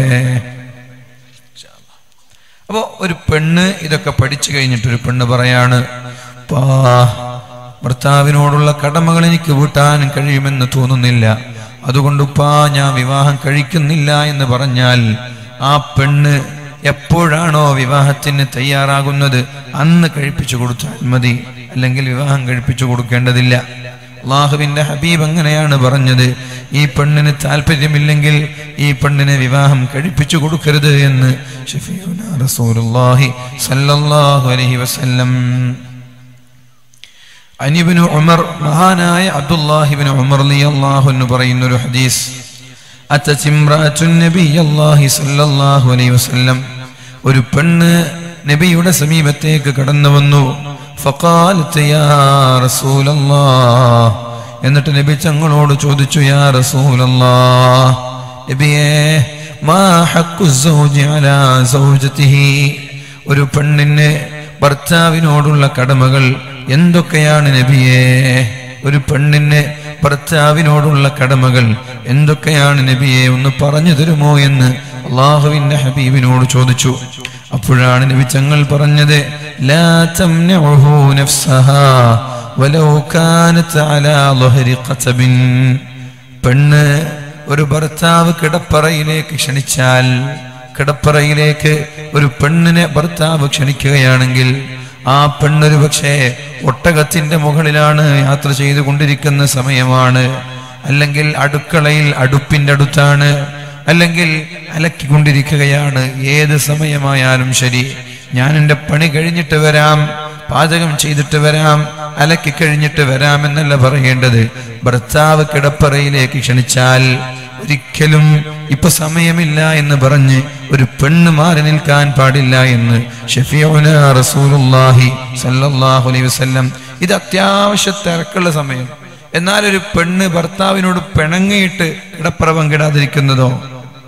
അപ്പോ ഒരു പെണ്ണ് ഇതൊക്കെ പഠിച്ചു കഴിഞ്ഞിട്ട് ഒരു പെണ്ണ് പറയാണ് പാ ഭർത്താവിനോടുള്ള കടമകൾ എനിക്ക് വീട്ടാൻ കഴിയുമെന്ന് തോന്നുന്നില്ല അതുകൊണ്ട് ഉപ്പാ ഞാൻ വിവാഹം കഴിക്കുന്നില്ല എന്ന് പറഞ്ഞാൽ ആ പെണ്ണ് എപ്പോഴാണോ വിവാഹത്തിന് തയ്യാറാകുന്നത് അന്ന് കഴിപ്പിച്ചു കൊടുത്താൽ മതി അല്ലെങ്കിൽ വിവാഹം കഴിപ്പിച്ചു കൊടുക്കേണ്ടതില്ല അള്ളാഹുവിന്റെ ഹബീബ് അങ്ങനെയാണ് പറഞ്ഞത് ഈ പെണ്ണിന് താല്പര്യമില്ലെങ്കിൽ ഈ പെണ്ണിനെ വിവാഹം കഴിപ്പിച്ചു കൊടുക്കരുത് എന്ന് ഷഫീഉന റസൂലുള്ളാഹി സല്ലല്ലാഹു അലൈഹി വസല്ലം അനിബിന് ഉമർ മഹാനായ അബ്ദുല്ലാഹിബിന് ഉമർ റളിയല്ലാഹു അൻഹു പറയുന്ന ഒരു ഹദീസ് അത്തത് ഇംറഅത്തുൻ നബിയല്ലാഹി സല്ലല്ലാഹു അലൈഹി വസല്ലം ഒരു പെണ്ണ് നബിയുടെ സമീപത്തേക്ക് കടന്നു വന്നു ഫഖാലത്ത് യാ റസൂലല്ലാഹ് എന്നിട്ട് നബി തങ്ങളോട് ചോദിച്ചു യാ റസൂലല്ലാഹ് നബിയേ മാ ഹഖ്ഖു സൗജി അലാ സൗജതിഹി ഒരു പെണ്ണിന് ഭർത്താവിനോടുള്ള കടമകൾ എന്തൊക്കെയാണ് നബിയേ ഒരു പെണ്ണിന് ഭർത്താവിനോടുള്ള കടമകൾ എന്തൊക്കെയാണ് നബിയെ ഒന്ന് പറഞ്ഞു തരുമോ എന്ന് അള്ളാഹുവിന്റെ ഹബീബിനോട് ചോദിച്ചു അപ്പോഴാണ് നബി തങ്ങൾ പറഞ്ഞത് ലാ തംനഉഹു നഫ്സഹാ വലൗ കാനത് അലാ ളഹരി ഖതബിൻ പെണ്ണ് ഒരു ഭർത്താവ് കിടപ്പറയിലേക്ക് ക്ഷണിച്ചാൽ കിടപ്പറയിലേക്ക് ഒരു പെണ്ണിനെ ഭർത്താവ് ക്ഷണിക്കുകയാണെങ്കിൽ ആ പെണ്ണൊരു പക്ഷേ ഒട്ടകത്തിന്റെ മുകളിലാണ് യാത്ര ചെയ്തുകൊണ്ടിരിക്കുന്ന സമയമാണ് അല്ലെങ്കിൽ അടുക്കളയിൽ അടുപ്പിന്റെ അടുത്താണ് അല്ലെങ്കിൽ അലക്കിക്കൊണ്ടിരിക്കുകയാണ് ഏത് സമയമായാലും ശരി ഞാൻ എൻ്റെ പണി കഴിഞ്ഞിട്ട് വരാം പാചകം ചെയ്തിട്ട് വരാം അലക്കി കഴിഞ്ഞിട്ട് വരാം എന്നല്ല പറയേണ്ടത് ഭർത്താവ് കിടപ്പറയിലേക്ക് ക്ഷണിച്ചാൽ ഒരിക്കലും ഇപ്പൊ സമയമില്ല എന്ന് പറഞ്ഞ് ഒരു പെണ്ണ് മാറി നിൽക്കാൻ പാടില്ല എന്ന് ഷഫീഉന റസൂലുള്ളാഹി സല്ലല്ലാഹു അലൈഹി വസല്ലം ഇത് അത്യാവശ്യ തിരക്കുള്ള സമയം എന്നാൽ ഒരു പെണ്ണ് ഭർത്താവിനോട് പിണങ്ങിയിട്ട് കിടപ്പറ പങ്കിടാതിരിക്കുന്നതോ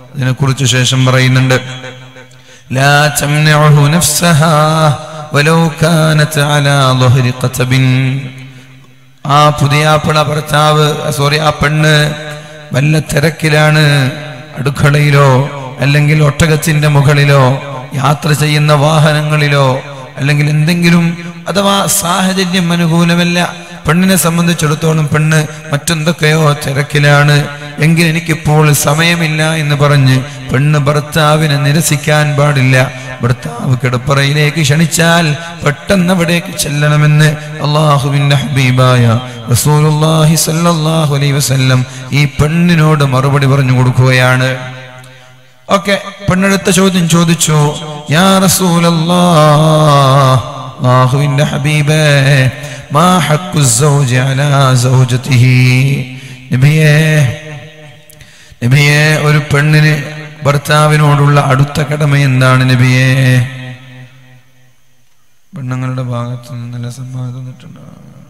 അതിനെക്കുറിച്ച് ശേഷം പറയുന്നുണ്ട് لا تمنعه نفسها ولو كانت على ظهر قتب ആ പുതിയാപ്പിള ഭർത്താവ് സോറി ആ പെണ്ണ് വല്ല തിരക്കിലാണ് അടുക്കളയിലോ അല്ലെങ്കിൽ ഒട്ടകത്തിന്റെ മുകളിലോ യാത്ര ചെയ്യുന്ന വാഹനങ്ങളിലോ അല്ലെങ്കിൽ എന്തെങ്കിലും അഥവാ സാഹചര്യം അനുകൂലമല്ല പെണ്ണിനെ സംബന്ധിച്ചിടത്തോളം പെണ്ണ് മറ്റെന്തൊക്കെയോ തിരക്കിലാണ് എങ്കിൽ എനിക്കിപ്പോൾ സമയമില്ല എന്ന് പറഞ്ഞ് പെണ്ണ് ഭർത്താവിനെ നിരസിക്കാൻ പാടില്ല ഭർത്താവ് കിടപ്പറയിലേക്ക് ക്ഷണിച്ചാൽ പെട്ടെന്ന് അവിടേക്ക് ചെല്ലണമെന്ന് അള്ളാഹുവിന്റെ ഹബീബായ റസൂലുള്ളാഹി സല്ലല്ലാഹു അലൈഹി വസല്ലം ഈ പെണ്ണിനോട് മറുപടി പറഞ്ഞു കൊടുക്കുകയാണ് ഓക്കെ പെണ്ണെടുത്ത ചോദ്യം ചോദിച്ചു യാ റസൂലല്ലാഹ് അല്ലാഹുവിന്റെ ഹബീബേ മാ ഹഖ്ഖു الزوج على زوجته നബിയേ നബിയെ ഒരു പെണ്ണിന് ഭർത്താവിനോടുള്ള അടുത്ത കടമ എന്താണ് നബിയെ പെണ്ണുങ്ങളുടെ ഭാഗത്ത് നിന്ന് നല്ല സമ്മാനം തന്നിട്ടുണ്ട്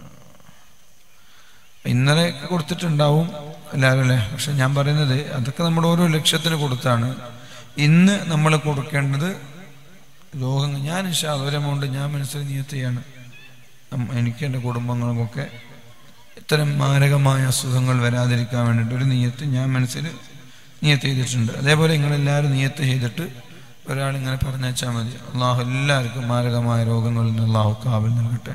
ഇന്നലെ കൊടുത്തിട്ടുണ്ടാവും എല്ലാവരും അല്ലേ പക്ഷെ ഞാൻ പറയുന്നത് അതൊക്കെ നമ്മുടെ ഓരോ ലക്ഷ്യത്തിന് കൊടുത്താണ് ഇന്ന് നമ്മൾ കൊടുക്കേണ്ടത് രോഗങ്ങൾ ഞാൻ ഇഷാ ഒരു എമൗണ്ട് ഞാൻ മനസ്സിൽ നിയത്ത് ചെയ്യാണ് അം- എനിക്ക് എൻ്റെ കുടുംബങ്ങൾക്കൊക്കെ ഇത്തരം മാരകമായ അസുഖങ്ങൾ വരാതിരിക്കാൻ വേണ്ടിയിട്ട് ഒരു നീയത്ത് ഞാൻ മനസ്സിൽ നീയത്ത് ചെയ്തിട്ടുണ്ട് അതേപോലെ നിങ്ങളെല്ലാവരും നീയത്ത് ചെയ്തിട്ട് ഒരാൾ ഇങ്ങനെ പറഞ്ഞാൽ മതി അള്ളാഹു എല്ലാവർക്കും മാരകമായ രോഗങ്ങളിൽ നിന്ന് അള്ളാഹു കാവൽ നൽകട്ടെ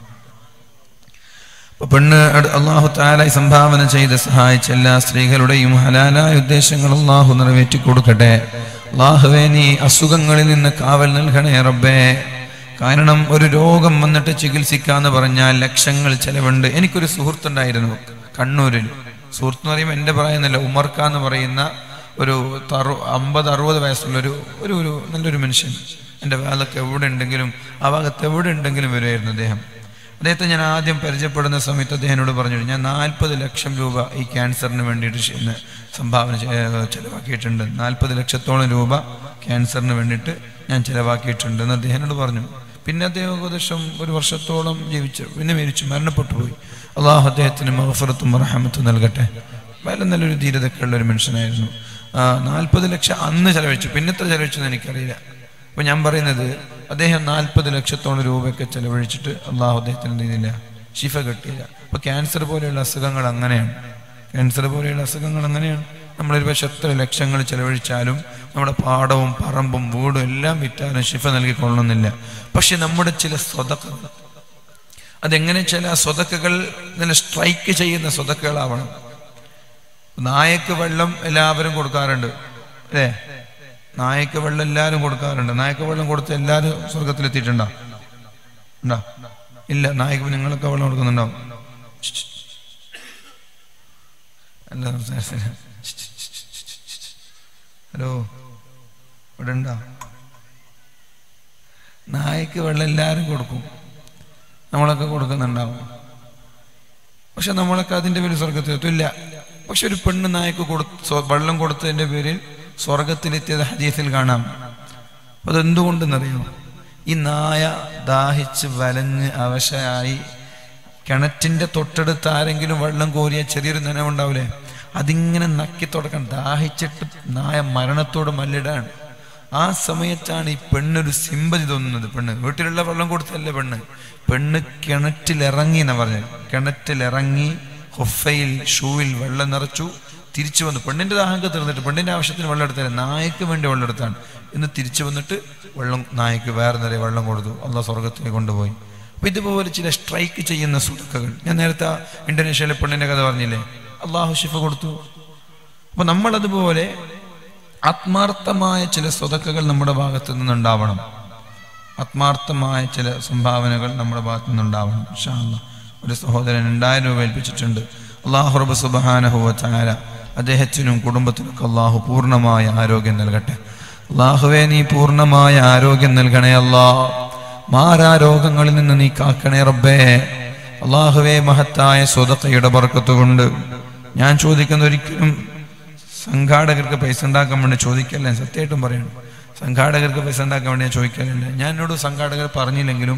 അപ്പൊ പെണ്ണ് അട് അള്ളാഹു താലായി സംഭാവന ചെയ്ത് സഹായിച്ച എല്ലാ സ്ത്രീകളുടെയും ഹലാലായ ഉദ്ദേശങ്ങൾ അള്ളാഹു നിറവേറ്റി കൊടുക്കട്ടെ അള്ളാഹുവേ നീ അസുഖങ്ങളിൽ നിന്ന് കാവൽ നൽകണേ റബ്ബേ കാരണം ഒരു രോഗം വന്നിട്ട് ചികിത്സിക്കാന്ന് പറഞ്ഞാൽ ലക്ഷങ്ങൾ ചെലവുണ്ട് എനിക്കൊരു സുഹൃത്തുണ്ടായിരുന്നു കണ്ണൂരിൽ സുഹൃത്ത് എന്ന് പറയുമ്പോൾ എൻ്റെ പറയുന്നില്ല ഉമർക്ക എന്ന് പറയുന്ന ഒരു തറു അമ്പത് അറുപത് വയസ്സുള്ള ഒരു ഒരു ഒരു നല്ലൊരു മനുഷ്യൻ എൻ്റെ ഭാഗത്ത് എവിടെ ഉണ്ടെങ്കിലും ആ ഭാഗത്ത് എവിടെ ഉണ്ടെങ്കിലും വരുമായിരുന്നു അദ്ദേഹം അദ്ദേഹത്തെ ഞാൻ ആദ്യം പരിചയപ്പെടുന്ന സമയത്ത് അദ്ദേഹനോട് പറഞ്ഞു ഞാൻ നാൽപ്പത് ലക്ഷം രൂപ ഈ ക്യാൻസറിന് വേണ്ടിയിട്ട് ശ- ഇന്ന് സംഭാവന ചെ- ഏഹ് ചെലവാക്കിയിട്ടുണ്ട് നാൽപ്പത് ലക്ഷത്തോളം രൂപ ക്യാൻസറിന് വേണ്ടിയിട്ട് ഞാൻ ചെലവാക്കിയിട്ടുണ്ട് എന്ന് അദ്ദേഹനോട് പറഞ്ഞു പിന്നെ അദ്ദേഹം ഏകദേശം ഒരു വർഷത്തോളം ജീവിച്ചു പിന്നെ മരിച്ചു മരണപ്പെട്ടു പോയി അള്ളാഹു അദ്ദേഹത്തിന് മഹഫറത്തും റഹമത്തും നൽകട്ടെ വളരെ നല്ലൊരു ധീരതക്കുള്ള ഒരു മനുഷ്യനായിരുന്നു നാൽപ്പത് ലക്ഷം അന്ന് ചെലവഴിച്ചു പിന്നത്തെ ചെലവഴിച്ചെന്ന് എനിക്കറിയില്ല അപ്പൊ ഞാൻ പറയുന്നത് അദ്ദേഹം നാൽപ്പത് ലക്ഷത്തോളം രൂപയൊക്കെ ചെലവഴിച്ചിട്ട് അള്ളാഹു അദ്ദേഹത്തിന് എന്ത് ചെയ്തില്ല ശിഫ കിട്ടിയില്ല അപ്പൊ ക്യാൻസർ പോലെയുള്ള അസുഖങ്ങൾ അങ്ങനെയാണ് ക്യാൻസർ പോലെയുള്ള അസുഖങ്ങൾ അങ്ങനെയാണ് നമ്മളൊരു പക്ഷെ എത്ര ലക്ഷങ്ങൾ ചെലവഴിച്ചാലും നമ്മുടെ പാടവും പറമ്പും വീടും എല്ലാം വിറ്റാലും ശിഫ നൽകിക്കൊള്ളണമെന്നില്ല പക്ഷെ നമ്മുടെ ചില സ്വതക്കകൾ അതെങ്ങനെ ചില സ്വതക്കകൾ ഇങ്ങനെ സ്ട്രൈക്ക് ചെയ്യുന്ന സ്വതക്കുകളാവണം നായക്ക് വെള്ളം എല്ലാവരും കൊടുക്കാറുണ്ട് അല്ലേ നായക്ക് വെള്ളം എല്ലാവരും കൊടുക്കാറുണ്ട് നായക്ക് വെള്ളം കൊടുത്ത് എല്ലാവരും സ്വർഗത്തിലെത്തിയിട്ടുണ്ടോ ഉണ്ടോ ഇല്ല നായക്ക് നിങ്ങളൊക്കെ വെള്ളം കൊടുക്കുന്നുണ്ടോ അല്ല സംസാരിച്ചില്ല. ഹലോ ഇവിടെ ഉണ്ടോ നായക്ക് വെള്ളം എല്ലാവരും കൊടുക്കും നമ്മളൊക്കെ കൊടുക്കുന്നുണ്ടാവും പക്ഷെ നമ്മളൊക്കെ അതിന്റെ പേരിൽ സ്വർഗത്തിലെത്തില്ല പക്ഷെ ഒരു പെണ്ണ് നായക്ക് കൊടുത്ത് സ്വ- വെള്ളം കൊടുത്തതിന്റെ പേരിൽ സ്വർഗത്തിലെത്തിയത് ഹദീസിൽ കാണാം അപ്പൊ അതെന്തുകൊണ്ടെന്നറിയോ ഈ നായ ദാഹിച്ച് വലഞ്ഞ് അവശയായി കിണറ്റിന്റെ തൊട്ടടുത്ത് ആരെങ്കിലും വെള്ളം കോരിയ ചെറിയൊരു നനവുണ്ടാവില്ലേ അതിങ്ങനെ നക്കി തുടക്കാൻ ദാഹിച്ചിട്ട് നായ മരണത്തോട് മല്ലിടാണ് ആ സമയത്താണ് ഈ പെണ്ണൊരു സിമ്പതി തോന്നുന്നത് പെണ്ണ് വീട്ടിലുള്ള വെള്ളം കൊടുത്തല്ലേ പെണ്ണ് പെണ്ണ് കിണറ്റിലിറങ്ങി എന്നാ പറഞ്ഞത് കിണറ്റിലിറങ്ങി ഹൊഫയിൽ ഷൂവിൽ വെള്ളം നിറച്ചു തിരിച്ചു വന്നു പെണ്ണിന്റെ ദാഹമൊക്കെ തീർന്നിട്ട് പെണ്ണിന്റെ ആവശ്യത്തിന് വെള്ളം എടുത്താൽ നായക്ക് വേണ്ടി വെള്ളം എടുത്താണ് ഇന്ന് തിരിച്ചു വന്നിട്ട് വെള്ളം നായക്ക് വേറെ നിറയെ വെള്ളം കൊടുത്തു അള്ള സ്വർഗത്തിലേക്ക് കൊണ്ടുപോയി അപ്പൊ ഇതുപോലെ ചില സ്ട്രൈക്ക് ചെയ്യുന്ന സുഡക്കകൾ ഞാൻ നേരത്തെ ആ ഇന്തോനേഷ്യയിലെ പെണ്ണിന്റെ കഥ പറഞ്ഞില്ലേ അള്ളാഹു ഷിഫ കൊടുത്തു അപ്പൊ നമ്മളതുപോലെ ആത്മാർത്ഥമായ ചില സ്വതക്കകൾ നമ്മുടെ ഭാഗത്ത് നിന്നുണ്ടാവണം ആത്മാർത്ഥമായ ചില സംഭാവനകൾ നമ്മുടെ ഭാഗത്ത് നിന്നുണ്ടാവണം ഇൻഷാ അല്ലാ. ഒരു സഹോദരൻ രണ്ടായിരം രൂപ ഏൽപ്പിച്ചിട്ടുണ്ട് അള്ളാഹു റബ്ബ് സുബഹാനഹുവ ചാര അദ്ദേഹത്തിനും കുടുംബത്തിനൊക്കെ അള്ളാഹു പൂർണ്ണമായ ആരോഗ്യം നൽകട്ടെ അള്ളാഹുവെ നീ പൂർണ്ണമായ ആരോഗ്യം നൽകണേ അല്ലാ മാറാ രോഗങ്ങളിൽ നിന്ന് നീ കാക്കണേ റബ്ബേ അള്ളാഹുവെ മഹത്തായ സ്വതക്കയുടെ ബർക്കത്തുകൊണ്ട് ഞാൻ ചോദിക്കുന്ന ഒരിക്കലും സംഘാടകർക്ക് പൈസ ഉണ്ടാക്കാൻ വേണ്ടി ചോദിക്കല്ല സത്യമായിട്ടും പറയണം സംഘാടകർക്ക് പൈസ ഉണ്ടാക്കാൻ വേണ്ടി ഞാൻ ചോദിക്കലില്ല ഞാൻ എന്നോട് സംഘാടകർ പറഞ്ഞില്ലെങ്കിലും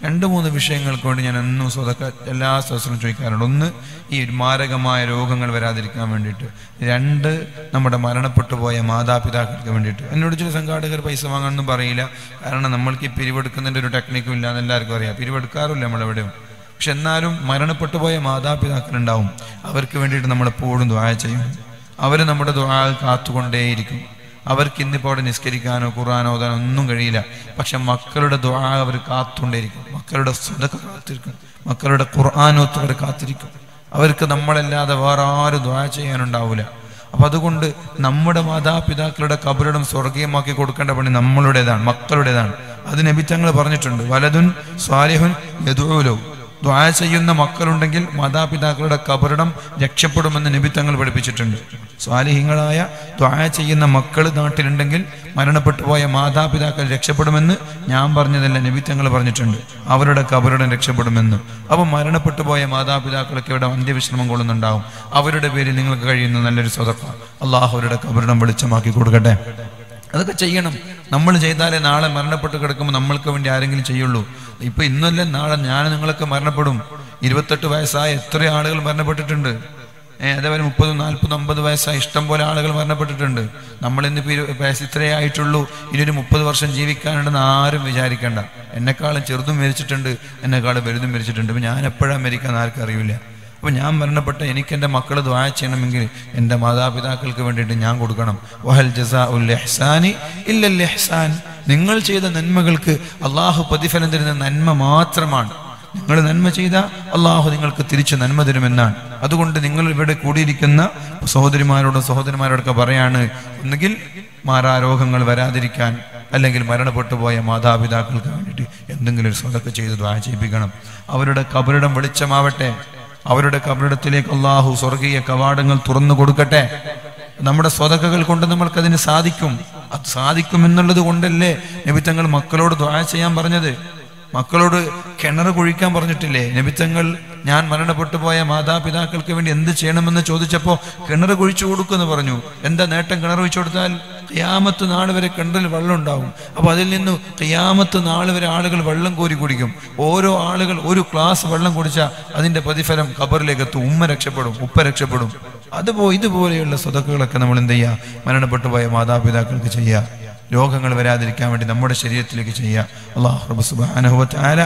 രണ്ട് മൂന്ന് വിഷയങ്ങൾക്ക് വേണ്ടി ഞാൻ എന്നും സ്വതക്ക എല്ലാ ദിവസവും ചോദിക്കാറുണ്ട് ഒന്ന് ഈ മാരകമായ രോഗങ്ങൾ വരാതിരിക്കാൻ വേണ്ടിയിട്ട് രണ്ട് നമ്മുടെ മരണപ്പെട്ടു പോയ മാതാപിതാക്കൾക്ക് വേണ്ടിയിട്ട് എന്നോട് ചില സംഘാടകർ പൈസ വാങ്ങാനൊന്നും പറയില്ല കാരണം നമ്മൾക്ക് ഈ പിരിവെടുക്കുന്നതിൻ്റെ ഒരു ടെക്നിക്കും ഇല്ല എന്ന് എല്ലാവർക്കും അറിയാം പിരിവെടുക്കാറില്ല നമ്മളെവിടെയും പക്ഷെ എന്നാലും മരണപ്പെട്ടു പോയ മാതാപിതാക്കളുണ്ടാവും അവർക്ക് വേണ്ടിയിട്ട് നമ്മൾ എപ്പോഴും ദ്വായ ചെയ്യും അവർ നമ്മുടെ ദ്വാ കാത്തുകൊണ്ടേയിരിക്കും അവർക്ക് ഇന്നിപ്പോൾ അവിടെ നിസ്കരിക്കാനോ ഖുറാനോ ഓതാനോ ഒന്നും കഴിയില്ല പക്ഷെ മക്കളുടെ ദ്വാ അവർ കാത്തുകൊണ്ടേയിരിക്കും മക്കളുടെ സ്വതക്ക കാത്തിരിക്കും മക്കളുടെ ഖുർആാനോത്ത് അവർ കാത്തിരിക്കും അവർക്ക് നമ്മളല്ലാതെ വേറെ ആരും ദ്വാ ചെയ്യാനുണ്ടാവില്ല അപ്പൊ അതുകൊണ്ട് നമ്മുടെ മാതാപിതാക്കളുടെ കബറിടം സ്വർഗീയമാക്കി കൊടുക്കേണ്ട പണി നമ്മളുടേതാണ് മക്കളുടേതാണ് അത് നബിത്തങ്ങൾ പറഞ്ഞിട്ടുണ്ട് വലതുൻ സ്വാലിഹുൻ യദൂലോ ദ്വാ ചെയ്യുന്ന മക്കളുണ്ടെങ്കിൽ മാതാപിതാക്കളുടെ കബറിടം രക്ഷപ്പെടുമെന്ന് നിബിത്തങ്ങൾ പഠിപ്പിച്ചിട്ടുണ്ട് സ്വാലിഹിങ്ങളായ ദ്വാ ചെയ്യുന്ന മക്കൾ നാട്ടിലുണ്ടെങ്കിൽ മരണപ്പെട്ടു പോയ മാതാപിതാക്കൾ രക്ഷപ്പെടുമെന്ന് ഞാൻ പറഞ്ഞതല്ല നിബിത്തങ്ങൾ പറഞ്ഞിട്ടുണ്ട് അവരുടെ കബറിടം രക്ഷപ്പെടുമെന്ന് അപ്പം മരണപ്പെട്ടു പോയ മാതാപിതാക്കളൊക്കെ ഇവിടെ അന്ത്യവിശ്രമം കൊള്ളുന്നുണ്ടാവും അവരുടെ പേരിൽ നിങ്ങൾക്ക് കഴിയുന്ന നല്ലൊരു സ്വതക്ക അള്ളാഹു അവരുടെ കബറിടം വെളിച്ചമാക്കി കൊടുക്കട്ടെ അതൊക്കെ ചെയ്യണം നമ്മൾ ചെയ്താലേ നാളെ മരണപ്പെട്ട് കിടക്കുമ്പോൾ നമ്മൾക്ക് വേണ്ടി ആരെങ്കിലും ചെയ്യുള്ളൂ ഇപ്പൊ ഇന്നല്ല നാളെ ഞാൻ നിങ്ങളൊക്കെ മരണപ്പെടും ഇരുപത്തെട്ട് വയസ്സായ എത്ര ആളുകൾ മരണപ്പെട്ടിട്ടുണ്ട് ഏഹ് അതേപോലെ മുപ്പതും നാൽപ്പതും അമ്പത് വയസ്സായ ഇഷ്ടം പോലെ ആളുകൾ മരണപ്പെട്ടിട്ടുണ്ട് നമ്മൾ ഇന്നിപ്പോൾ ഇരു വയസ്സ് ഇത്രയേ ആയിട്ടുള്ളൂ ഇനി ഒരു മുപ്പത് വർഷം ജീവിക്കാനുണ്ടെന്ന് ആരും വിചാരിക്കേണ്ട എന്നെക്കാളും ചെറുതും മരിച്ചിട്ടുണ്ട് എന്നെക്കാളും വലുതും മരിച്ചിട്ടുണ്ട് ഇപ്പം ഞാൻ എപ്പോഴാണ് മരിക്കാന്ന് ആർക്കും അറിയില്ല അപ്പോൾ ഞാൻ മരണപ്പെട്ട എനിക്ക് എൻ്റെ മക്കൾ ദ്വായ ചെയ്യണമെങ്കിൽ എൻ്റെ മാതാപിതാക്കൾക്ക് വേണ്ടിയിട്ട് ഞാൻ കൊടുക്കണം വഹൽ ജസാ ഉൽ എഹ്സാനി ഇല്ലൽ എഹ്സാൻ നിങ്ങൾ ചെയ്ത നന്മകൾക്ക് അള്ളാഹു പ്രതിഫലം തരുന്ന നന്മ മാത്രമാണ് നിങ്ങൾ നന്മ ചെയ്ത അള്ളാഹു നിങ്ങൾക്ക് തിരിച്ചു നന്മ തരുമെന്നാണ് അതുകൊണ്ട് നിങ്ങൾ ഇവിടെ കൂടിയിരിക്കുന്ന സഹോദരിമാരോടും സഹോദരന്മാരോടൊക്കെ പറയാണ് ഒന്നുകിൽ മാറാരോഗങ്ങൾ വരാതിരിക്കാൻ അല്ലെങ്കിൽ മരണപ്പെട്ടു പോയ മാതാപിതാക്കൾക്ക് വേണ്ടിയിട്ട് എന്തെങ്കിലും ഒരു സ്വതൊക്കെ ചെയ്ത് ദ്വാര ചെയ്യിപ്പിക്കണം അവരുടെ കബറിടം വെളിച്ചമാവട്ടെ അവരുടെ കബറിടത്തിലേക്ക് അള്ളാഹു സ്വർഗീയ കവാടങ്ങൾ തുറന്നു കൊടുക്കട്ടെ നമ്മുടെ സ്വതക്കകൾ കൊണ്ട് നമ്മൾക്കതിന് സാധിക്കും അത് സാധിക്കും എന്നുള്ളത് കൊണ്ടല്ലേ നബിത്തങ്ങൾ മക്കളോട് ദ്വാര ചെയ്യാൻ പറഞ്ഞത് മക്കളോട് കിണർ കുഴിക്കാൻ പറഞ്ഞിട്ടില്ലേ നബിത്തങ്ങൾ ഞാൻ മരണപ്പെട്ടു പോയ മാതാപിതാക്കൾക്ക് വേണ്ടി എന്ത് ചെയ്യണമെന്ന് ചോദിച്ചപ്പോൾ കിണർ കുഴിച്ചു കൊടുക്കുമെന്ന് പറഞ്ഞു എന്താ നേട്ടം കിണർ കുഴിച്ചു കൊടുത്താൽ ഖിയാമത്ത് നാൾ വരെ കിണറിൽ വെള്ളം ഉണ്ടാവും അപ്പൊ അതിൽ നിന്ന് ഖിയാമത്ത് നാൾ വരെ ആളുകൾ വെള്ളം കോരി കുടിക്കും ഓരോ ആളുകൾ ഒരു ഗ്ലാസ് വെള്ളം കുടിച്ചാൽ അതിന്റെ പ്രതിഫലം ഖബറിലേക്ക് എത്തും ഉമ്മ രക്ഷപ്പെടും ഉപ്പ രക്ഷപ്പെടും അതുപോ ഇതുപോലെയുള്ള സ്വതക്കുകളൊക്കെ നമ്മൾ എന്ത് ചെയ്യുക മരണപ്പെട്ടു പോയ മാതാപിതാക്കൾക്ക് ചെയ്യുക രോഗങ്ങൾ വരാതിരിക്കാൻ വേണ്ടി നമ്മുടെ ശരീരത്തിലേക്ക് ചെയ്യുക അള്ളാഹു റബ്ബ് സുബ്ഹാനഹു വ തആല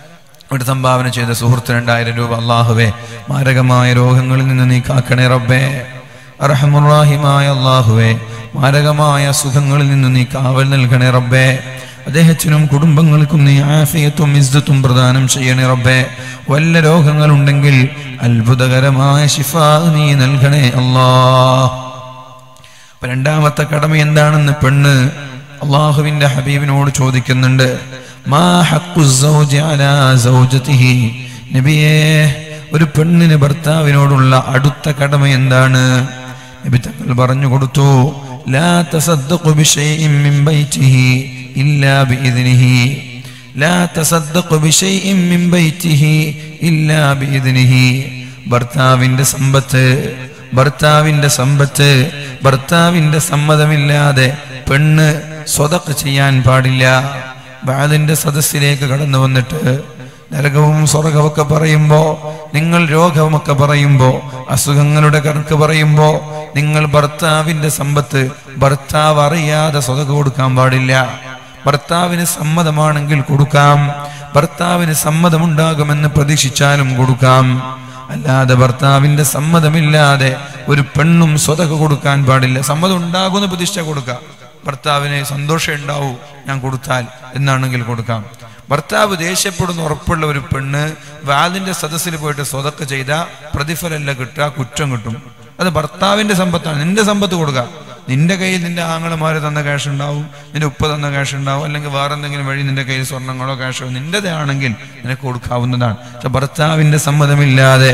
ഒരു സംഭാവന ചെയ്ത സുഹൃത്ത് രണ്ടായിരം രൂപ അള്ളാഹുവേ മാരകമായ രോഗങ്ങളിൽ നിന്ന് നീ കാക്കണേ റബ്ബേ അർഹമുറാഹിമായ അള്ളാഹുവേ മാരകമായ സുഖങ്ങളിൽ നിന്ന് നീ കാവൽ നൽകണേ റബ്ബേ അദ്ദേഹത്തിനും കുടുംബങ്ങൾക്കും നീ ആഫിയത്തും ഇസ്സത്തും പ്രദാനം ചെയ്യണേ റബ്ബേ വല്ല രോഗങ്ങളുണ്ടെങ്കിൽ അത്ഭുതകരമായ ശിഫ നീ നൽകണേ അല്ലാഹ് അപ്പൊ രണ്ടാമത്തെ കടമ എന്താണെന്ന് പെണ്ണ് അള്ളാഹുവിന്റെ ഹബീബിനോട് ചോദിക്കുന്നുണ്ട് മാ ഹഖ്ഖു സൗജി അലാ സൗജതിഹി നബിയേ ഒരു പെണ്ണിന് ഭർത്താവിനോടുള്ള അടുത്ത കടമ എന്താണ് നബി തങ്ങൾ പറഞ്ഞു കൊടുത്തു ലാ തസദ്ദഖു ബിശൈഇൻ മിൻ ബൈതിഹി ഇല്ലാ ബിഇذനിഹി ലാ തസദ്ദഖു ബിശൈഇൻ മിൻ ബൈതിഹി ഇല്ലാ ബിഇذനിഹി ഭർത്താവിന്റെ സമ്പത്ത് ഭർത്താവിന്റെ സമ്പത്ത് ഭർത്താവിന്റെ സമ്മതമില്ലാതെ പെണ്ണ് സ്വതക്ക് ചെയ്യാൻ പാടില്ല ബാലിന്റെ സദസ്സിലേക്ക് കടന്നു വന്നിട്ട് നരകവും സ്വർഗമൊക്കെ പറയുമ്പോ നിങ്ങൾ രോഗവുമൊക്കെ പറയുമ്പോ അസുഖങ്ങളുടെ കണക്ക് പറയുമ്പോ നിങ്ങൾ ഭർത്താവിന്റെ സമ്പത്ത് ഭർത്താവ് അറിയാതെ സ്വതക കൊടുക്കാൻ പാടില്ല ഭർത്താവിന് സമ്മതമാണെങ്കിൽ കൊടുക്കാം ഭർത്താവിന് സമ്മതമുണ്ടാകുമെന്ന് പ്രതീക്ഷിച്ചാലും കൊടുക്കാം അല്ലാതെ ഭർത്താവിന്റെ സമ്മതമില്ലാതെ ഒരു പെണ്ണും സ്വതക കൊടുക്കാൻ പാടില്ല സമ്മതം ഉണ്ടാകുന്ന പ്രതീക്ഷ കൊടുക്കാം ഭർത്താവിന് സന്തോഷം ഉണ്ടാവൂ ഞാൻ കൊടുത്താൽ എന്നാണെങ്കിൽ കൊടുക്കാം ഭർത്താവ് ദേഷ്യപ്പെടുന്ന ഉറപ്പുള്ള ഒരു പെണ്ണ് വാലിന്റെ സദസ്സിൽ പോയിട്ട് സ്വതക്ക ചെയ്ത പ്രതിഫലമല്ല കിട്ടുക കുറ്റം കിട്ടും അത് ഭർത്താവിന്റെ സമ്പത്താണ് നിന്റെ സമ്പത്ത് കൊടുക്കുക നിന്റെ കയ്യിൽ നിന്റെ ആങ്ങളമാര് തന്ന ക്യാഷ് ഉണ്ടാവും നിന്റെ ഉപ്പ തന്ന ക്യാഷ് ഉണ്ടാവും അല്ലെങ്കിൽ വേറെ എന്തെങ്കിലും വഴി നിന്റെ കയ്യിൽ സ്വർണ്ണങ്ങളോ ക്യാഷോ നിന്റേതാണെങ്കിൽ നിനക്ക് കൊടുക്കാവുന്നതാണ് പക്ഷെ ഭർത്താവിന്റെ സമ്മതമില്ലാതെ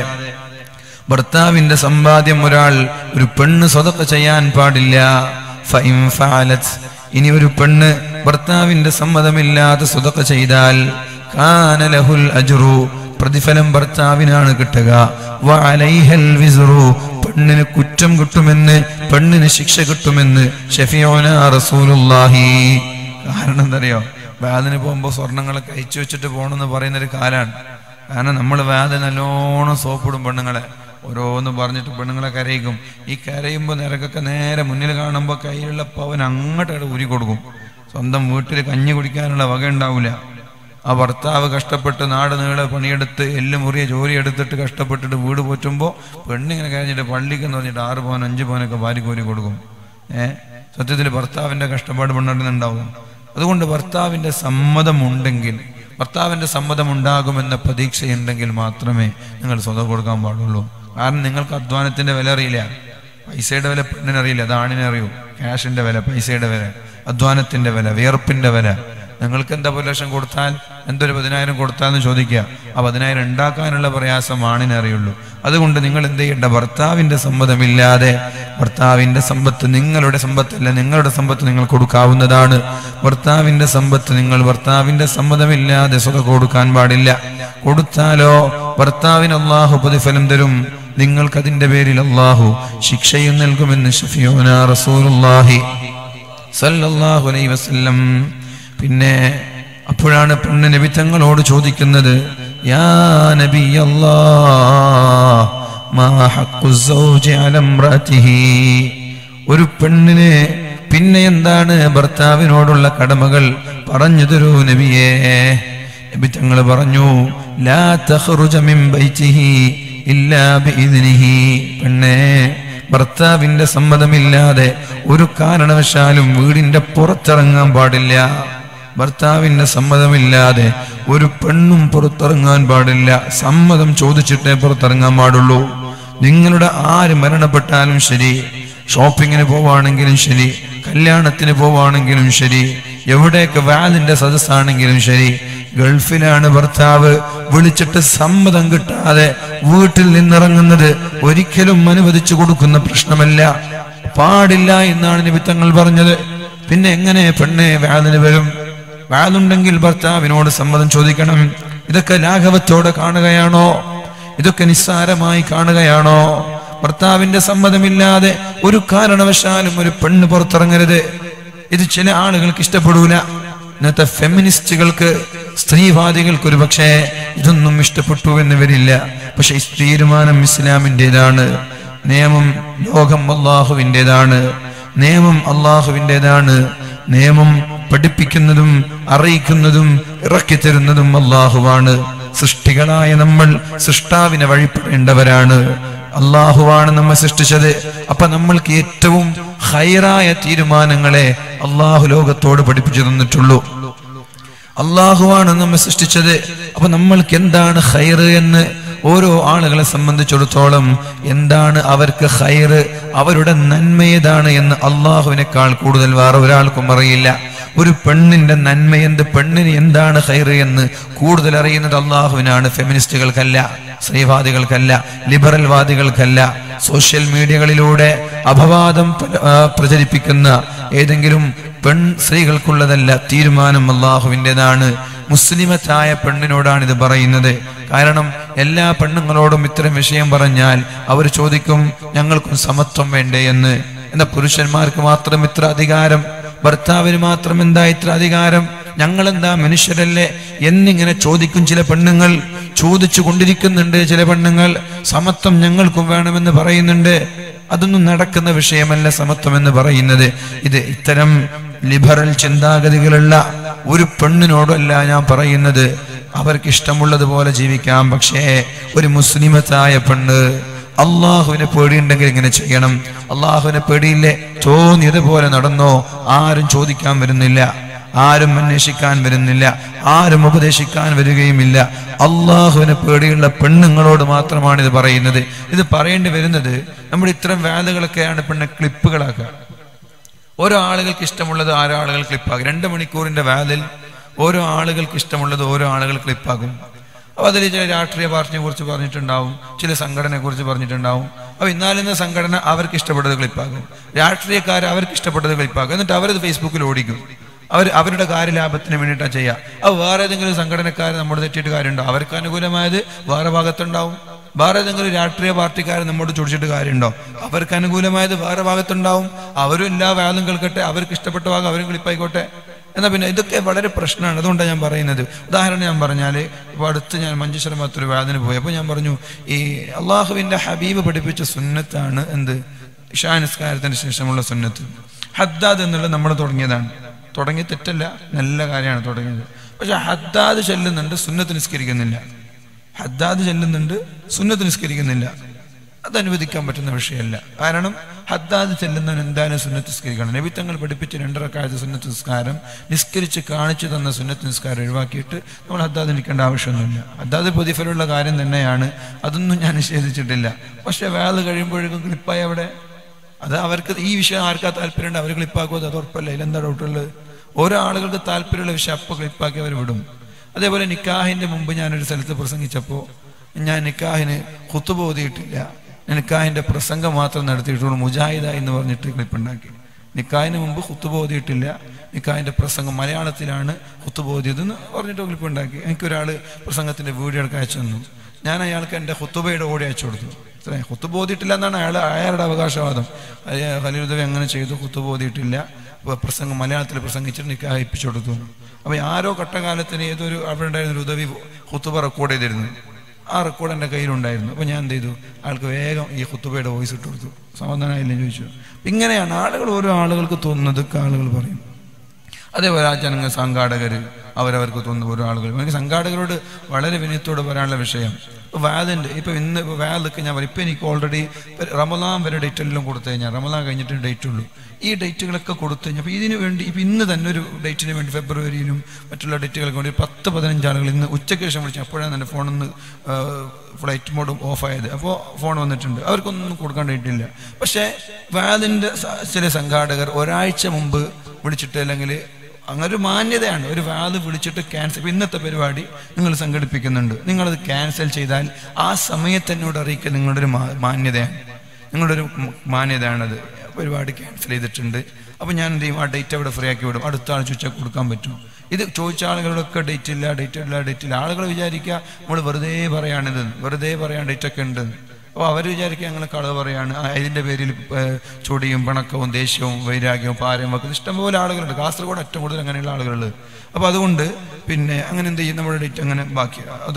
ഭർത്താവിന്റെ സമ്പാദ്യം ഒരാൾ ഒരു പെണ്ണ് സ്വതക്ക ചെയ്യാൻ പാടില്ല ഫഇൻ ഫഅലത്. ഇനി ഒരു പെണ്ണ് ഭർത്താവിന്റെ സമ്മതമില്ലാതെ സ്വതക്ക ചെയ്താൽ കാന ലഹുൽ അജ്റു പ്രതിഫലം ഭർത്താവിനാണ് കിട്ടുക വഅലൈഹൽ വിസ്റു പെണ്ണിന് കുറ്റം കിട്ടുമെന്ന് പെണ്ണിന് ശിക്ഷ കിട്ടുമെന്ന് ഷഫിയോന റസൂലുള്ളാഹി കാരണം എന്തറിയോ വേദന പോകുമ്പോൾ സ്വർണ്ണങ്ങളൊക്കെ അയച്ചു വെച്ചിട്ട് പോകണമെന്ന് പറയുന്നൊരു കാലാണ് കാരണം നമ്മൾ വേദന നല്ലോണം സോപ്പിടും പെണ്ണുങ്ങളെ ഓരോന്ന് പറഞ്ഞിട്ട് പെണ്ണുങ്ങളെ കരയിക്കും ഈ കരയുമ്പോൾ നിരക്കൊക്കെ നേരെ മുന്നിൽ കാണുമ്പോൾ കയ്യിലുള്ള പവൻ അങ്ങോട്ട് ഊരി കൊടുക്കും സ്വന്തം വീട്ടിൽ കഞ്ഞി കുടിക്കാനുള്ള വക ഉണ്ടാവില്ല ആ ഭർത്താവ് കഷ്ടപ്പെട്ട് നാട് നീളെ പണിയെടുത്ത് എല്ല് മുറിയ ജോലി എടുത്തിട്ട് കഷ്ടപ്പെട്ടിട്ട് വീട് പോറ്റുമ്പോൾ പെണ്ണിങ്ങനെ കഴിഞ്ഞിട്ട് പള്ളിക്കെന്ന് പറഞ്ഞിട്ട് ആറ് പവൻ അഞ്ച് പവനൊക്കെ വാരി കോരി കൊടുക്കും ഏ സത്യത്തിൽ ഭർത്താവിന്റെ കഷ്ടപ്പാട് പെണ്ണിട്ടുണ്ടാവും അതുകൊണ്ട് ഭർത്താവിന്റെ സമ്മതമുണ്ടെങ്കിൽ ഭർത്താവിന്റെ സമ്മതം ഉണ്ടാകുമെന്ന പ്രതീക്ഷയുണ്ടെങ്കിൽ മാത്രമേ നിങ്ങൾ സ്വതം കൊടുക്കാൻ പാടുള്ളൂ കാരണം നിങ്ങൾക്ക് അധ്വാനത്തിന്റെ വില അറിയില്ല പൈസയുടെ വില പെണ്ണിനറിയില്ല അത് ആണിനെ അറിയൂ ക്യാഷിന്റെ വില പൈസയുടെ വില അധ്വാനത്തിന്റെ വില വിയർപ്പിന്റെ വില നിങ്ങൾക്ക് എന്താ ഒരു ലക്ഷം കൊടുത്താൽ എന്തൊരു പതിനായിരം കൊടുത്താൽ എന്ന് ചോദിക്കുക ആ പതിനായിരം ഉണ്ടാക്കാനുള്ള പ്രയാസം ആണിനെ അറിയുള്ളൂ അതുകൊണ്ട് നിങ്ങൾ എന്ത് ചെയ്യേണ്ട ഭർത്താവിന്റെ സമ്മതമില്ലാതെ ഭർത്താവിന്റെ സമ്പത്ത് നിങ്ങളുടെ സമ്പത്തല്ല നിങ്ങളുടെ സമ്പത്ത് നിങ്ങൾ കൊടുക്കാവുന്നതാണ് ഭർത്താവിന്റെ സമ്പത്ത് നിങ്ങൾ ഭർത്താവിന്റെ സമ്മതമില്ലാതെ സ്വത കൊടുക്കാൻ പാടില്ല കൊടുത്താലോ ഭർത്താവിന് അള്ളാഹു പ്രതിഫലം തരും നിങ്ങൾക്കതിന്റെ പേരിൽ അള്ളാഹു ശിക്ഷയും നൽകുമെന്ന് ഷഫിയോന റസൂലുള്ളാഹി സല്ലല്ലാഹു അലൈഹി വസല്ലം പിന്നെ അപ്പോഴാണ് പെണ്ണ് നബി തങ്ങളോട് ചോദിക്കുന്നത് യാ നബി മാ ഹഖ്ഖു സൗജി അല ഇംറഅതിഹി ഒരു പെണ്ണിന് പിന്നെ എന്താണ് ഭർത്താവിനോടുള്ള കടമകൾ പറഞ്ഞു തരൂ നബിയേ നബി തങ്ങൾ പറഞ്ഞു ലാ തഖ്റുജ മിൻ ബൈതിഹി ഇല്ലാ ബിഇദ്നിഹി പെണ്ണേ ഭർത്താവിന്റെ സമ്മതമില്ലാതെ ഒരു കാരണവശാലും വീടിന്റെ പുറത്തിറങ്ങാൻ പാടില്ല ഭർത്താവിന്റെ സമ്മതമില്ലാതെ ഒരു പെണ്ണും പുറത്തിറങ്ങാൻ പാടില്ല സമ്മതം ചോദിച്ചിട്ടേ പുറത്തിറങ്ങാൻ പാടുള്ളൂ നിങ്ങളുടെ ആര് മരണപ്പെട്ടാലും ശരി ഷോപ്പിങ്ങിന് പോവാണെങ്കിലും ശരി കല്യാണത്തിന് പോവാണെങ്കിലും ശരി എവിടെയൊക്കെ വാലിന്റെ സദസ്സാണെങ്കിലും ശരി ഗൾഫിലാണ് ഭർത്താവ് വിളിച്ചിട്ട് സമ്മതം കിട്ടാതെ വീട്ടിൽ നിന്നിറങ്ങുന്നത് ഒരിക്കലും അനുവദിച്ചു കൊടുക്കുന്ന പ്രശ്നമല്ല പാടില്ല എന്നാണ് നിമിത്തങ്ങൾ പറഞ്ഞത് പിന്നെ എങ്ങനെ പെണ്ണെ വാലിന് വരും വാലുണ്ടെങ്കിൽ ഭർത്താവിനോട് സമ്മതം ചോദിക്കണം ഇതൊക്കെ ലാഘവത്തോടെ കാണുകയാണോ ഇതൊക്കെ നിസ്സാരമായി കാണുകയാണോ ഭർത്താവിന്റെ സമ്മതമില്ലാതെ ഒരു കാരണവശാലും ഒരു പെണ്ണ് പുറത്തിറങ്ങരുത് ഇത് ചില ആളുകൾക്ക് ഇഷ്ടപ്പെടൂല ഇന്നത്തെ ഫെമിനിസ്റ്റുകൾക്ക് സ്ത്രീവാദികൾക്ക് ഒരു പക്ഷേ ഇതൊന്നും ഇഷ്ടപ്പെട്ടു എന്ന് വരില്ല പക്ഷെ ഈ തീരുമാനം ഇസ്ലാമിൻ്റെതാണ് നിയമം ലോകം അള്ളാഹുവിൻ്റെതാണ് നിയമം അള്ളാഹുവിൻ്റെതാണ് നിയമം പഠിപ്പിക്കുന്നതും അറിയിക്കുന്നതും ഇറക്കിത്തരുന്നതും അള്ളാഹുവാണ് സൃഷ്ടികളായ നമ്മൾ സൃഷ്ടാവിനെ വഴിപ്പെടേണ്ടവരാണ് അള്ളാഹുവാണ് നമ്മെ സൃഷ്ടിച്ചത് അപ്പൊ നമ്മൾക്ക് ഏറ്റവും ഹൈറായ തീരുമാനങ്ങളെ അള്ളാഹു ലോകത്തോട് പഠിപ്പിച്ചു തന്നിട്ടുള്ളൂ അള്ളാഹുവാണ് നമ്മെ സൃഷ്ടിച്ചത് അപ്പൊ നമ്മൾക്ക് എന്താണ് ഹൈറ് എന്ന് ഓരോ ആളുകളെ സംബന്ധിച്ചിടത്തോളം എന്താണ് അവർക്ക് ഹൈറ് അവരുടെ നന്മ ഏതാണ് എന്ന് അള്ളാഹുവിനേക്കാൾ കൂടുതൽ വേറെ ഒരാൾക്കും അറിയില്ല ഒരു പെണ്ണിന്റെ നന്മ എന്ത് പെണ്ണിന് എന്താണ് ഹൈറ് എന്ന് കൂടുതൽ അറിയുന്നത് അള്ളാഹുവിനാണ് ഫെമിനിസ്റ്റുകൾക്കല്ല സ്ത്രീവാദികൾക്കല്ല ലിബറൽ വാദികൾക്കല്ല സോഷ്യൽ മീഡിയകളിലൂടെ അപവാദം പ്ര- ആ, പ്രചരിപ്പിക്കുന്ന ഏതെങ്കിലും പെൺ സ്ത്രീകൾക്കുള്ളതല്ല തീരുമാനം അള്ളാഹുവിൻ്റെതാണ് മുസ്ലിമത്തായ പെണ്ണിനോടാണ് ഇത് പറയുന്നത് കാരണം എല്ലാ പെണ്ണുങ്ങളോടും ഇത്തരം വിഷയം പറഞ്ഞാൽ അവർ ചോദിക്കും ഞങ്ങൾക്കും സമത്വം വേണ്ടേ എന്ന് എന്നാ പുരുഷന്മാർക്ക് മാത്രം ഇത്ര അധികാരം ഭർത്താവിന് മാത്രം എന്താ ഇത്ര അധികാരം ഞങ്ങൾ എന്താ മനുഷ്യരല്ലേ എന്നിങ്ങനെ ചോദിക്കും ചില പെണ്ണുങ്ങൾ ചോദിച്ചു കൊണ്ടിരിക്കുന്നുണ്ട് ചില പെണ്ണുങ്ങൾ സമത്വം ഞങ്ങൾക്കും വേണമെന്ന് പറയുന്നുണ്ട് അതൊന്നും നടക്കുന്ന വിഷയമല്ല സമത്വം എന്ന് പറയുന്നത് ഇത് ഇത്തരം ലിബറൽ ചിന്താഗതികളുള്ള ഒരു പെണ്ണിനോടല്ല ഞാൻ പറയുന്നത് അവർക്ക് ഇഷ്ടമുള്ളതുപോലെ ജീവിക്കാം പക്ഷേ ഒരു മുസ്ലിമത്തായ പെണ്ണ് അള്ളാഹുവിനെ പേടിയുണ്ടെങ്കിൽ ഇങ്ങനെ ചെയ്യണം അള്ളാഹുവിനെ പേടിയില്ലേ തോന്നിയതുപോലെ നടന്നോ ആരും ചോദിക്കാൻ വരുന്നില്ല ആരും അന്വേഷിക്കാൻ വരുന്നില്ല ആരും ഉപദേശിക്കാൻ വരികയുമില്ല അള്ളാഹുവിനെ പേടിയുള്ള പെണ്ണുങ്ങളോട് മാത്രമാണ് ഇത് പറയുന്നത് ഇത് പറയേണ്ടി വരുന്നത് നമ്മൾ ഇത്തരം വേലകളൊക്കെയാണ് പെണ്ണെ ക്ലിപ്പുകളാക്കുക ഓരോ ആളുകൾക്ക് ഇഷ്ടമുള്ളത് ഓരോ ആളുകൾ ക്ലിപ്പാകും രണ്ട് മണിക്കൂറിന്റെ വാലിൽ ഓരോ ആളുകൾക്ക് ഇഷ്ടമുള്ളത് ഓരോ ആളുകൾ ക്ലിപ്പാകും അപ്പൊ അതിൽ ചില രാഷ്ട്രീയ പാർട്ടിയെ കുറിച്ച് പറഞ്ഞിട്ടുണ്ടാവും ചില സംഘടനയെ കുറിച്ച് പറഞ്ഞിട്ടുണ്ടാവും അപ്പൊ ഇന്നാലിന്ന സംഘടന അവർക്ക് ഇഷ്ടപ്പെട്ടത് ക്ലിപ്പാകും രാഷ്ട്രീയക്കാർ അവർക്ക് ഇഷ്ടപ്പെട്ടത് ക്ലിപ്പാകും എന്നിട്ട് അവരത് ഫേസ്ബുക്കിൽ ഓടിക്കും അവർ അവരുടെ കാര്യലാഭത്തിന് വേണ്ടിയിട്ടാണ് ചെയ്യുക അത് വേറെ ഏതെങ്കിലും സംഘടനക്കാർ നമ്മുടെ തെറ്റിയിട്ട് കാര്യമുണ്ടോ അവർക്ക് അനുകൂലമായത് വേറെ ഭാഗത്തുണ്ടാവും വേറെ ഏതെങ്കിലും രാഷ്ട്രീയ പാർട്ടിക്കാർ നമ്മോട് ചൊടിച്ചിട്ട് കാര്യമുണ്ടോ അവർക്ക് അനുകൂലമായത് വേറെ ഭാഗത്തുണ്ടാവും അവരും എല്ലാ വാദം കേൾക്കട്ടെ അവർക്ക് ഇഷ്ടപ്പെട്ട ഭാഗം അവരും ക്ലിപ്പായിക്കോട്ടെ എന്നാൽ പിന്നെ ഇതൊക്കെ വളരെ പ്രശ്നമാണ് അതുകൊണ്ടാണ് ഞാൻ പറയുന്നത് ഉദാഹരണം ഞാൻ പറഞ്ഞാൽ ഇപ്പോൾ അടുത്ത് ഞാൻ മഞ്ചേശ്വരം ഭാഗത്തൊരു വേദന പോയി അപ്പോൾ ഞാൻ പറഞ്ഞു ഈ അള്ളാഹുവിൻ്റെ ഹബീബ് പഠിപ്പിച്ച സുന്നത്താണ് എന്ത് ഇഷാ നിസ്കാരത്തിന് ശേഷമുള്ള സുന്നത്ത് ഹദ്ദാദ് എന്നുള്ളത് നമ്മൾ തുടങ്ങിയതാണ് തുടങ്ങി തെറ്റല്ല നല്ല കാര്യമാണ് തുടങ്ങിയത് പക്ഷെ ഹദ്ദാദ് ചെല്ലുന്നുണ്ട് സുന്നത്ത് നിസ്കരിക്കുന്നില്ല ഹദ്ദാദ് ചെല്ലുന്നുണ്ട് സുന്നത്ത് നിസ്കരിക്കുന്നില്ല അത് അനുവദിക്കാൻ പറ്റുന്ന വിഷയമല്ല കാരണം ഹദ്ദാദ് ചെല്ലുന്നവൻ എന്തായാലും സുന്നത്ത് നിസ്കരിക്കണം നബി തങ്ങൾ പഠിപ്പിച്ച രണ്ടരക്കാലത്ത് സുന്നത്ത് നിസ്കാരം നിസ്കരിച്ച് കാണിച്ചു തന്ന സുന്നത്ത് നിസ്കാരം ഒഴിവാക്കിയിട്ട് നമ്മൾ ഹദ്ദാദ് നിൽക്കേണ്ട ആവശ്യമൊന്നുമില്ല ഹദ്ദാദ് പ്രതിഫലമുള്ള കാര്യം തന്നെയാണ് അതൊന്നും ഞാൻ നിഷേധിച്ചിട്ടില്ല പക്ഷെ വേള് കഴിയുമ്പോഴേക്കും ക്ലിപ്പായി അവിടെ അത് അവർക്ക് ഈ വിഷയം ആർക്കാ താല്പര്യമുണ്ട് അവർ ക്ലിപ്പാക്കുമോ അത് ഉറപ്പല്ല ഇതിലെന്താ ഡൗട്ടുള്ളത് ഓരോ ആളുകൾക്ക് താല്പര്യമുള്ള വിഷയം അപ്പോൾ ക്ലിപ്പാക്കി അവർ വിടും അതേപോലെ നിക്കാഹിന്റെ മുമ്പ് ഞാനൊരു സ്ഥലത്ത് പ്രസംഗിച്ചപ്പോൾ ഞാൻ നിക്കാഹിന് കുത്തുബ ഓതിയിട്ടില്ല ഞാൻ നിക്കാഹിന്റെ പ്രസംഗം മാത്രം നടത്തിയിട്ടുള്ളൂ മുജാഹിദ എന്ന് പറഞ്ഞിട്ട് ക്ലിപ്പുണ്ടാക്കി നിക്കാഹിന് മുമ്പ് കുത്തുബ ഓതിയിട്ടില്ല നിക്കാഹിന്റെ പ്രസംഗം മലയാളത്തിലാണ് കുത്തുബ ഓതിയതെന്ന് പറഞ്ഞിട്ട് ക്ലിപ്പുണ്ടാക്കി എനിക്കൊരാൾ പ്രസംഗത്തിന്റെ വീഡിയോ എടുക്കാൻ അയച്ചു തന്നു ഞാൻ അയാൾക്ക് എൻ്റെ ഹുത്തുബയുടെ ഓടി അയച്ചു കൊടുത്തു ഇത്രയും ഹുത്തുബ ഓതിയിട്ടില്ല എന്നാണ് അയാൾ അയാളുടെ അവകാശവാദം ഖലീലുദവി അങ്ങനെ ചെയ്തു ഹുത്തുബ ഓതിയിട്ടില്ല ഇപ്പൊ പ്രസംഗം മലയാളത്തിൽ പ്രസംഗിച്ചിട്ട് നിൽക്കുക അയപ്പിച്ചു കൊടുത്തു അപ്പൊ ആരോ കട്ടകാലത്തിന് ഏതൊരു അവിടെ ഉണ്ടായിരുന്ന ഒരു ഉദവി ഹുത്തുബ റെക്കോർഡ് ചെയ്തിരുന്നു ആ റെക്കോർഡ് എൻ്റെ കയ്യിലുണ്ടായിരുന്നു അപ്പൊ ഞാൻ എന്ത് ചെയ്തു ആൾക്ക് വേഗം ഈ ഹുത്തുബയുടെ വോയിസ് ഇട്ട് കൊടുത്തു സമാധാനമായില്ലേ ചോദിച്ചു ഇങ്ങനെയാണ് ആളുകൾ ഓരോ ആളുകൾക്ക് തോന്നുന്നതൊക്കെ ആളുകൾ പറയും അതേപോലെ ആ ജനങ്ങൾ സംഘാടകർ അവരവർക്ക് തോന്നുന്ന ഓരോ ആളുകൾ എനിക്ക് സംഘാടകരോട് വളരെ വിനയത്തോട് പറയാനുള്ള വിഷയം ഇപ്പോൾ വാദിൻ്റെ ഇപ്പോൾ ഇന്ന് ഇപ്പോൾ വാദൊക്കെ ഞാൻ പറയും ഇപ്പോൾ എനിക്ക് ഓൾറെഡി റമലാൻ വരെ ഡേറ്റ് എല്ലാം കൊടുത്തു കഴിഞ്ഞാൽ റമലാൻ കഴിഞ്ഞിട്ട് ഡേറ്റ് ഉള്ളൂ ഈ ഡേറ്റുകളൊക്കെ കൊടുത്തു കഴിഞ്ഞാൽ അപ്പോൾ ഇതിന് വേണ്ടി ഇപ്പോൾ ഇന്ന് തന്നെ ഒരു ഡേറ്റിന് വേണ്ടി ഫെബ്രുവരിയിലും മറ്റുള്ള ഡേറ്റുകൾക്ക് വേണ്ടി ഒരു പത്ത് പതിനഞ്ച് ആളുകൾ ഇന്ന് ഉച്ചയ്ക്ക് ശേഷം വിളിച്ചു അപ്പോഴാണ് എൻ്റെ ഫോണിന്ന് ഫ്ലൈറ്റ് മോഡ് ഓഫ് ആയത് അപ്പോൾ ഫോൺ വന്നിട്ടുണ്ട് അവർക്കൊന്നും കൊടുക്കാൻ ഡേറ്റില്ല പക്ഷേ വാദിൻ്റെ ചില സംഘാടകർ ഒരാഴ്ച മുമ്പ് വിളിച്ചിട്ട് അല്ലെങ്കിൽ അങ്ങനെ ഒരു മാന്യതയാണ് ഒരു വാത് വിളിച്ചിട്ട് ക്യാൻസൽ ഇപ്പം ഇന്നത്തെ പരിപാടി നിങ്ങൾ സംഘടിപ്പിക്കുന്നുണ്ട് നിങ്ങളത് ക്യാൻസൽ ചെയ്താൽ ആ സമയത്ത് എന്നോട് അറിയിക്കൽ നിങ്ങളുടെ ഒരു മാ- മാന്യതയാണ് നിങ്ങളുടെ ഒരു മ- മാന്യതയാണത് പരിപാടി ക്യാൻസൽ ചെയ്തിട്ടുണ്ട് അപ്പം ഞാൻ എന്ത് ചെയ്യും ആ ഡേറ്റ് അവിടെ ഫ്രീ ആക്കി വിടും അടുത്ത ആൾ ചോദിച്ചാൽ കൊടുക്കാൻ പറ്റും ഇത് ചോദിച്ച ആളുകളൊക്കെ ഡേറ്റ് ഇല്ല ഡേറ്റ് ഇല്ല ഡേറ്റ് ഇല്ല ആളുകൾ വിചാരിക്കുക നമ്മൾ വെറുതെ പറയാണിത് വെറുതെ പറയാൻ ഡേറ്റ് ഒക്കെ ഉണ്ടെന്ന് അപ്പോൾ അവർ വിചാരിക്കുക ഞങ്ങൾ കളവ് പറയാണ് ആ, ഇതിന്റെ പേരിൽ ഏഹ്, ചൊടിയും പിണക്കവും ദേഷ്യവും വൈരാഗ്യവും പാരയും വെക്കുന്ന ഇഷ്ടംപോലെ ആളുകളുണ്ട് കാസർഗോഡ് ഏറ്റവും കൂടുതൽ അങ്ങനെയുള്ള ആളുകളുണ്ട് അപ്പോൾ അതുകൊണ്ട് പിന്നെ അങ്ങനെ എന്ത് ചെയ്യും നമ്മുടെ ഡേറ്റ് അങ്ങനെ ബാക്കി അത്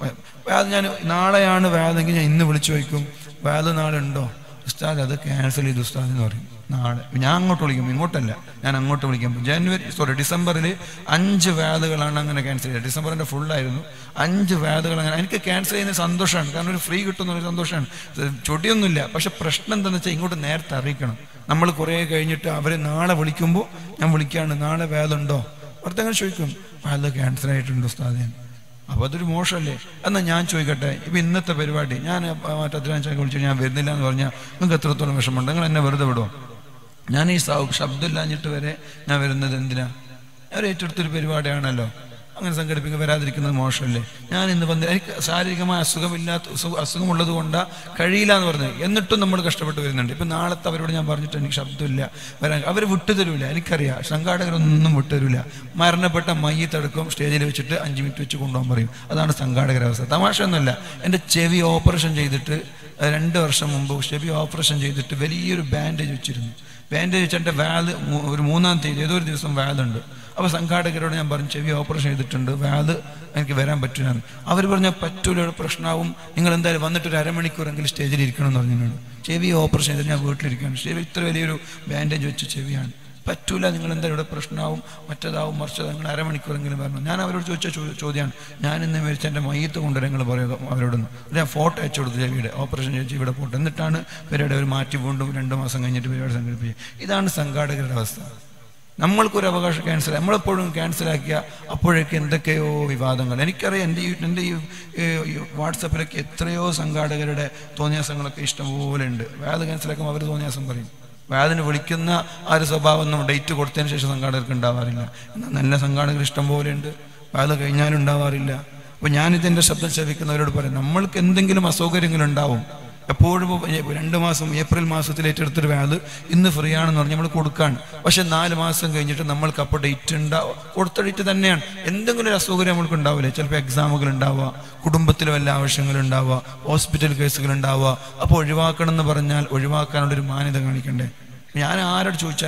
അത് ഞാൻ നാളെയാണ് വേദെങ്കിൽ ഞാൻ ഇന്ന് വിളിച്ചു വയ്ക്കും വേദ നാളെ ഉണ്ടോ ഉസ്താദ് അത് ക്യാൻസൽ ചെയ്തു ഉസ്താദ് എന്ന് പറയും നാളെ ഞാൻ അങ്ങോട്ട് വിളിക്കും ഇങ്ങോട്ടല്ല ഞാൻ അങ്ങോട്ട് വിളിക്കാം ജനുവരി സോറി ഡിസംബറിൽ അഞ്ച് വേദകളാണ് അങ്ങനെ ക്യാൻസൽ ചെയ്തത് ഡിസംബറിന്റെ ഫുള്ളായിരുന്നു അഞ്ച് വേദകൾ അങ്ങനെ എനിക്ക് ക്യാൻസൽ ചെയ്യുന്ന സന്തോഷമാണ് കാരണം ഒരു ഫ്രീ കിട്ടുന്ന ഒരു സന്തോഷമാണ് ഇത് ചൊടിയൊന്നുമില്ല പക്ഷെ പ്രശ്നം എന്താണെന്ന് വെച്ചാൽ ഇങ്ങോട്ട് നേരത്തെ അറിയിക്കണം നമ്മൾ കുറേ കഴിഞ്ഞിട്ട് അവർ നാളെ വിളിക്കുമ്പോൾ ഞാൻ വിളിക്കാണ് നാളെ വേദ ഉണ്ടോ പുറത്ത് അങ്ങനെ ചോദിക്കും വേദ ക്യാൻസൽ ആയിട്ടുണ്ട് ഉസ്താദേ അപ്പൊ അതൊരു മോശമല്ലേ എന്നാ ഞാൻ ചോദിക്കട്ടെ ഇപ്പൊ ഇന്നത്തെ പരിപാടി ഞാൻ മറ്റേ അധ്വാനിച്ചൊക്കെ വിളിച്ചു ഞാൻ വരുന്നില്ല എന്ന് പറഞ്ഞാൽ നിങ്ങൾക്ക് എത്രത്തോളം വിഷമമുണ്ട് നിങ്ങൾ എന്നെ വെറുതെ വിടുമോ ഞാൻ ഈ സൗ- ശബ്ദമില്ലാഞ്ഞിട്ട് വരെ ഞാൻ വരുന്നത് എന്തിനാ ഞാൻ ഏറ്റെടുത്തൊരു പരിപാടിയാണല്ലോ അങ്ങനെ സംഘടിപ്പിക്കാൻ വരാതിരിക്കുന്നത് മോശമല്ലേ ഞാൻ ഇന്ന് വന്ന് എനിക്ക് ശാരീരികമായ അസുഖമില്ലാത്ത അസു- അസുഖമുള്ളത് കൊണ്ടാ കഴിയില്ല എന്ന് പറഞ്ഞത് എന്നിട്ടും നമ്മൾ കഷ്ടപ്പെട്ട് വരുന്നുണ്ട് ഇപ്പൊ നാളത്തെ അവരോട് ഞാൻ പറഞ്ഞിട്ട് എനിക്ക് ശബ്ദമില്ല വരാൻ അവർ വിട്ടുതരൂല എനിക്കറിയാം സംഘാടകരൊന്നും വിട്ടുതരൂല മരണപ്പെട്ട മയ്യത്തെടുക്കും സ്റ്റേജിൽ വെച്ചിട്ട് അഞ്ച് മിനിറ്റ് വെച്ച് കൊണ്ടുപോകാൻ പറയും അതാണ് സംഘാടകരുടെ അവസ്ഥ തമാശ ഒന്നുമല്ല എൻ്റെ ചെവി ഓപ്പറേഷൻ ചെയ്തിട്ട് അഹ് രണ്ട് വർഷം മുമ്പ് ചെവി ഓപ്പറേഷൻ ചെയ്തിട്ട് വലിയൊരു ബാൻഡേജ് വെച്ചിരുന്നു ബാൻഡേജ് വെച്ച് എൻ്റെ വാല് മൂ- ഒരു മൂന്നാം തീയതി ഏതോ ഒരു ദിവസം വാലുണ്ട് അപ്പോൾ സംഘാടകരോട് ഞാൻ പറഞ്ഞു ചെവി ഓപ്പറേഷൻ ചെയ്തിട്ടുണ്ട് വാല് എനിക്ക് വരാൻ പറ്റില്ല അവർ പറഞ്ഞാൽ പറ്റൂല ഒരു പ്രശ്നമാവും നിങ്ങൾ എന്തായാലും വന്നിട്ട് ഒരു അരമണിക്കൂറെങ്കിലും സ്റ്റേജിൽ ഇരിക്കണം എന്ന് പറഞ്ഞു ചെവി ഓപ്പറേഷൻ ചെയ്തിട്ട് ഞാൻ വീട്ടിലിരിക്കുകയാണ് ചെവി ഇത്ര വലിയൊരു ബാൻഡേജ് വെച്ച ചെവിയാണ് പറ്റൂല നിങ്ങൾ എന്താ ഇവിടെ പ്രശ്നമാവും മറ്റേതാവും മറിച്ചതാവും നിങ്ങൾ അരമണിക്കൂറെങ്കിലും വരണം ഞാൻ അവരോട് ചോദിച്ച ചോ- ചോദ്യമാണ് ഞാൻ ഇന്ന് മരിച്ച എൻ്റെ മയ്യത്ത് കൊണ്ടുവരാൻ നിങ്ങൾ പറയുക അവരോടൊന്ന് ഞാൻ ഫോട്ടോ അയച്ചു കൊടുത്തു ചെവിയുടെ ഓപ്പറേഷൻ ചെയ്ത് ഇവിടെ ഫോട്ടോ എന്നിട്ടാണ് പരിപാടി അവർ മാറ്റി വീണ്ടും രണ്ട് മാസം കഴിഞ്ഞിട്ട് പരിപാടി സംഘടിപ്പിക്കുക ഇതാണ് സംഘാടകരുടെ അവസ്ഥ നമ്മൾക്കൊരു അവകാശം ക്യാൻസൽ നമ്മളെപ്പോഴും ക്യാൻസലാക്കിയ അപ്പോഴേക്ക് എന്തൊക്കെയോ വിവാദങ്ങൾ എനിക്കറിയാം എൻ്റെ ഈ എൻ്റെ ഈ ഏഹ്, ഈ വാട്സപ്പിലൊക്കെ എത്രയോ സംഘാടകരുടെ തോന്നിയാസങ്ങളൊക്കെ ഇഷ്ടംപോലെ ഉണ്ട് വേദ ക്യാൻസലാക്കുമ്പോൾ അവർ തോന്നിയാസം പറയും വേദന വിളിക്കുന്ന ആ ഒരു സ്വഭാവം ഒന്നും ഡേറ്റ് കൊടുത്തതിന് ശേഷം സംഘാടകർക്ക് ഉണ്ടാവാറില്ല എന്നാൽ നല്ല സംഘാടകർ ഇഷ്ടംപോലെ ഉണ്ട് വേദ കഴിഞ്ഞാലും ഉണ്ടാവാറില്ല അപ്പോൾ ഞാനിതെൻ്റെ ശബ്ദം ശ്രവിക്കുന്നവരോട് പറയും നമ്മൾക്ക് എന്തെങ്കിലും അസൗകര്യങ്ങളുണ്ടാവും എപ്പോഴും ഇപ്പൊ രണ്ട് മാസം ഏപ്രിൽ മാസത്തിൽ ഏറ്റെടുത്തൊരു വാത് ഇന്ന് ഫ്രീ ആണെന്ന് പറഞ്ഞ് നമ്മൾ കൊടുക്കാണ് പക്ഷെ നാല് മാസം കഴിഞ്ഞിട്ട് നമ്മൾക്ക് അപ്പോൾ ഡേറ്റ് ഉണ്ടാവും കൊടുത്ത ഡേറ്റ് തന്നെയാണ് എന്തെങ്കിലും ഒരു അസൗകര്യം നമ്മൾക്ക് ഉണ്ടാവില്ലേ ചിലപ്പോൾ എക്സാമുകൾ ഉണ്ടാവുക കുടുംബത്തിൽ വല്ല ആവശ്യങ്ങൾ ഉണ്ടാവുക ഹോസ്പിറ്റൽ കേസുകൾ ഉണ്ടാവുക അപ്പോൾ ഒഴിവാക്കണം എന്ന് പറഞ്ഞാൽ ഒഴിവാക്കാനുള്ളൊരു മാന്യത കാണിക്കണ്ടേ ഞാൻ ആരോട് ചോദിച്ചാലും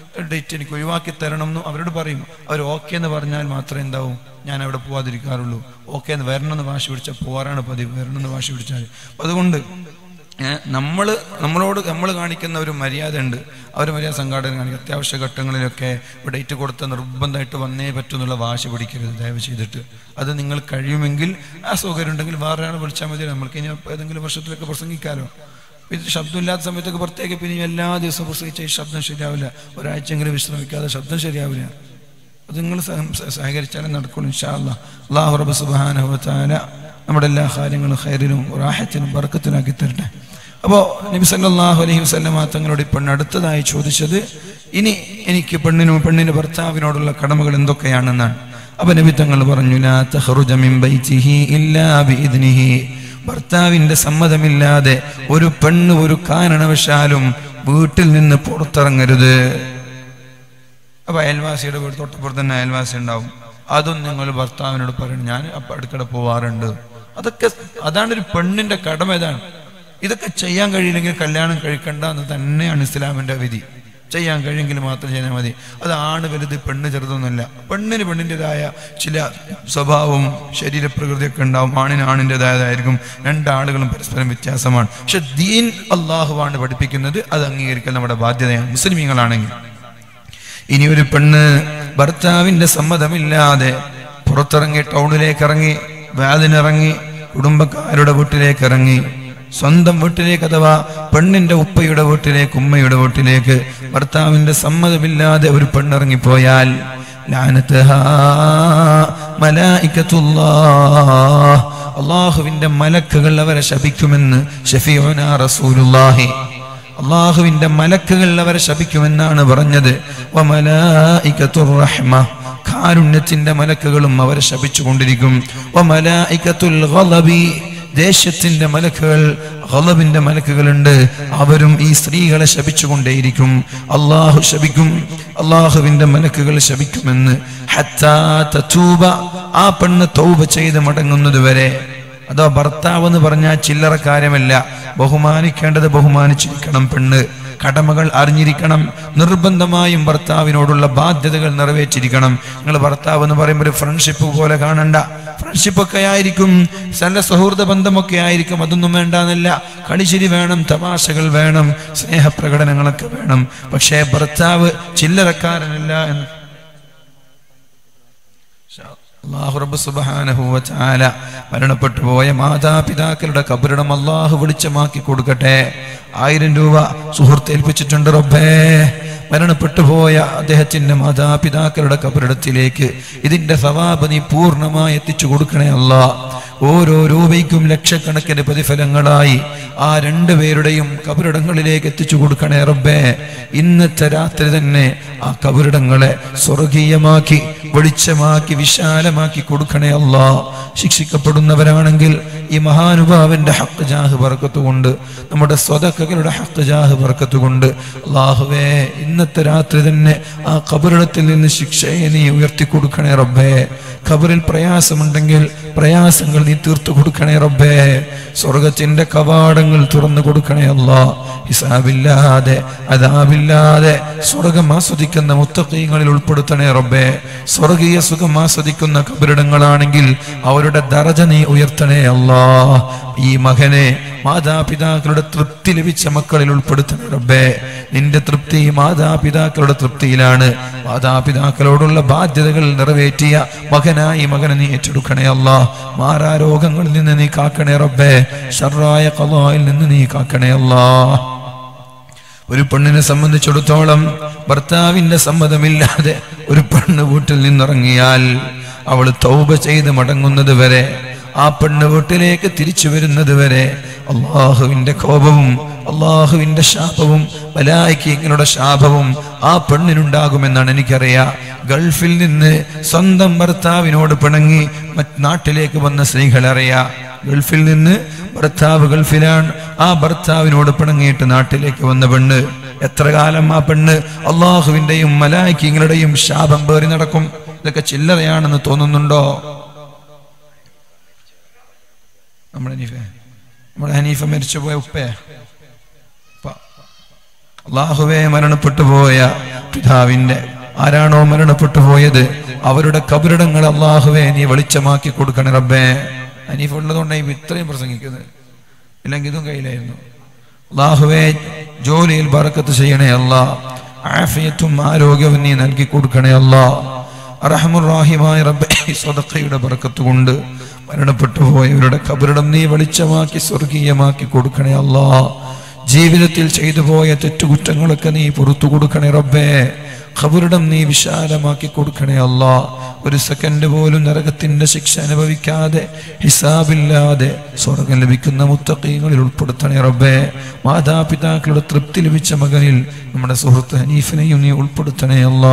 ഡേറ്റ് എനിക്ക് ഒഴിവാക്കി തരണം എന്ന് അവരോട് പറയും അവർ ഓക്കെ എന്ന് പറഞ്ഞാൽ മാത്രമേ എന്താവും ഞാൻ അവിടെ പോവാതിരിക്കാറുള്ളൂ ഓക്കെ എന്ന് വരണമെന്ന് വാശി പിടിച്ചാൽ പോവാറാണ് പതിവ് വരണമെന്ന് വാശി പിടിച്ചാൽ അപ്പൊ അതുകൊണ്ട് നമ്മൾ നമ്മളോട് നമ്മൾ കാണിക്കുന്ന ഒരു മര്യാദ ഉണ്ട് ആ ഒരു മര്യാദ സംഘാടനം കാണിക്കും അത്യാവശ്യ ഘട്ടങ്ങളിലൊക്കെ ഇവിടെ ഡേറ്റ് കൊടുത്ത നിർബന്ധമായിട്ട് വന്നേ പറ്റൂ എന്നുള്ള വാശി പിടിക്കരുത് ദയവ് ചെയ്തിട്ട് അത് നിങ്ങൾ കഴിയുമെങ്കിൽ ആ സൗകര്യം ഉണ്ടെങ്കിൽ വേറെ ആൾ വിളിച്ചാൽ മതി നമ്മൾക്ക് ഇനി ഏതെങ്കിലും വർഷത്തിലൊക്കെ പ്രസംഗിക്കാലോ ഇത് ശബ്ദമില്ലാത്ത സമയത്തൊക്കെ പ്രത്യേക പിന്നെ ഈ എല്ലാ ദിവസവും പ്രസംഗിച്ച ഈ ശബ്ദം ശരിയാവില്ല ഒരാഴ്ചയെങ്കിലും വിശ്രമിക്കാതെ ശബ്ദം ശരിയാവില്ല അത് നിങ്ങൾ സഹ- സഹകരിച്ചാലേ നടക്കുള്ളൂ ഇൻഷാ അല്ലാ അള്ളാഹു റബ്ബ് സുബ്ഹാനഹു വ തആല നമ്മുടെ എല്ലാ കാര്യങ്ങളും ഖൈറിനും റാഹത്തിനും ബർക്കത്തിനാക്കി തരട്ടെ അപ്പോൾ നബി സല്ലല്ലാഹു അലൈഹി വസല്ലമ തങ്ങളോട് ഈ പെണ്ണ് അടുത്തതായി ചോദിച്ചത് ഇനി എനിക്ക് പെണ്ണിനും പെണ്ണിന്റെ ഭർത്താവിനോടുള്ള കടമകൾ എന്തൊക്കെയാണെന്നാണ് അപ്പൊ നബി തങ്ങൾ പറഞ്ഞു ലാ തഖ്റുജ മിൻ ബൈതിഹി ഇല്ലാ ബിഇദ്നിഹി ഭർത്താവിന്റെ സമ്മതമില്ലാതെ ഒരു പെണ്ണ് ഒരു കാരണവശാലും വീട്ടിൽ നിന്ന് പുറത്തിറങ്ങരുത് അപ്പൊ അയൽവാസിയുടെ വീട് തൊട്ടപ്പുറത്ത് തന്നെ അയൽവാസി ഉണ്ടാവും അതും നിങ്ങൾ ഭർത്താവിനോട് പറയണം ഞാൻ അപ്പൊ അടുക്കടെ പോവാറുണ്ട് അതൊക്കെ അതാണ് ഒരു പെണ്ണിന്റെ കടമ ഇതാണ് ഇതൊക്കെ ചെയ്യാൻ കഴിയില്ലെങ്കിൽ കല്യാണം കഴിക്കണ്ട എന്ന് തന്നെയാണ് ഇസ്ലാമിന്റെ വിധി ചെയ്യാൻ കഴിയെങ്കിൽ മാത്രം ചെയ്താൽ മതി അത് ആണ് വലുത് പെണ്ണ് ചെറുതൊന്നുമല്ല പെണ്ണിന് പെണ്ണിൻ്റെതായ ചില സ്വഭാവവും ശരീരപ്രകൃതിയൊക്കെ ഉണ്ടാവും ആണിന് ആണിൻ്റെതായതായിരിക്കും രണ്ടാളുകളും പരസ്പരം വ്യത്യാസമാണ് പക്ഷെ ദീൻ അള്ളാഹുവാണ് പഠിപ്പിക്കുന്നത് അത് അംഗീകരിക്കൽ നമ്മുടെ ബാധ്യതയാണ് മുസ്ലിമീങ്ങളാണെങ്കിൽ ഇനി ഒരു പെണ്ണ് ഭർത്താവിന്റെ സമ്മതമില്ലാതെ പുറത്തിറങ്ങി ടൗണിലേക്ക് ഇറങ്ങി വാതിനിറങ്ങി കുടുംബക്കാരുടെ വീട്ടിലേക്ക് ഇറങ്ങി സ്വന്തം വീട്ടിലേക്ക് അഥവാ പെണ്ണിന്റെ ഉപ്പയുടെ വീട്ടിലേക്ക് ഉമ്മയുടെ വീട്ടിലേക്ക് ഭർത്താവിന്റെ സമ്മതമില്ലാതെ ഒരു പെണ്ണിറങ്ങിപ്പോയാൽ ലാനത്തുഹാ മലായിക്കത്തുല്ലാഹ് അള്ളാഹുവിന്റെ മലക്കുകൾ അവരെ ശപിക്കുമെന്ന് ഷഫീഉന റസൂലുള്ളാഹി അള്ളാഹുവിന്റെ മലക്കുകൾ അവരെ ശപിക്കുമെന്നാണ് പറഞ്ഞത് വമലായികത്തുർ റഹ്മ കാരുണ്യത്തിന്റെ മലക്കുകളും അവരെ ശപിച്ചുകൊണ്ടിരിക്കും വമലായികത്തുൽ ഗളബി ദേശത്തിന്റെ മലക്കുകൾ ഗളബിന്റെ മലക്കുകളുണ്ട് അവരും ഈ സ്ത്രീകളെ ശപിച്ചുകൊണ്ടേയിരിക്കും അള്ളാഹു ശപിക്കും അള്ളാഹുവിന്റെ മലക്കുകൾ ശപിക്കുമെന്ന് ഹത്താ തതൂബ ആ പെണ്ണ് തൗബ ചെയ്ത് മടങ്ങുന്നത് വരെ അതോ ഭർത്താവ് എന്ന് പറഞ്ഞാൽ ചില്ലറ കാര്യമല്ല ബഹുമാനിക്കേണ്ടത് ബഹുമാനിച്ചിരിക്കണം പെണ്ണ് കടമകൾ അറിഞ്ഞിരിക്കണം നിർബന്ധമായും ഭർത്താവിനോടുള്ള ബാധ്യതകൾ നിറവേറ്റിരിക്കണം നിങ്ങൾ ഭർത്താവ് എന്ന് പറയുമ്പോൾ ഒരു ഫ്രണ്ട്ഷിപ്പ് പോലെ കാണണ്ട ഫ്രണ്ട്ഷിപ്പ് ഒക്കെ ആയിരിക്കും നല്ല സൗഹൃദ ബന്ധമൊക്കെ ആയിരിക്കും അതൊന്നും വേണ്ടെന്നല്ല കളിച്ചിരി വേണം തമാശകൾ വേണം സ്നേഹപ്രകടനങ്ങളൊക്കെ വേണം പക്ഷേ ഭർത്താവ് ചില്ലറക്കാരനല്ല എന്ന് അള്ളാഹു റബ്ബ് സുബ്ഹാനഹു വ തആല മരണപ്പെട്ടു പോയ മാതാപിതാക്കളുടെ കബറിടം അള്ളാഹു വെളിച്ചമാക്കി കൊടുക്കട്ടെ ആയിരം രൂപ സുഹൃത്ത് ഏൽപ്പിച്ചിട്ടുണ്ട് റബ്ബേ മരണപ്പെട്ടു പോയ അദ്ദേഹത്തിന്റെ മാതാപിതാക്കളുടെ കബറിടത്തിലേക്ക് ഇതിന്റെ സവാബ് നീ പൂർണ്ണമായി എത്തിച്ചു കൊടുക്കണേ അല്ലാ ഓരോ രൂപയ്ക്കും ലക്ഷക്കണക്കിന് പ്രതിഫലങ്ങളായി ആ രണ്ടുപേരുടെയും കബറിടങ്ങളിലേക്ക് എത്തിച്ചു കൊടുക്കണേ റബ്ബേ ഇന്നത്തെ രാത്രി തന്നെ ആ കബറിടങ്ങളെ സ്വർഗീയമാക്കി വെളിച്ചമാക്കി വിശാലമാക്കി കൊടുക്കണേ അല്ലാ ശിക്ഷിക്കപ്പെടുന്നവരാണെങ്കിൽ ഈ മഹാനുഭാവന്റെ ഹക്ക് ജാഹ് ബർക്കത്തുകൊണ്ട് നമ്മുടെ സ്വതക്കകളുടെ ഹക്ക് ജാഹ് ബർക്കത്തുകൊണ്ട് അള്ളാഹുവേ ഇന്നത്തെ രാത്രി തന്നെ ആ കബറിടത്തിൽ നിന്ന് ശിക്ഷയെ നീ ഉയർത്തി കൊടുക്കണേ റബ്ബേ ഖബറിൽ പ്രയാസമുണ്ടെങ്കിൽ പ്രയാസങ്ങൾ നീ തീർത്തു കൊടുക്കണേ റബ്ബേ സ്വർഗത്തിന്റെ കവാടങ്ങൾ തുറന്നു കൊടുക്കണേ അല്ലാ ഹിസാബില്ലാതെ അതാബില്ലാതെ സ്വർഗം ആസ്വദിക്കുന്ന മുത്തക്കീങ്ങളിൽ ഉൾപ്പെടുത്തണേ റബ്ബേ സ്വർഗീയ സുഖം ആസ്വദിക്കുന്ന കബറിടങ്ങളാണെങ്കിൽ അവരുടെ ദറജ നീ ഉയർത്തണേ അല്ലാ ഈ മകനെ മാതാപിതാക്കളുടെ തൃപ്തി ലഭിച്ച മക്കളിൽ ഉൾപ്പെടുത്തണേ റബ്ബേ നിന്റെ തൃപ്തി മാതാപിതാക്കളുടെ തൃപ്തിയിലാണ് മാതാപിതാക്കളോടുള്ള ബാധ്യതകൾ നിറവേറ്റിയ മകനായി മകനെ നീ ഏറ്റെടുക്കണേ അല്ലാ മാറാ രോഗങ്ങളിൽ നിന്ന് നീ കാക്കണേ റബ്ബേ ഷർറായ കലായിൽ നിന്ന് നീ കാക്കണേ അല്ലാ ഒരു പെണ്ണിനെ സംബന്ധിച്ചിടത്തോളം ഭർത്താവിന്റെ സമ്മതമില്ലാതെ ഒരു പെണ്ണ് വീട്ടിൽ നിന്നിറങ്ങിയാൽ അവൾ തൗബ ചെയ്ത് മടങ്ങുന്നത് വരെ ആ പെണ്ണ് വീട്ടിലേക്ക് തിരിച്ചു വരുന്നത് വരെ അള്ളാഹുവിന്റെ കോപവും അള്ളാഹുവിന്റെ ശാപവും ബലായിക്കങ്ങളുടെ ശാപവും ആ പെണ്ണിനുണ്ടാകുമെന്നാണ് എനിക്കറിയാം ഗൾഫിൽ നിന്ന് സ്വന്തം ഭർത്താവിനോട് പിണങ്ങി മറ്റ് നാട്ടിലേക്ക് വന്ന സ്ത്രീകളറിയാം ഗൾഫിൽ നിന്ന് ഭർത്താവ് ഗൾഫിലാണ് ആ ഭർത്താവിനോട് പിണങ്ങിയിട്ട് നാട്ടിലേക്ക് വന്ന പെണ്ണ് എത്ര കാലം ആ പെണ്ണ് അള്ളാഹുവിന്റെയും മലായിക്കങ്ങളുടെയും ശാപം പേറി നടക്കും ഇതൊക്കെ ചില്ലറയാണെന്ന് തോന്നുന്നുണ്ടോ നമ്മുടെ ഹനീഫ നമ്മുടെ ഹനീഫ മരിച്ചുപോയ ഉപ്പേ ഉപ്പ. അള്ളാഹുവെ മരണപ്പെട്ടു പോയ പിതാവിന്റെ ആരാണോ മരണപ്പെട്ടു പോയത് അവരുടെ കബറിടങ്ങൾ അള്ളാഹുവെ നീ വെളിച്ചമാക്കി കൊടുക്കണേ റബ്ബേ അനീഫ് ഉള്ളതുകൊണ്ടാണ് ഇത്രയും പ്രസംഗിക്കുന്നത് ഇല്ലെങ്കിൽ ഇതും കയ്യിലായിരുന്നു അള്ളാഹുവെ ജോലിയിൽ ബറക്കത്ത് ചെയ്യണേ അല്ലാ ആഫിയത്തും ആരോഗ്യവും നീ നൽകി കൊടുക്കണേ അല്ലാ അറഹമുറാഹിമായ റബ്ബെ ഈ സ്വതക്കയുടെ ബറക്കത്ത് കൊണ്ട് മരണപ്പെട്ടു പോയവരുടെ കബറിടം നീ വെളിച്ചമാക്കി സ്വർഗീയമാക്കി കൊടുക്കണേ അല്ലാ ജീവിതത്തിൽ ചെയ്തു പോയ തെറ്റുകുറ്റങ്ങളൊക്കെ നീ പുറത്തു കൊടുക്കണേ റബ്ബേ ഖബറിടം നീ വിശാലമാക്കി കൊടുക്കണേ അല്ലാ ഒരു സെക്കൻഡ് പോലും നരകത്തിന്റെ ശിക്ഷ അനുഭവിക്കാതെ ഹിസാബില്ലാതെ സ്വർഗം ലഭിക്കുന്ന മുത്തക്കീങ്ങളിൽ ഉൾപ്പെടുത്തണേ റബ്ബേ മാതാപിതാക്കളുടെ തൃപ്തി ലഭിച്ച മകനിൽ നമ്മുടെ സുഹൃത്ത് ഹനീഫിനെയും നീ ഉൾപ്പെടുത്തണേ അല്ലാ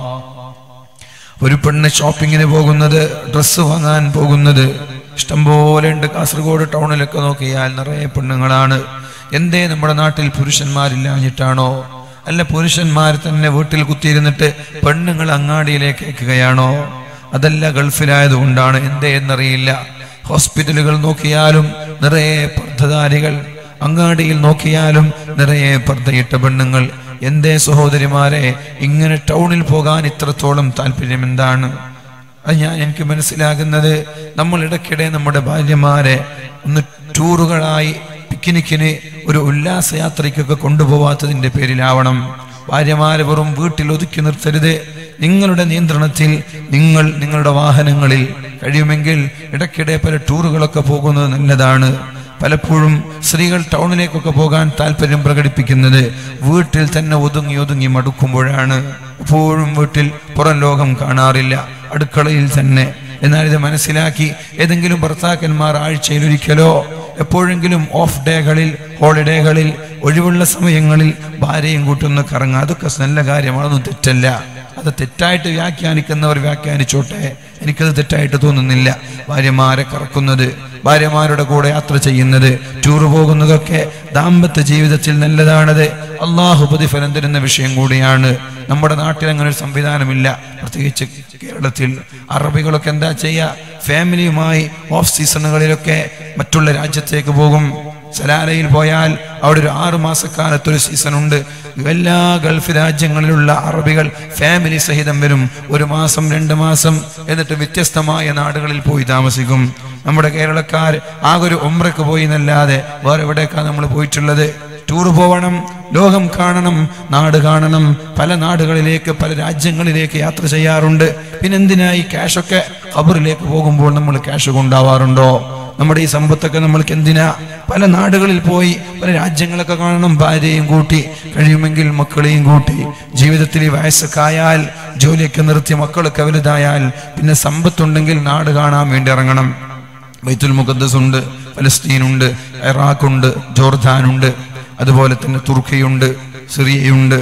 ഒരു പെണ്ണ് ഷോപ്പിങ്ങിന് പോകുന്നത് ഡ്രസ്സ് വാങ്ങാൻ പോകുന്നത് ഇഷ്ടംപോലെ ഉണ്ട് കാസർഗോഡ് ടൗണിലൊക്കെ നോക്കിയാൽ നിറയെ പെണ്ണുങ്ങളാണ് എന്തേ നമ്മുടെ നാട്ടിൽ പുരുഷന്മാരില്ലാഞ്ഞിട്ടാണോ അല്ല പുരുഷന്മാർ തന്നെ വീട്ടിൽ കുത്തിയിരുന്നിട്ട് പെണ്ണുങ്ങൾ അങ്ങാടിയിലേക്ക് അയക്കുകയാണോ അതല്ല ഗൾഫിലായത് കൊണ്ടാണ് എന്തേ എന്നറിയില്ല ഹോസ്പിറ്റലുകൾ നോക്കിയാലും നിറയെ പർദ്ധധാരികൾ അങ്ങാടിയിൽ നോക്കിയാലും നിറയെ പർദ്ധയിട്ട പെണ്ണുങ്ങൾ എന്തേ സഹോദരിമാരെ ഇങ്ങനെ ടൗണിൽ പോകാൻ ഇത്രത്തോളം താല്പര്യം എന്താണ് അത് ഞാൻ എനിക്ക് മനസ്സിലാകുന്നത് നമ്മൾ ഇടയ്ക്കിടെ നമ്മുടെ ഭാര്യമാരെ ഒന്ന് ടൂറുകളായി പിക്നിക്കിന് ഒരു ഉല്ലാസയാത്രയ്ക്കൊക്കെ കൊണ്ടുപോവാത്തതിന്റെ പേരിലാവണം ഭാര്യമാരെ വെറും വീട്ടിൽ ഒതുക്കി നിർത്തരുത് നിങ്ങളുടെ നിയന്ത്രണത്തിൽ നിങ്ങൾ നിങ്ങളുടെ വാഹനങ്ങളിൽ കഴിയുമെങ്കിൽ ഇടയ്ക്കിടെ പല ടൂറുകളൊക്കെ പോകുന്നത് നല്ലതാണ് പലപ്പോഴും സ്ത്രീകൾ ടൗണിലേക്കൊക്കെ പോകാൻ താല്പര്യം പ്രകടിപ്പിക്കുന്നത് വീട്ടിൽ തന്നെ ഒതുങ്ങി ഒതുങ്ങി മടുക്കുമ്പോഴാണ് എപ്പോഴും വീട്ടിൽ പുറം ലോകം കാണാറില്ല അടുക്കളയിൽ തന്നെ എന്നാൽ ഇത് മനസ്സിലാക്കി ഏതെങ്കിലും ഭർത്താക്കന്മാർ ആഴ്ചയിൽ ഒരിക്കലോ എപ്പോഴെങ്കിലും ഓഫ് ഡേകളിൽ ഹോളിഡേകളിൽ ഒഴിവുള്ള സമയങ്ങളിൽ ഭാര്യയും കൂട്ടൊന്ന് കറങ്ങുക അതൊക്കെ നല്ല കാര്യമാണ് അതൊന്നും തെറ്റല്ല അത് തെറ്റായിട്ട് വ്യാഖ്യാനിക്കുന്നവർ വ്യാഖ്യാനിച്ചോട്ടെ എനിക്കത് തെറ്റായിട്ട് തോന്നുന്നില്ല ഭാര്യമാരെ കറക്കുന്നത് ഭാര്യമാരുടെ കൂടെ യാത്ര ചെയ്യുന്നത് ടൂർ പോകുന്നതൊക്കെ ദാമ്പത്യ ജീവിതത്തിൽ നല്ലതാണത് അള്ളാഹു പ്രതിഫലം തരുന്ന വിഷയം കൂടിയാണ് നമ്മുടെ നാട്ടിൽ അങ്ങനെ ഒരു സംവിധാനമില്ല പ്രത്യേകിച്ച് കേരളത്തിൽ അറബികളൊക്കെ എന്താ ചെയ്യുക ഫാമിലിയുമായി ഓഫ് സീസണുകളിലൊക്കെ മറ്റുള്ള രാജ്യത്തേക്ക് പോകും സലാലയിൽ പോയാൽ അവിടെ ഒരു ആറു മാസക്കാലത്ത് ഒരു സീസൺ ഉണ്ട് എല്ലാ ഗൾഫ് രാജ്യങ്ങളിലുള്ള അറബികൾ ഫാമിലി സഹിതം വരും ഒരു മാസം രണ്ട് മാസം എന്നിട്ട് വ്യത്യസ്തമായ നാടുകളിൽ പോയി താമസിക്കും നമ്മുടെ കേരളക്കാർ ആകെ ഒരു ഒമ്രക്ക് പോയി എന്നല്ലാതെ വേറെ എവിടേക്കാണ് നമ്മൾ പോയിട്ടുള്ളത് ടൂർ പോവണം ലോകം കാണണം നാട് കാണണം പല നാടുകളിലേക്ക് പല രാജ്യങ്ങളിലേക്ക് യാത്ര ചെയ്യാറുണ്ട് പിന്നെന്തിനായി ക്യാഷൊക്കെ ഖബറിലേക്ക് പോകുമ്പോൾ നമ്മൾ ക്യാഷ് കൊണ്ടാവാറുണ്ടോ നമ്മുടെ ഈ സമ്പത്തൊക്കെ നമ്മൾക്ക് എന്തിനാ പല നാടുകളിൽ പോയി പല രാജ്യങ്ങളൊക്കെ കാണണം ഭാര്യയും കൂട്ടി കഴിയുമെങ്കിൽ മക്കളെയും കൂട്ടി ജീവിതത്തിൽ ഈ വയസ്സൊക്കെ ആയാൽ ജോലിയൊക്കെ നിർത്തി മക്കളൊക്കെ വലുതായാൽ പിന്നെ സമ്പത്തുണ്ടെങ്കിൽ നാട് കാണാൻ വേണ്ടി ഇറങ്ങണം ബൈത്തുൽ മുഖദ്ദസ് ഉണ്ട് ഫലസ്തീനുണ്ട് ഇറാഖുണ്ട് ജോർദാനുണ്ട് അതുപോലെ തന്നെ തുർക്കിയുണ്ട് സിറിയയുണ്ട്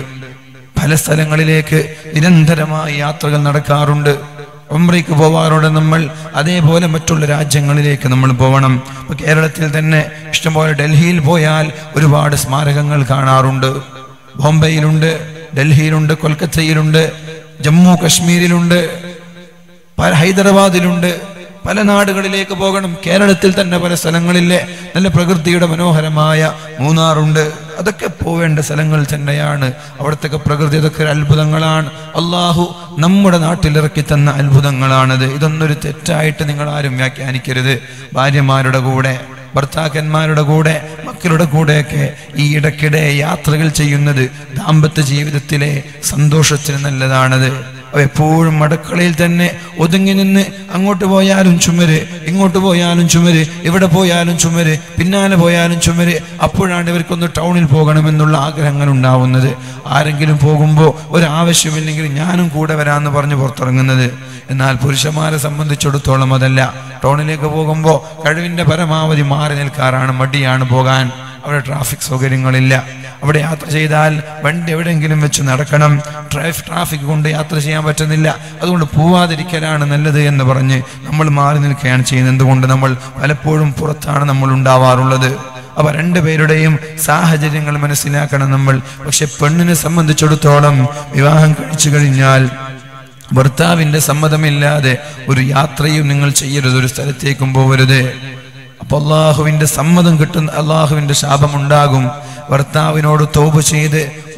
പല സ്ഥലങ്ങളിലേക്ക് നിരന്തരമായി യാത്രകൾ നടക്കാറുണ്ട് ഉംറയ്ക്ക് പോവാറുണ്ട് നമ്മൾ അതേപോലെ മറ്റുള്ള രാജ്യങ്ങളിലേക്ക് നമ്മൾ പോകണം ഇപ്പൊ കേരളത്തിൽ തന്നെ ഇഷ്ടംപോലെ ഡൽഹിയിൽ പോയാൽ ഒരുപാട് സ്മാരകങ്ങൾ കാണാറുണ്ട് ബോംബെയിലുണ്ട് ഡൽഹിയിലുണ്ട് കൊൽക്കത്തയിലുണ്ട് ജമ്മു കശ്മീരിലുണ്ട് പല ഹൈദരാബാദിലുണ്ട് പല നാടുകളിലേക്ക് പോകണം കേരളത്തിൽ തന്നെ പല സ്ഥലങ്ങളിലെ നല്ല പ്രകൃതിയുടെ മനോഹരമായ മൂന്നാറുണ്ട് അതൊക്കെ പോവേണ്ട സ്ഥലങ്ങൾ തന്നെയാണ് അവിടുത്തെ പ്രകൃതി അതൊക്കെ ഒരു അത്ഭുതങ്ങളാണ് അള്ളാഹു നമ്മുടെ നാട്ടിലിറക്കി തന്ന അത്ഭുതങ്ങളാണത് ഇതൊന്നൊരു തെറ്റായിട്ട് നിങ്ങൾ ആരും വ്യാഖ്യാനിക്കരുത് ഭാര്യമാരുടെ കൂടെ ഭർത്താക്കന്മാരുടെ കൂടെ മക്കളുടെ കൂടെയൊക്കെ ഈ ഇടയ്ക്കിടെ യാത്രകൾ ചെയ്യുന്നത് ദാമ്പത്യ ജീവിതത്തിലെ സന്തോഷത്തിന് നല്ലതാണത് അവ എപ്പോഴും അടുക്കളയിൽ തന്നെ ഒതുങ്ങി നിന്ന് അങ്ങോട്ട് പോയാലും ചുമര് ഇങ്ങോട്ട് പോയാലും ചുമര് ഇവിടെ പോയാലും ചുമര് പിന്നാലെ പോയാലും ചുമര് അപ്പോഴാണ് ഇവർക്കൊന്ന് ടൗണിൽ പോകണമെന്നുള്ള ആഗ്രഹങ്ങൾ ഉണ്ടാവുന്നത് ആരെങ്കിലും പോകുമ്പോൾ ഒരു ആവശ്യമില്ലെങ്കിൽ ഞാനും കൂടെ വരാമെന്ന് പറഞ്ഞ് പുറത്തിറങ്ങുന്നത് എന്നാൽ പുരുഷന്മാരെ സംബന്ധിച്ചിടത്തോളം അതല്ല ടൗണിലേക്ക് പോകുമ്പോൾ കഴിവിന്റെ പരമാവധി മാറി നിൽക്കാറാണ് മടിയാണ് പോകാൻ അവിടെ ട്രാഫിക് സൗകര്യങ്ങളില്ല അവിടെ യാത്ര ചെയ്താൽ വണ്ടി എവിടെയെങ്കിലും വെച്ച് നടക്കണം ട്രാഫ് ട്രാഫിക് കൊണ്ട് യാത്ര ചെയ്യാൻ പറ്റുന്നില്ല അതുകൊണ്ട് പോവാതിരിക്കലാണ് നല്ലത് എന്ന് പറഞ്ഞ് നമ്മൾ മാറി നിൽക്കുകയാണ് ചെയ്യുന്നത് എന്തുകൊണ്ട് നമ്മൾ പലപ്പോഴും പുറത്താണ് നമ്മൾ ഉണ്ടാവാറുള്ളത് അവ രണ്ടുപേരുടെയും സാഹചര്യങ്ങൾ മനസ്സിലാക്കണം നമ്മൾ പക്ഷെ പെണ്ണിനെ സംബന്ധിച്ചിടത്തോളം വിവാഹം കഴിച്ചു കഴിഞ്ഞാൽ ഭർത്താവിന്റെ സമ്മതമില്ലാതെ ഒരു യാത്രയും നിങ്ങൾ ചെയ്യരുത് ഒരു സ്ഥലത്തേക്കും പോകരുത് അപ്പൊ അള്ളാഹുവിന്റെ സമ്മതം കിട്ടുന്ന അള്ളാഹുവിന്റെ ശാപമുണ്ടാകും ഭർത്താവിനോട് തോപ് ചെയ്ത്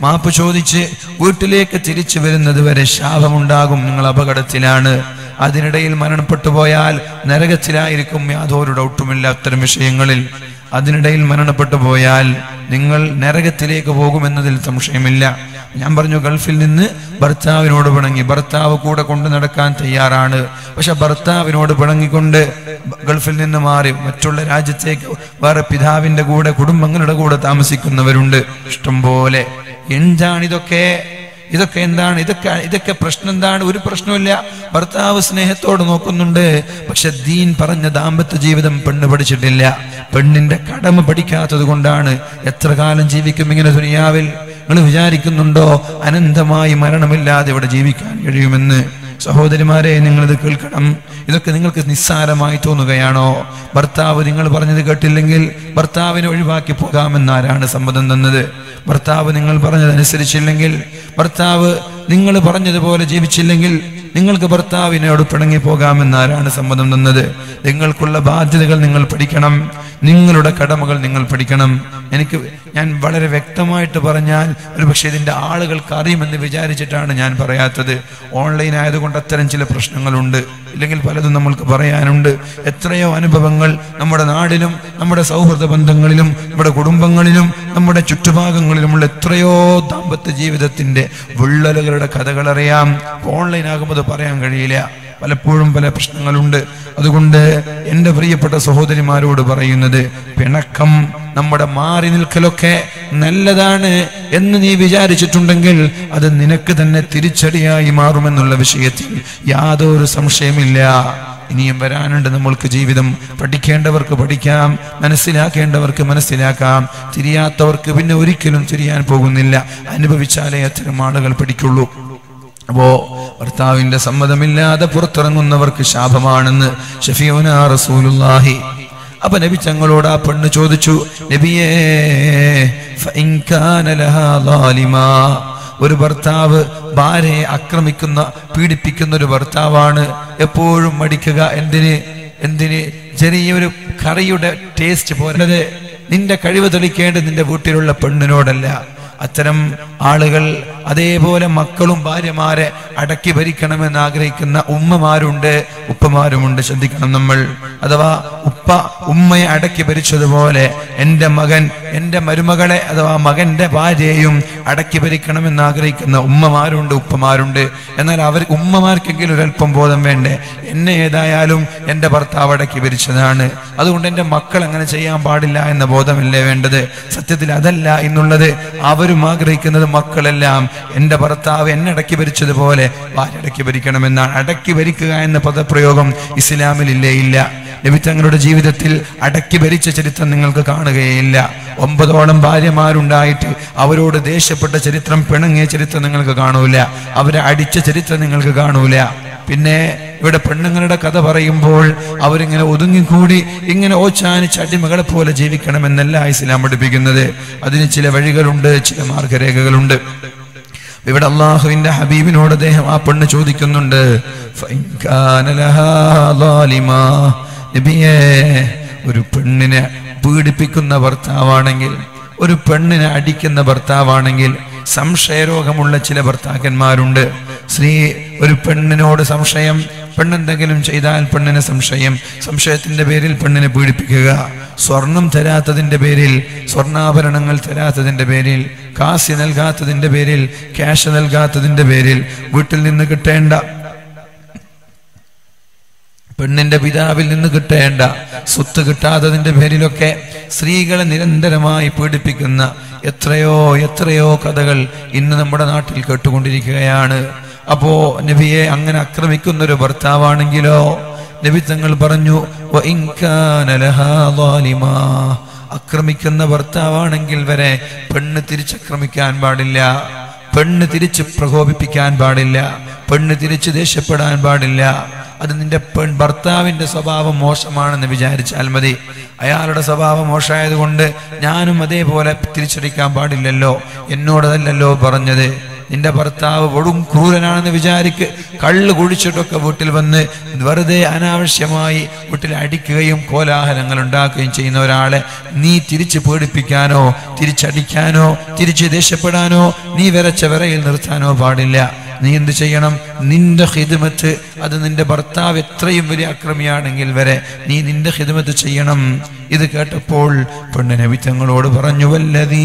മാപ്പ് ചോദിച്ച് വീട്ടിലേക്ക് തിരിച്ചു വരുന്നത് വരെ ശാപമുണ്ടാകും നിങ്ങൾ അപകടത്തിലാണ് അതിനിടയിൽ മരണപ്പെട്ടു പോയാൽ നരകത്തിലായിരിക്കും യാതൊരു ഡൗട്ടുമില്ല അത്തരം വിഷയങ്ങളിൽ അതിനിടയിൽ മരണപ്പെട്ടു പോയാൽ നിങ്ങൾ നരകത്തിലേക്ക് പോകുമെന്നതിൽ സംശയമില്ല ഞാൻ പറഞ്ഞു ഗൾഫിൽ നിന്ന് ഭർത്താവിനോട് പിണങ്ങി ഭർത്താവ് കൂടെ കൊണ്ടു നടക്കാൻ തയ്യാറാണ് പക്ഷെ ഭർത്താവിനോട് പിണങ്ങിക്കൊണ്ട് ഗൾഫിൽ നിന്ന് മാറി മറ്റുള്ള രാജ്യത്തേക്ക് വേറെ പിതാവിന്റെ കൂടെ കുടുംബങ്ങളുടെ കൂടെ താമസിക്കുന്നവരുണ്ട് ഇഷ്ടം പോലെ എന്താണിതൊക്കെ ഇതൊക്കെ എന്താണ് ഇതൊക്കെ ഇതൊക്കെ പ്രശ്നം എന്താണ് ഒരു പ്രശ്നമില്ല ഭർത്താവ് സ്നേഹത്തോട് നോക്കുന്നുണ്ട് പക്ഷെ ദീൻ പറഞ്ഞ ദാമ്പത്യ ജീവിതം പെണ്ണ് പഠിച്ചിട്ടില്ല പെണ്ണിന്റെ കടമ പഠിക്കാത്തത് കൊണ്ടാണ് എത്ര കാലം ജീവിക്കും ഇങ്ങനെ ദുനിയാവിൽ നിങ്ങൾ വിചാരിക്കുന്നുണ്ടോ അനന്തമായി മരണമില്ലാതെ ഇവിടെ ജീവിക്കാൻ കഴിയുമെന്ന് സഹോദരിമാരെ നിങ്ങളിത് കേൾക്കണം ഇതൊക്കെ നിങ്ങൾക്ക് നിസ്സാരമായി തോന്നുകയാണോ ഭർത്താവ് നിങ്ങൾ പറഞ്ഞത് കേട്ടില്ലെങ്കിൽ ഭർത്താവിനെ ഒഴിവാക്കി പോകാമെന്നാരാണ് സമ്മതം തന്നത് ഭർത്താവ് നിങ്ങൾ പറഞ്ഞതനുസരിച്ചില്ലെങ്കിൽ ഭർത്താവ് നിങ്ങൾ പറഞ്ഞതുപോലെ ജീവിച്ചില്ലെങ്കിൽ നിങ്ങൾക്ക് ഭർത്താവിനോട് പിണങ്ങി പോകാമെന്നാരാണ് സമ്മതം തന്നത് നിങ്ങൾക്കുള്ള ബാധ്യതകൾ നിങ്ങൾ പഠിക്കണം നിങ്ങളുടെ കടമകൾ നിങ്ങൾ പഠിക്കണം എനിക്ക് ഞാൻ വളരെ വ്യക്തമായിട്ട് പറഞ്ഞാൽ ഒരു പക്ഷേ ഇതിൻ്റെ ആളുകൾക്ക് അറിയുമെന്ന് വിചാരിച്ചിട്ടാണ് ഞാൻ പറയാത്തത് ഓൺലൈൻ ആയതുകൊണ്ട് അത്തരം ചില പ്രശ്നങ്ങളുണ്ട് ഇല്ലെങ്കിൽ പലതും നമ്മൾക്ക് പറയാനുണ്ട് എത്രയോ അനുഭവങ്ങൾ നമ്മുടെ നാടിലും നമ്മുടെ സൗഹൃദ ബന്ധങ്ങളിലും നമ്മുടെ കുടുംബങ്ങളിലും നമ്മുടെ ചുറ്റുഭാഗങ്ങളിലുമുള്ള എത്രയോ ദാമ്പത്യ ജീവിതത്തിന്റെ വിള്ളലുകളുടെ കഥകൾ അറിയാം ഓൺലൈൻ ആകുമ്പോൾ അത് പറയാൻ കഴിയില്ല പലപ്പോഴും പല പ്രശ്നങ്ങളുണ്ട് അതുകൊണ്ട് എൻ്റെ പ്രിയപ്പെട്ട സഹോദരിമാരോട് പറയുന്നത് പിണക്കം നമ്മുടെ മാറി നിൽക്കലൊക്കെ നല്ലതാണ് എന്ന് നീ വിചാരിച്ചിട്ടുണ്ടെങ്കിൽ അത് നിനക്ക് തന്നെ തിരിച്ചടിയായി മാറുമെന്നുള്ള വിഷയത്തിൽ യാതൊരു സംശയമില്ല ഇനിയും വരാനുണ്ട് നമ്മൾക്ക് ജീവിതം പഠിക്കേണ്ടവർക്ക് പഠിക്കാം മനസ്സിലാക്കേണ്ടവർക്ക് മനസ്സിലാക്കാം തിരിയാത്തവർക്ക് പിന്നെ ഒരിക്കലും തിരിയാൻ പോകുന്നില്ല അനുഭവിച്ചാലേ അത്തരം ആളുകൾ പഠിക്കുള്ളൂ അപ്പോ ഭർത്താവിന്റെ സമ്മതമില്ലാതെ പുറത്തിറങ്ങുന്നവർക്ക് ശാപമാണെന്ന് ഷഫിയോന റസൂലുള്ളാഹി അപ്പൊ നബി തങ്ങളോട് ആ പെണ്ണ് ചോദിച്ചു നബിയേ ഫഇൻ കാന ലഹാ ളാലിമാ ഒരു ഭർത്താവ് ഭാര്യയെ ആക്രമിക്കുന്ന പീഡിപ്പിക്കുന്ന ഒരു ഭർത്താവാണ് എപ്പോഴും മടിക്കുക എന്തിന് എന്തിന് ചെറിയൊരു കറിയുടെ ടേസ്റ്റ് പോരത് നിന്റെ കഴിവ് തെളിക്കേണ്ടത് നിന്റെ വീട്ടിലുള്ള പെണ്ണിനോടല്ല അത്തരം ആളുകൾ അതേപോലെ മക്കളും ഭാര്യമാരെ അടക്കി ഭരിക്കണമെന്ന് ആഗ്രഹിക്കുന്ന ഉമ്മമാരുണ്ട് ഉപ്പമാരുമുണ്ട് ശ്രദ്ധിക്കണം നമ്മൾ അഥവാ ഉപ്പ ഉമ്മയെ അടക്കി ഭരിച്ചതുപോലെ എൻ്റെ മകൻ എൻ്റെ മരുമകളെ അഥവാ മകന്റെ ഭാര്യയെയും അടക്കി ഭരിക്കണമെന്ന് ആഗ്രഹിക്കുന്ന ഉമ്മമാരുണ്ട് ഉപ്പമാരുണ്ട് എന്നാൽ അവർ ഉമ്മമാർക്കെങ്കിലും ഒരല്പം ബോധം വേണ്ടേ എന്നെ ഏതായാലും എൻ്റെ ഭർത്താവ് അടക്കി ഭരിച്ചതാണ് അതുകൊണ്ട് എൻ്റെ മക്കൾ അങ്ങനെ ചെയ്യാൻ പാടില്ല എന്ന ബോധമല്ലേ വേണ്ടത് സത്യത്തിൽ അതല്ല എന്നുള്ളത് അവരും ആഗ്രഹിക്കുന്നത് മക്കളെല്ലാം എൻ്റെ ഭർത്താവ് എന്നെ അടക്കി ഭരിച്ചതുപോലെ ഭാര്യ അടക്കി ഭരിക്കണമെന്നാണ് അടക്കി ഭരിക്കുക എന്ന പദപ്രയോഗം ഇസ്ലാമിൽ ഇല്ലേ ഇല്ല നബി തങ്ങളുടെ ജീവിതത്തിൽ അടക്കി ഭരിച്ച ചരിത്രം നിങ്ങൾക്ക് കാണുകയില്ല ഒമ്പതോളം ഭാര്യമാരുണ്ടായിട്ട് അവരോട് ദേഷ്യപ്പെട്ട ചരിത്രം പിണങ്ങിയ ചരിത്രം നിങ്ങൾക്ക് കാണൂല അവരെ അടിച്ച ചരിത്രം നിങ്ങൾക്ക് കാണൂല പിന്നെ ഇവിടെ പെണ്ണുങ്ങളുടെ കഥ പറയുമ്പോൾ അവരിങ്ങനെ ഒതുങ്ങിക്കൂടി ഇങ്ങനെ ഓച്ചാനിച്ച് അടിമകളെ പോലെ ജീവിക്കണമെന്നല്ല ഇസ്ലാം പഠിപ്പിക്കുന്നത് അതിന് ചില വഴികളുണ്ട് ചില മാർഗരേഖകളുണ്ട് ഇവിടെ അള്ളാഹുവിന്റെ ഹബീബിനോട് അദ്ദേഹം ആ പെണ്ണ് ചോദിക്കുന്നുണ്ട് "ഫൈൻ കാന ലഹാ ളാലിമാ." നബിയേ ഒരു പെണ്ണിനെ പീഡിപ്പിക്കുന്ന ഭർത്താവാണെങ്കിൽ ഒരു പെണ്ണിനെ അടിക്കുന്ന ഭർത്താവാണെങ്കിൽ സംശയരോഗമുള്ള ചില ഭർത്താക്കന്മാരുണ്ട് സ്ത്രീ ഒരു പെണ്ണിനോട് സംശയം പെണ്ണെന്തെങ്കിലും ചെയ്താൽ പെണ്ണിന് സംശയം സംശയത്തിന്റെ പേരിൽ പെണ്ണിനെ പീഡിപ്പിക്കുക സ്വർണം തരാത്തതിന്റെ പേരിൽ സ്വർണ്ണാഭരണങ്ങൾ തരാത്തതിന്റെ പേരിൽ കാശ് നൽകാത്തതിന്റെ പേരിൽ ക്യാഷ് നൽകാത്തതിന്റെ പേരിൽ വീട്ടിൽ നിന്ന് കിട്ടേണ്ട പെണ്ണിന്റെ പിതാവിൽ നിന്ന് കിട്ടേണ്ട സ്വത്ത് കിട്ടാത്തതിന്റെ പേരിലൊക്കെ സ്ത്രീകളെ നിരന്തരമായി പീഡിപ്പിക്കുന്ന എത്രയോ എത്രയോ കഥകൾ ഇന്ന് നമ്മുടെ നാട്ടിൽ കേട്ടുകൊണ്ടിരിക്കുകയാണ് അപ്പോ നബിയെ അങ്ങനെ ആക്രമിക്കുന്ന ഒരു ഭർത്താവാണെങ്കിലോ നബി തങ്ങൾ പറഞ്ഞു "വഇൻ കാന ലഹാ ളാലിമാ." ആക്രമിക്കുന്ന ഭർത്താവാണെങ്കിൽ വരെ പെണ്ണ് തിരിച്ചക്രമിക്കാൻ പാടില്ല പെണ്ണ് തിരിച്ച് പ്രകോപിപ്പിക്കാൻ പാടില്ല പെണ്ണ് തിരിച്ച് ദേഷ്യപ്പെടാൻ പാടില്ല അത് നിന്റെ പെൺ ഭർത്താവിന്റെ സ്വഭാവം മോശമാണെന്ന് വിചാരിച്ചാൽ മതി അയാളുടെ സ്വഭാവം മോശമായതുകൊണ്ട് ഞാനും അതേപോലെ തിരിച്ചടിക്കാൻ പാടില്ലല്ലോ എന്നോടതല്ലല്ലോ പറഞ്ഞത് നിന്റെ ഭർത്താവ് കൊടും ക്രൂരനാണെന്ന് വിചാരിക്ക് കള്ള് കുഴിച്ചിട്ടൊക്കെ വീട്ടിൽ വന്ന് വെറുതെ അനാവശ്യമായി വീട്ടിൽ അടിക്കുകയും കോലാഹലങ്ങൾ ഉണ്ടാക്കുകയും ചെയ്യുന്ന ഒരാളെ നീ തിരിച്ച് പേടിപ്പിക്കാനോ തിരിച്ചടിക്കാനോ തിരിച്ച് ദേഷ്യപ്പെടാനോ നീ വരച്ച വിറയിൽ നിർത്താനോ പാടില്ല നീ എന്ത് ചെയ്യണം നിന്റെ ഹിദ്മത്ത് അത് നിന്റെ ഭർത്താവ് എത്രയും വലിയ അക്രമിയാണെങ്കിൽ വരെ നീ നിന്റെ ഹിദ്മത്ത് ചെയ്യണം ഇത് കേട്ടപ്പോൾ പെണ്ണ് നബി തങ്ങളോട് പറഞ്ഞു വല്ലതീ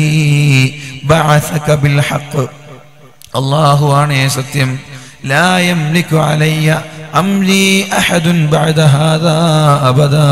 ബഅസക ബിൽ ഹഖ് അല്ലാഹു ആണേ സത്യം ലാ യംലികു അലയ്യ അംരി അഹദുൻ ബഅദ ഹാദാ അബദാ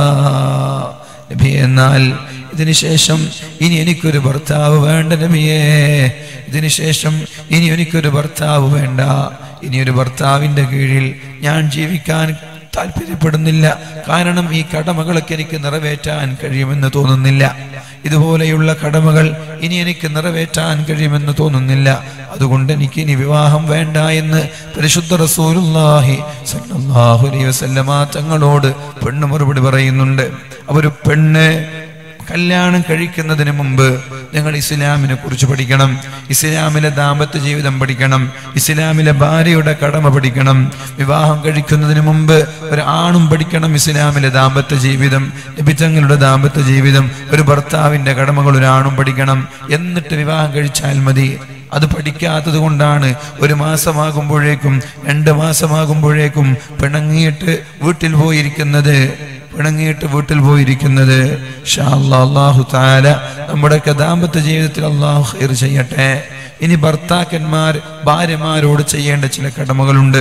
നബി എന്നാൽ ഇതിനു ശേഷം ഇനി എനിക്കൊരു ഭർത്താവ് വേണ്ട നബിയേ ഇതിനു ശേഷം ഇനി എനിക്കൊരു ഭർത്താവ് വേണ്ട ഇനി ഒരു ഭർത്താവിന്റെ കീഴിൽ ഞാൻ ജീവിക്കാൻ താല്പര്യപ്പെടുന്നില്ല കാരണം ഈ കടമകളൊക്കെ എനിക്ക് നിറവേറ്റാൻ കഴിയുമെന്ന് തോന്നുന്നില്ല ഇതുപോലെയുള്ള കടമകൾ ഇനി എനിക്ക് നിറവേറ്റാൻ കഴിയുമെന്ന് തോന്നുന്നില്ല അതുകൊണ്ട് എനിക്ക് ഇനി വിവാഹം വേണ്ട എന്ന് പരിശുദ്ധ റസൂലുള്ളാഹി സല്ലല്ലാഹു അലൈഹി വസല്ലമ തങ്ങളോട് പെണ്ണ് മറുപടി പറയുന്നുണ്ട് അവര് പെണ്ണ് കല്യാണം കഴിക്കുന്നതിന് മുമ്പ് നിങ്ങൾ ഇസ്ലാമിനെ കുറിച്ച് പഠിക്കണം ഇസ്ലാമിലെ ദാമ്പത്യ ജീവിതം പഠിക്കണം ഇസ്ലാമിലെ ഭാര്യയുടെ കടമ പഠിക്കണം വിവാഹം കഴിക്കുന്നതിന് മുമ്പ് ഒരു ആണും പഠിക്കണം ഇസ്ലാമിലെ ദാമ്പത്യ ജീവിതം ലഭിച്ചങ്ങളുടെ ദാമ്പത്യ ജീവിതം ഒരു ഭർത്താവിന്റെ കടമകൾ ഒരു ആണും പഠിക്കണം എന്നിട്ട് വിവാഹം കഴിച്ചാൽ മതി അത് പഠിക്കാത്തത് കൊണ്ടാണ് ഒരു മാസമാകുമ്പോഴേക്കും രണ്ട് മാസമാകുമ്പോഴേക്കും പിണങ്ങിയിട്ട് വീട്ടിൽ പോയിരിക്കുന്നത് പിണങ്ങിയിട്ട് വീട്ടിൽ പോയിരിക്കുന്നത് ഷാ അല്ലാ, അല്ലാഹു താല നമ്മുടെയൊക്കെ ദാമ്പത്യ ജീവിതത്തിൽ അള്ളാഹു ഹൈർ ചെയ്യട്ടെ ഇനി ഭർത്താക്കന്മാർ ഭാര്യമാരോട് ചെയ്യേണ്ട ചില കടമകളുണ്ട്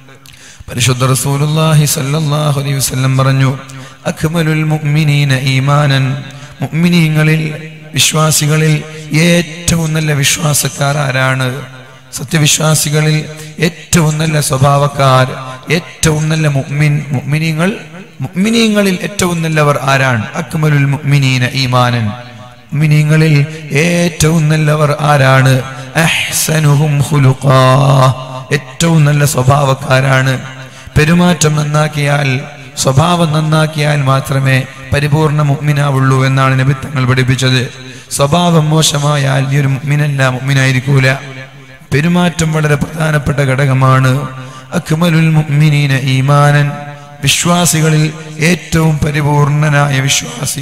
പരിശുദ്ധ റസൂലുള്ളാഹി സല്ലല്ലാഹു അലൈഹി വസല്ലം പറഞ്ഞു അക്മലുൽ മുഅ്മിനീന ഈമാനൻ മുഅ്മിനീങ്ങളിൽ വിശ്വാസികളിൽ ഏറ്റവും നല്ല വിശ്വാസക്കാർ ആരാണ് സത്യവിശ്വാസികളിൽ ഏറ്റവും നല്ല സ്വഭാവക്കാർ ഏറ്റവും നല്ല മുഅ്മിൻ മുഅ്മിനീങ്ങൾ മുഅ്മിനീങ്ങളിൽ ഏറ്റവും നല്ലവർ ആരാണ് അക്മലുൽ മുഅ്മിനീന ഈമാനൻ മുഅ്മിനീങ്ങളിൽ ഏറ്റവും നല്ലവർ ആരാണ് അഹ്സനുഹും ഖുലുഖാ ഏറ്റവും നല്ല സ്വഭാവക്കാരാണ് പെരുമാറ്റം നന്നാക്കിയാൽ സ്വഭാവം നന്നാക്കിയാൽ മാത്രമേ പരിപൂർണ മുഗ്മിനാവുള്ളൂ എന്നാണ് നബി തങ്ങൾ പഠിപ്പിച്ചത് സ്വഭാവം മോശമായാൽ നീ ഒരു മുഗ്മിനല്ല മുഗ്മിനായിരിക്കൂല പെരുമാറ്റം വളരെ പ്രധാനപ്പെട്ട ഘടകമാണ് അക്മലുൽ മുഅ്മിനീന ഈമാനൻ വിശ്വാസികളിൽ ഏറ്റവും പരിപൂർണനായ വിശ്വാസി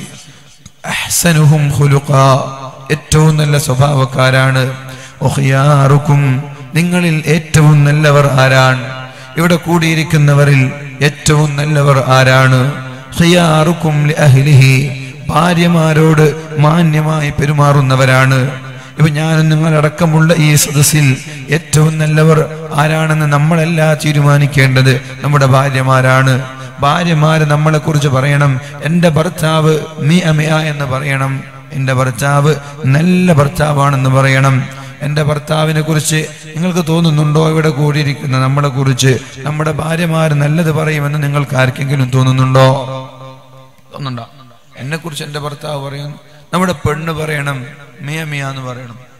അഹ്സനുഹും ഖുലുഖാ ഏറ്റവും നല്ല സ്വഭാവക്കാരാണ് ഒഹിയാറുക്കും നിങ്ങളിൽ ഏറ്റവും നല്ലവർ ആരാണ് ഇവിടെ കൂടിയിരിക്കുന്നവരിൽ ഏറ്റവും നല്ലവർ ആരാണ് ഖിയാറുക്കും ലിഅഹ്ലിഹി ഭാര്യമാരോട് മാന്യമായി പെരുമാറുന്നവരാണ് ഇപ്പൊ ഞാൻ നിങ്ങളടക്കമുള്ള ഈ സദസ്സിൽ ഏറ്റവും നല്ലവർ ആരാണെന്ന് നമ്മളല്ല തീരുമാനിക്കേണ്ടത് നമ്മുടെ ഭാര്യമാരാണ് ഭാര്യമാര് നമ്മളെ കുറിച്ച് പറയണം എൻ്റെ ഭർത്താവ് മീ അമിയ എന്ന് പറയണം എൻ്റെ ഭർത്താവ് നല്ല ഭർത്താവാണെന്ന് പറയണം എൻ്റെ ഭർത്താവിനെ കുറിച്ച് നിങ്ങൾക്ക് തോന്നുന്നുണ്ടോ ഇവിടെ കൂടിയിരിക്കുന്ന നമ്മളെ കുറിച്ച് നമ്മുടെ ഭാര്യമാര് നല്ലത് പറയുമെന്ന് നിങ്ങൾക്ക് ആർക്കെങ്കിലും തോന്നുന്നുണ്ടോ തോന്നുന്നുണ്ടോ എന്നെ കുറിച്ച് എൻ്റെ ഭർത്താവ് പറയുന്നു നമ്മുടെ പെണ്ണ് പറയണം മിയ മിയ എന്ന് പറയണം